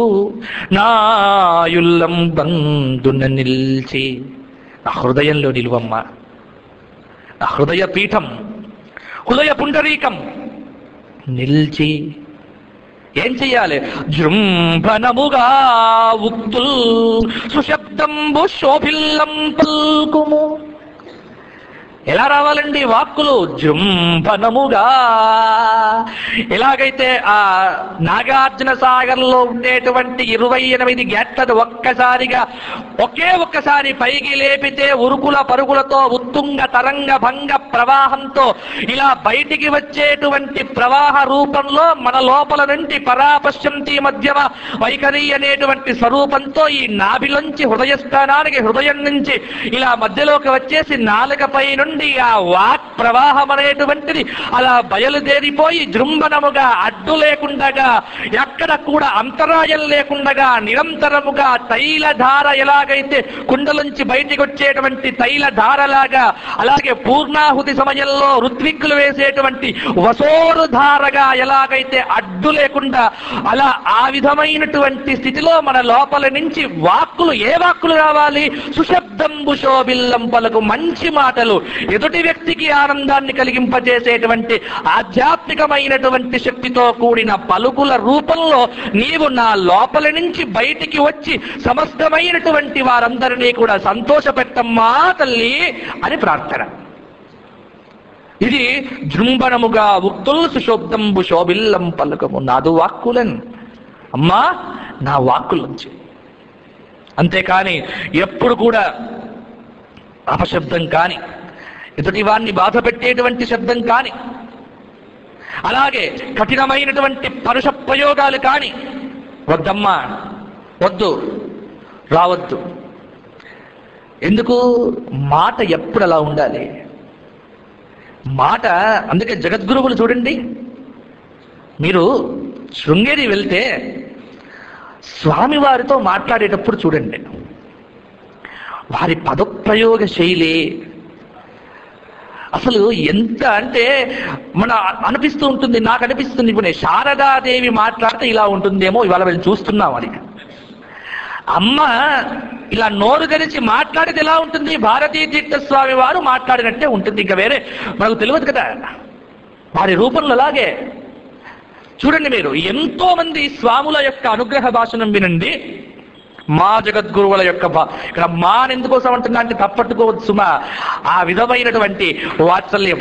నాయుల్లం బంధున నిల్చి నా హృదయంలో నిలువమ్మా నా హృదయ పీఠం హృదయ పుండరీకం నిల్చి ఏం చెయ్యాలి జృంభనముగా ఉక్తుల్ సుశబ్దంబు శోభిల్లం పల్కుము ఎలా రావాలండి వాక్కులు జృంభనముగా ఎలాగైతే ఆ నాగార్జున సాగర్లో ఉండేటువంటి ఇరవై ఎనిమిది గేట్లను ఒక్కసారిగా ఒకే ఒక్కసారి పైకి లేపితే ఉరుకుల పరుగులతో ఉత్తుంగ తరంగ భంగ ప్రవాహంతో ఇలా బయటికి వచ్చేటువంటి ప్రవాహ రూపంలో మన లోపల నుండి పరాపశ్యంతి మధ్యమ వైఖరి అనేటువంటి స్వరూపంతో ఈ నాభిలోంచి హృదయస్థానానికి హృదయం నుంచి ఇలా మధ్యలోకి వచ్చేసి నాలుకపై నుండి ఆ వాక్ ప్రవాహం అనేటువంటిది అలా బయలుదేరిపోయి జృంభనముగా అడ్డు లేకుండగా ఎక్కడ కూడా అంతరాయం లేకుండగా నిరంతరముగా తైలధార ఎలాగైతే కుండలోంచి బయటికి వచ్చేటువంటి తైల ధారలాగా అలాగే పూర్ణాహుతి సమయంలో ఋత్విక్కులు వేసేటువంటి వసోరు ధారగా ఎలాగైతే అడ్డు లేకుండా అలా ఆ విధమైనటువంటి స్థితిలో మన లోపల నుంచి వాక్కులు ఏ వాక్కులు రావాలి సుశబ్దంబు శోభిల్లం పలుకు మంచి మాటలు ఎదుటి వ్యక్తికి ఆనందాన్ని కలిగింపజేసేటువంటి ఆధ్యాత్మికమైనటువంటి శక్తితో కూడిన పలుకుల రూపంలో నీవు నా లోపల నుంచి బయటికి వచ్చి సమస్తమైనటువంటి వారందరినీ కూడా సంతోషపెట్టమ్మా తల్లి అని ప్రార్థన ఇది జృంభణముగా ఉక్తుల్ సుశోబ్దంబు శోభిల్లం పలుకము నాదు వాక్కులన్ అమ్మా నా వాక్కులంచి అంతేకాని ఎప్పుడు కూడా అపశబ్దం కాని ఎదుటి వారిని బాధ పెట్టేటువంటి శబ్దం కాని అలాగే కఠినమైనటువంటి పరుష ప్రయోగాలు కాని వద్దమ్మా వద్దు రావద్దు ఎందుకు మాట ఎప్పుడు అలా ఉండాలి మాట అందుకే జగద్గురువులు చూడండి మీరు శృంగేరి వెళ్తే స్వామివారితో మాట్లాడేటప్పుడు చూడండి వారి పదప్రయోగ శైలి అసలు ఎంత అంటే మన అనిపిస్తూ ఉంటుంది నాకు అనిపిస్తుంది ఇప్పుడు నేను శారదాదేవి మాట్లాడితే ఇలా ఉంటుందేమో ఇవాళ మేము చూస్తున్నాం అది అమ్మ ఇలా నోరు తెరిచి మాట్లాడితే ఎలా ఉంటుంది భారతీ తీర్థ స్వామి వారు మాట్లాడినట్టే ఉంటుంది ఇంకా వేరే మనకు తెలియదు కదా వారి రూపంలో అలాగే చూడండి మీరు ఎంతో మంది స్వాముల యొక్క అనుగ్రహ భాషణం వినండి మా జగద్గురువుల యొక్క భా ఇక్కడ మా అని ఎందుకోసం అంటున్నా అంటే తప్పట్టుకోవచ్చు మా ఆ విధమైనటువంటి వాత్సల్యం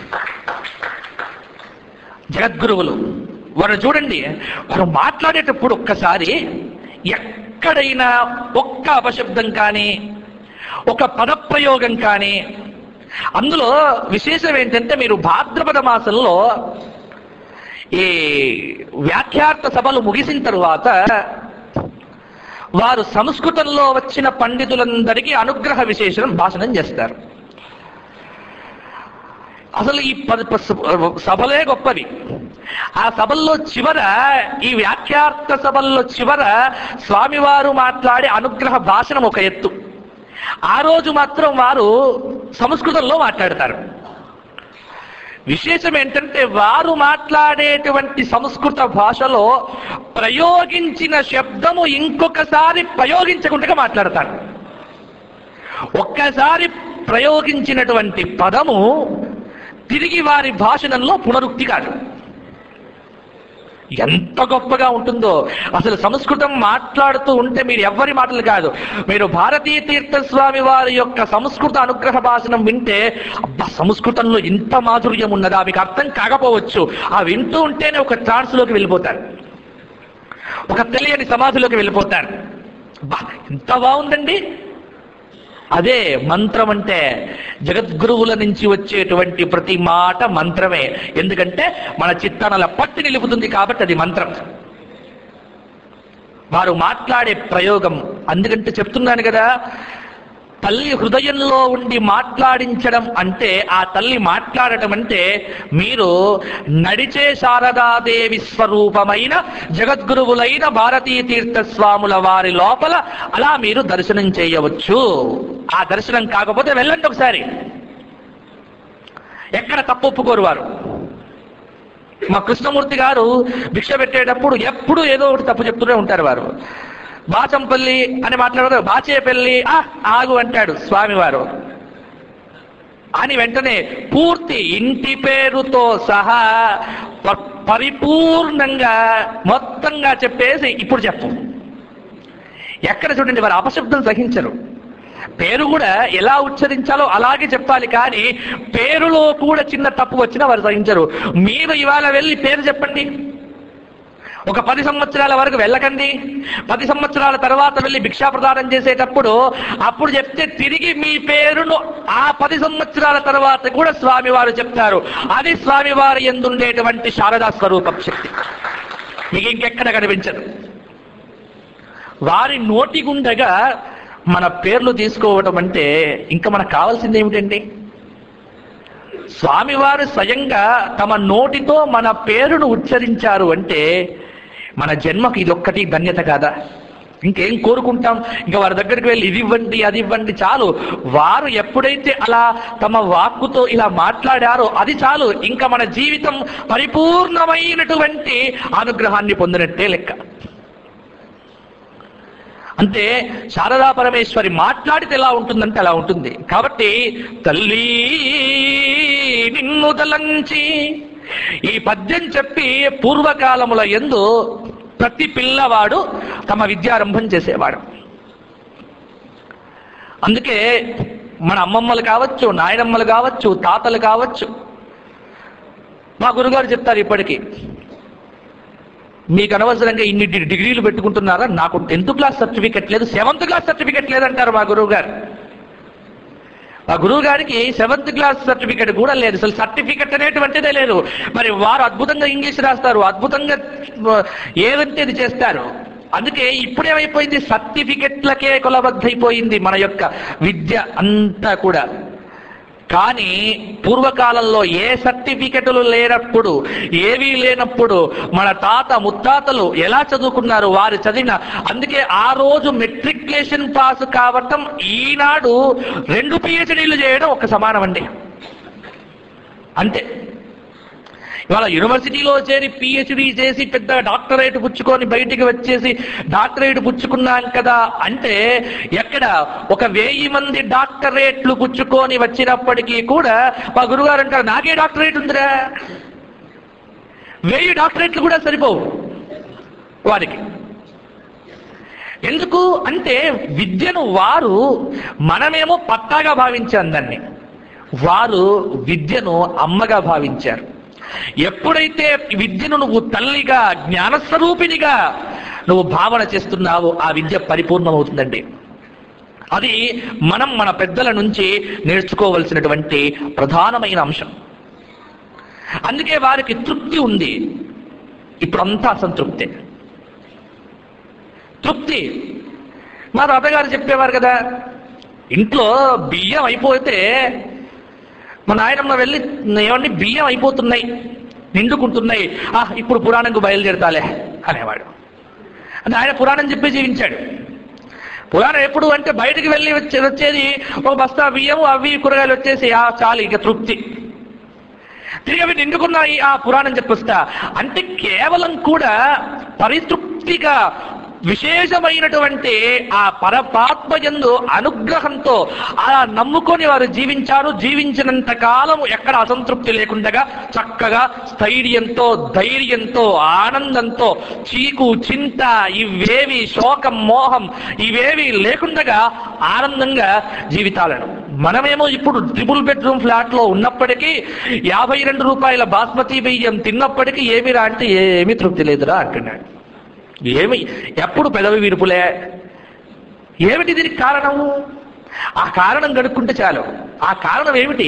జగద్గురువులు వారు చూడండి వారు మాట్లాడేటప్పుడు ఒక్కసారి ఎక్కడైనా ఒక్క అపశబ్దం కానీ ఒక పదప్రయోగం కానీ అందులో విశేషం ఏంటంటే మీరు భాద్రపద మాసంలో ఈ వ్యాఖ్యార్థ సభలు ముగిసిన తరువాత వారు సంస్కృతంలో వచ్చిన పండితులందరికీ అనుగ్రహ విశేషం భాషణం చేస్తారు అసలు ఈ పద ప- సభలే గొప్పవి ఆ సభల్లో చివర ఈ వ్యాఖ్యార్థ సభల్లో చివర స్వామివారు మాట్లాడే అనుగ్రహ భాషణం ఒక ఎత్తు ఆ రోజు మాత్రం వారు సంస్కృతంలో మాట్లాడతారు విశేషం ఏంటంటే వారు మాట్లాడేటువంటి సంస్కృత భాషలో ప్రయోగించిన శబ్దము ఇంకొకసారి ప్రయోగించకుండా మాట్లాడతారు ఒక్కసారి ప్రయోగించినటువంటి పదము తిరిగి వారి భాషణంలో పునరుక్తి కాదు ఎంత గొప్పగా ఉంటుందో అసలు సంస్కృతం మాట్లాడుతూ ఉంటే మీరు ఎవ్వరి మాటలు కాదు మీరు భారతీయ తీర్థ స్వామి వారి యొక్క సంస్కృత అనుగ్రహ భాషణం వింటే అబ్బా సంస్కృతంలో ఇంత మాధుర్యం ఉన్నదా మీకు అర్థం కాకపోవచ్చు ఆ వింటూ ఉంటేనే ఒక ట్రాన్స్ లోకి వెళ్ళిపోతారు ఒక తెలియని సమాధిలోకి వెళ్ళిపోతారు అబ్బా ఎంత బాగుందండి అదే మంత్రం అంటే జగద్గురువుల నుంచి వచ్చేటువంటి ప్రతి మాట మంత్రమే ఎందుకంటే మన చిత్తానల పట్టి నిలుపుతుంది కాబట్టి అది మంత్రం వారు మాట్లాడే ప్రయోగం అందుకంటే చెప్తున్నాను కదా తల్లి హృదయంలో ఉండి మాట్లాడించడం అంటే ఆ తల్లి మాట్లాడటం అంటే మీరు నడిచే శారదాదేవి స్వరూపమైన జగద్గురువులైన భారతీయ తీర్థ స్వాముల వారి లోపల అలా మీరు దర్శనం చేయవచ్చు ఆ దర్శనం కాకపోతే వెళ్ళండి ఒకసారి ఎక్కడ తప్పు ఒప్పుకోరు వారు మా కృష్ణమూర్తి గారు భిక్ష పెట్టేటప్పుడు ఎప్పుడు ఏదో ఒకటి తప్పు చెప్తూనే ఉంటారు వారు బాచంపల్లి అని మాట్లాడారు బాచేపల్లి ఆ ఆగు అంటాడు స్వామివారు అని వెంటనే పూర్తి ఇంటి పేరుతో సహా ప- పరిపూర్ణంగా మొత్తంగా చెప్పేసి ఇప్పుడు చెప్పు ఎక్కడ చూడండి వారు అపశబ్దం సహించరు పేరు కూడా ఎలా ఉచ్చరించాలో అలాగే చెప్పాలి కానీ పేరులో కూడా చిన్న తప్పు వచ్చినా వారు సహించరు మీరు ఇవాళ వెళ్ళి పేరు చెప్పండి ఒక పది సంవత్సరాల వరకు వెళ్ళకండి పది సంవత్సరాల తర్వాత వెళ్ళి భిక్షా ప్రదానం చేసేటప్పుడు అప్పుడు చెప్తే తిరిగి మీ పేరును ఆ పది సంవత్సరాల తర్వాత కూడా స్వామివారు చెప్తారు అది స్వామివారి ఎందుండేటువంటి శారదా స్వరూపం శక్తి మీకు ఇంకెక్కడ కనిపించదు వారి నోటి గుండగా మన పేర్లు తీసుకోవటం అంటే ఇంకా మనకు కావాల్సింది ఏమిటండి స్వామివారు స్వయంగా తమ నోటితో మన పేరును ఉచ్చరించారు అంటే మన జన్మకు ఇదొక్కటి ధన్యత కాదా ఇంకేం కోరుకుంటాం ఇంకా వారి దగ్గరికి వెళ్ళి ఇది ఇవ్వండి అది ఇవ్వండి చాలు వారు ఎప్పుడైతే అలా తమ వాక్కుతో ఇలా మాట్లాడారో అది చాలు ఇంకా మన జీవితం పరిపూర్ణమైనటువంటి అనుగ్రహాన్ని పొందినట్టే లెక్క అంటే శారదా పరమేశ్వరి మాట్లాడితే ఎలా ఉంటుందంటే అలా ఉంటుంది కాబట్టి తల్లి నిన్ను తలంచి ఈ పద్యం చెప్పి పూర్వకాలముల ఎందు ప్రతి పిల్లవాడు తమ విద్యారంభం చేసేవాడు అందుకే మన అమ్మమ్మలు కావచ్చు నాయనమ్మలు కావచ్చు తాతలు కావచ్చు మా గురుగారు చెప్తారు ఇప్పటికీ మీకు అనవసరంగా ఇన్ని డి- డిగ్రీలు పెట్టుకుంటున్నారా నాకు టెన్త్ క్లాస్ సర్టిఫికెట్ లేదు సెవెంత్ క్లాస్ సర్టిఫికెట్ లేదంటారు మా గురువు గారు మా గురువు గారికి సెవెంత్ క్లాస్ సర్టిఫికెట్ కూడా లేదు అసలు సర్టిఫికెట్ అనేటువంటిదే లేదు మరి వారు అద్భుతంగా ఇంగ్లీష్ రాస్తారు అద్భుతంగా ఆ, ఏదంటే ఇది చేస్తారు అందుకే ఇప్పుడేమైపోయింది సర్టిఫికెట్లకే కొలబద్దైపోయింది మన యొక్క విద్య అంతా కూడా కానీ పూర్వకాలంలో ఏ సర్టిఫికెట్లు లేనప్పుడు ఏవీ లేనప్పుడు మన తాత ముత్తాతలు ఎలా చదువుకున్నారు వారు చదివిన అందుకే ఆ రోజు మెట్రికులేషన్ పాస్ కావటం ఈనాడు రెండు పిహెచ్డీలు చేయడం ఒక సమానం అండి అంతే ఇవాళ యూనివర్సిటీలో చేరి పిహెచ్డి చేసి పెద్ద డాక్టరేట్ పుచ్చుకొని బయటికి వచ్చేసి డాక్టరేట్ పుచ్చుకున్నాం కదా అంటే ఎక్కడ ఒక వెయ్యి మంది డాక్టరేట్లు పుచ్చుకొని వచ్చినప్పటికీ కూడా మా గురుగారు అంటారు నాకే డాక్టరేట్ ఉందిరా వెయ్యి డాక్టరేట్లు కూడా సరిపోవు వారికి ఎందుకు అంటే విద్యను వారు మనమేమో పట్టాగా భావించాం దాన్ని వారు విద్యను అమ్మగా భావించారు ఎప్పుడైతే విద్యను నువ్వు తల్లిగా జ్ఞానస్వరూపినిగా నువ్వు భావన చేస్తున్నావో ఆ విద్య పరిపూర్ణమవుతుందండి అది మనం మన పెద్దల నుంచి నేర్చుకోవలసినటువంటి ప్రధానమైన అంశం అందుకే వారికి తృప్తి ఉంది ఇప్పుడంతా అసంతృప్తే తృప్తి మా తాతగారు చెప్పేవారు కదా ఇంట్లో బియ్యం అయిపోతే మా నాయనమ్మ వెళ్ళి ఏమండి బియ్యం అయిపోతున్నాయి నిండుకుంటున్నాయి ఆ ఇప్పుడు పురాణంకు బయలుదేరతాలే అనేవాడు అంటే ఆయన పురాణం చెప్పి జీవించాడు పురాణం ఎప్పుడు అంటే బయటికి వెళ్ళి వచ్చే వచ్చేది ఒక బస్తా బియ్యం అవి కూరగాయలు వచ్చేసి ఆ చాలు ఇక తృప్తి తిరిగి అవి నిండుకున్నాయి ఆ పురాణం చెప్పొస్తా అంటే కేవలం కూడా పరితృప్తిగా విశేషమైనటువంటి ఆ పరమాత్మ యందు అనుగ్రహంతో అలా నమ్ముకొని వారు జీవించారు జీవించినంత కాలం ఎక్కడ అసంతృప్తి లేకుండా చక్కగా స్థైర్యంతో ధైర్యంతో ఆనందంతో చీకు చింత ఇవేవి శోకం మోహం ఇవేవి లేకుండా ఆనందంగా జీవితాలను మనమేమో ఇప్పుడు ట్రిపుల్ బెడ్రూమ్ ఫ్లాట్ లో ఉన్నప్పటికీ యాభై రెండు రూపాయల బాస్మతి బియ్యం తిన్నప్పటికీ ఏమిరా అంటే ఏమీ తృప్తి లేదురా అంటున్నాడు ఏమి ఎప్పుడు పెదవి విరుపులే ఏమిటి దీనికి కారణము ఆ కారణం గడుక్కుంటే చాలు ఆ కారణం ఏమిటి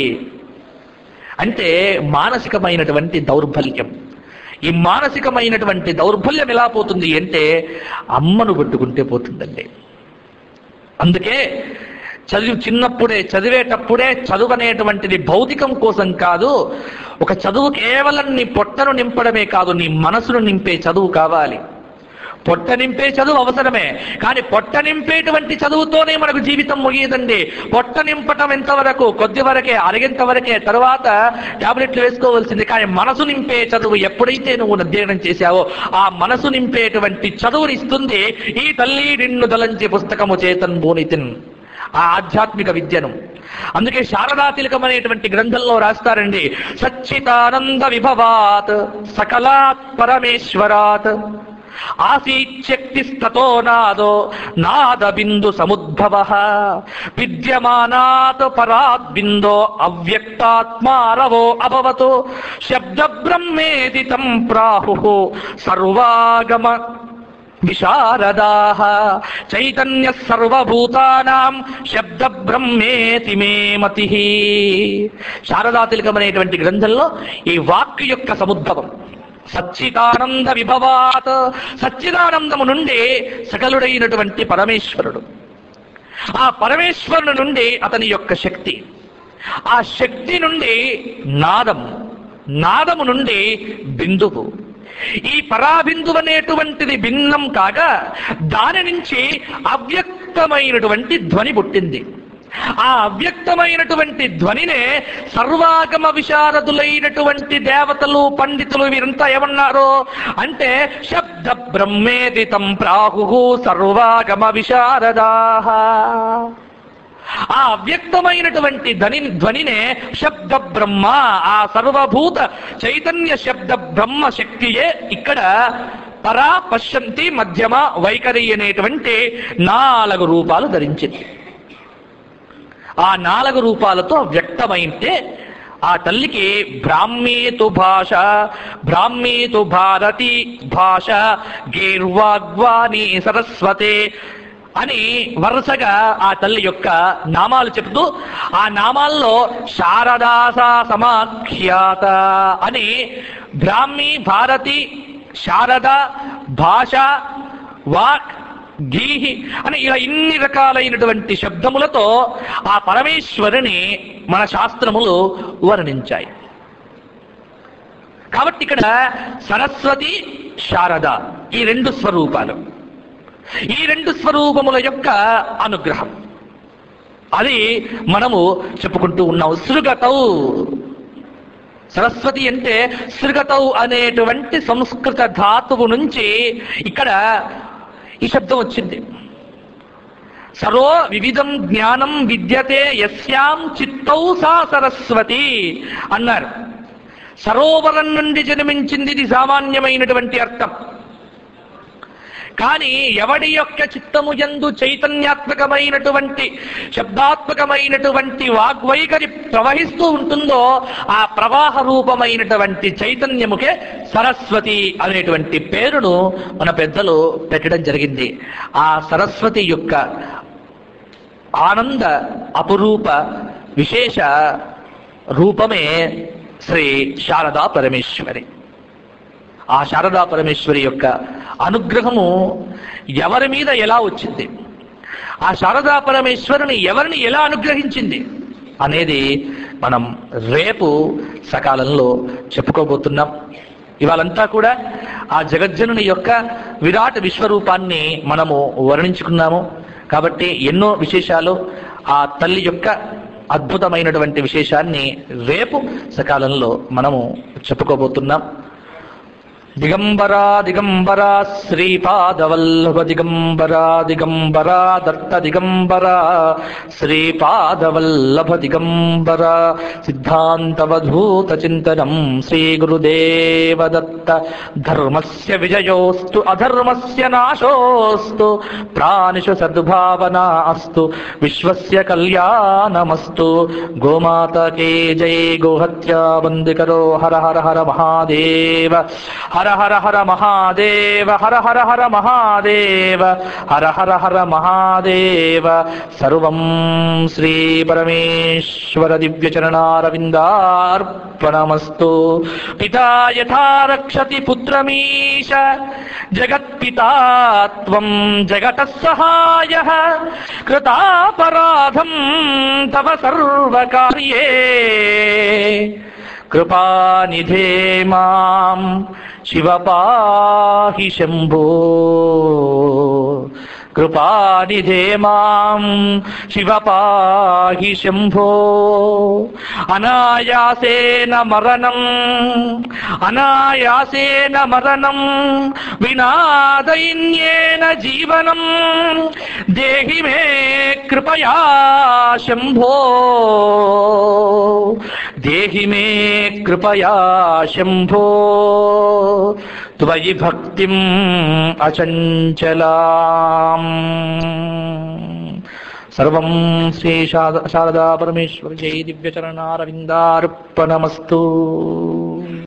అంటే మానసికమైనటువంటి దౌర్బల్యం ఈ మానసికమైనటువంటి దౌర్బల్యం ఎలా పోతుంది అంటే అమ్మను పెట్టుకుంటే పోతుందండి అందుకే చదివి చిన్నప్పుడే చదివేటప్పుడే చదువు అనేటువంటిది భౌతికం కోసం కాదు ఒక చదువు కేవలం నీ పొట్టను నింపడమే కాదు నీ మనసును నింపే చదువు కావాలి పొట్ట నింపే చదువు అవసరమే కానీ పొట్ట నింపేటువంటి చదువుతోనే మనకు జీవితం ముగియదండి పొట్ట నింపటం ఎంతవరకు కొద్ది వరకే అరిగేంత వరకే తర్వాత టాబ్లెట్లు వేసుకోవాల్సింది కానీ మనసు నింపే చదువు ఎప్పుడైతే నువ్వు అధ్యయనం చేశావో ఆ మనసు నింపేటువంటి చదువునిస్తుంది ఈ తల్లి నిన్ను దలంచి పుస్తకము చేతన్ భూనితిన్ ఆ ఆధ్యాత్మిక విద్యను అందుకే శారదా తిలకం అనేటువంటి గ్రంథంలో రాస్తారండి సచ్చితానంద విభవాత్ సకలాత్ పరమేశ్వరాత్ ఆసీచ్యక్తిస్తతో నాదో నాద బిందు సముద్భవ విద్యమానాత్ పరాత్ బిందో అవ్యక్తాత్మారవో అభవతు శబ్ద బ్రహ్మేది తం ప్రాహు సర్వాగమ విశారదాః చైతన్య సర్వభూతానాం శబ్ద బ్రహ్మేతి మే మతి శారదా తిలకం అనేటువంటి గ్రంథంలో ఈ వాక్ యొక్క సముద్భవం సచ్చిదానంద విభవాత్ సచ్చిదానందము నుండి సకలుడైనటువంటి పరమేశ్వరుడు ఆ పరమేశ్వరుడు నుండి అతని యొక్క శక్తి ఆ శక్తి నుండి నాదము నాదము నుండి బిందువు ఈ పరాబిందు అనేటువంటిది భిన్నం కాగా దాని నుంచి అవ్యక్తమైనటువంటి ధ్వని పుట్టింది ఆ అవ్యక్తమైనటువంటి ధ్వనినే సర్వాగమ విశారదులైనటువంటి దేవతలు పండితులు వీరంతా ఏమన్నారు అంటే శబ్ద బ్రహ్మేదితం ప్రాహు సర్వాగమ విశారదాహ ఆ అవ్యక్తమైనటువంటి ధ్వని ధ్వనినే శబ్ద బ్రహ్మ ఆ సర్వభూత చైతన్య శబ్ద బ్రహ్మ శక్తియే ఇక్కడ పరా పశ్యంతి మధ్యమ వైఖరి అనేటువంటి నాలుగు రూపాలు ధరించింది ఆ నాలుగు రూపాలతో వ్యక్తమైతే ఆ తల్లికి బ్రాహ్మీతు భాష బ్రాహ్మీతు భారతి భాష గీర్వాగ్వాణి సరస్వతే అని వరుసగా ఆ తల్లి యొక్క నామాలు చెబుతూ ఆ నామాల్లో శారదాస సమాఖ్యాత అని బ్రాహ్మి భారతి శారద భాష వాక్ గీహి అని ఇలా ఇన్ని రకాలైనటువంటి శబ్దములతో ఆ పరమేశ్వరుని మన శాస్త్రములు వర్ణించాయి కాబట్టి ఇక్కడ సరస్వతి శారద ఈ రెండు స్వరూపాలు ఈ రెండు స్వరూపముల యొక్క అనుగ్రహం అది మనము చెప్పుకుంటూ ఉన్నాం సృగతౌ సరస్వతి అంటే సృగతౌ అనేటువంటి సంస్కృత ధాతువు నుంచి ఇక్కడ ఈ శబ్దం వచ్చింది సరో వివిధం జ్ఞానం విద్యతే యస్యాం చిత్తౌ సా సరస్వతి అన్నారు సరోవరం నుండి జన్మించింది ఇది సామాన్యమైనటువంటి అర్థం కానీ ఎవడి యొక్క చిత్తము యందు చైతన్యాత్మకమైనటువంటి శబ్దాత్మకమైనటువంటి వాగ్వైఖరి ప్రవహిస్తూ ఉంటుందో ఆ ప్రవాహ రూపమైనటువంటి చైతన్యముకే సరస్వతి అనేటువంటి పేరును మన పెద్దలు పెట్టడం జరిగింది ఆ సరస్వతి యొక్క ఆనంద అపురూప విశేష రూపమే శ్రీ శారదా పరమేశ్వరి ఆ శారదా పరమేశ్వరి యొక్క అనుగ్రహము ఎవరి మీద ఎలా వచ్చింది ఆ శారదా పరమేశ్వరుని ఎవరిని ఎలా అనుగ్రహించింది అనేది మనం రేపు సకాలంలో చెప్పుకోబోతున్నాం ఇవాళంతా కూడా ఆ జగజ్జనుని యొక్క విరాట్ విశ్వరూపాన్ని మనము వర్ణించుకున్నాము కాబట్టి ఎన్నో విశేషాలు ఆ తల్లి యొక్క అద్భుతమైనటువంటి విశేషాన్ని రేపు సకాలంలో మనము చెప్పుకోబోతున్నాం దిగంబరా దిగంబరా శ్రీపాదవల్లభ దిగంబరా దిగంబరా దత్త దిగంబరా శ్రీపాదవల్లభ దిగంబరా సిద్ధాంతవధూత చింతనం శ్రీ గురుదేవ దత్త ధర్మస్య విజయోస్తు అధర్మస్య నాశోస్తు ప్రాణిషు సద్భావనా అస్తు విశ్వస్య కళ్యాణమస్తు గోమాతకే జై గోహత్యా వందికరో హర హర హర మహాదేవ హర హర హర మహాదేవ హర హర హర మహాదేవ హర హర హర మహాదేవ సర్వం శ్రీ పరమేశ్వర దివ్య చరణారవిందార్పణమస్తు పితా యథా రక్షతి పుత్రమీశ జగత్పితా త్వం జగత సహాయ కృతాపరాధం తవ సర్వకార్యే కృపానిధే మాం శివ పాహి శంభో కృపానిధే మాం శివ పాహి శంభో అనాయాసేన మరణం అనాయాసేన మరణం వినాదైన్యేన జీవనం దేహి మే కృపయా శంభో దేహి మే కృపయా శంభో త్వయి భక్తిం అచంచలాం సర్వం శ్రీ శారదా పరమేశ్వరి జై దివ్యచరణారవిందార్పణమస్తు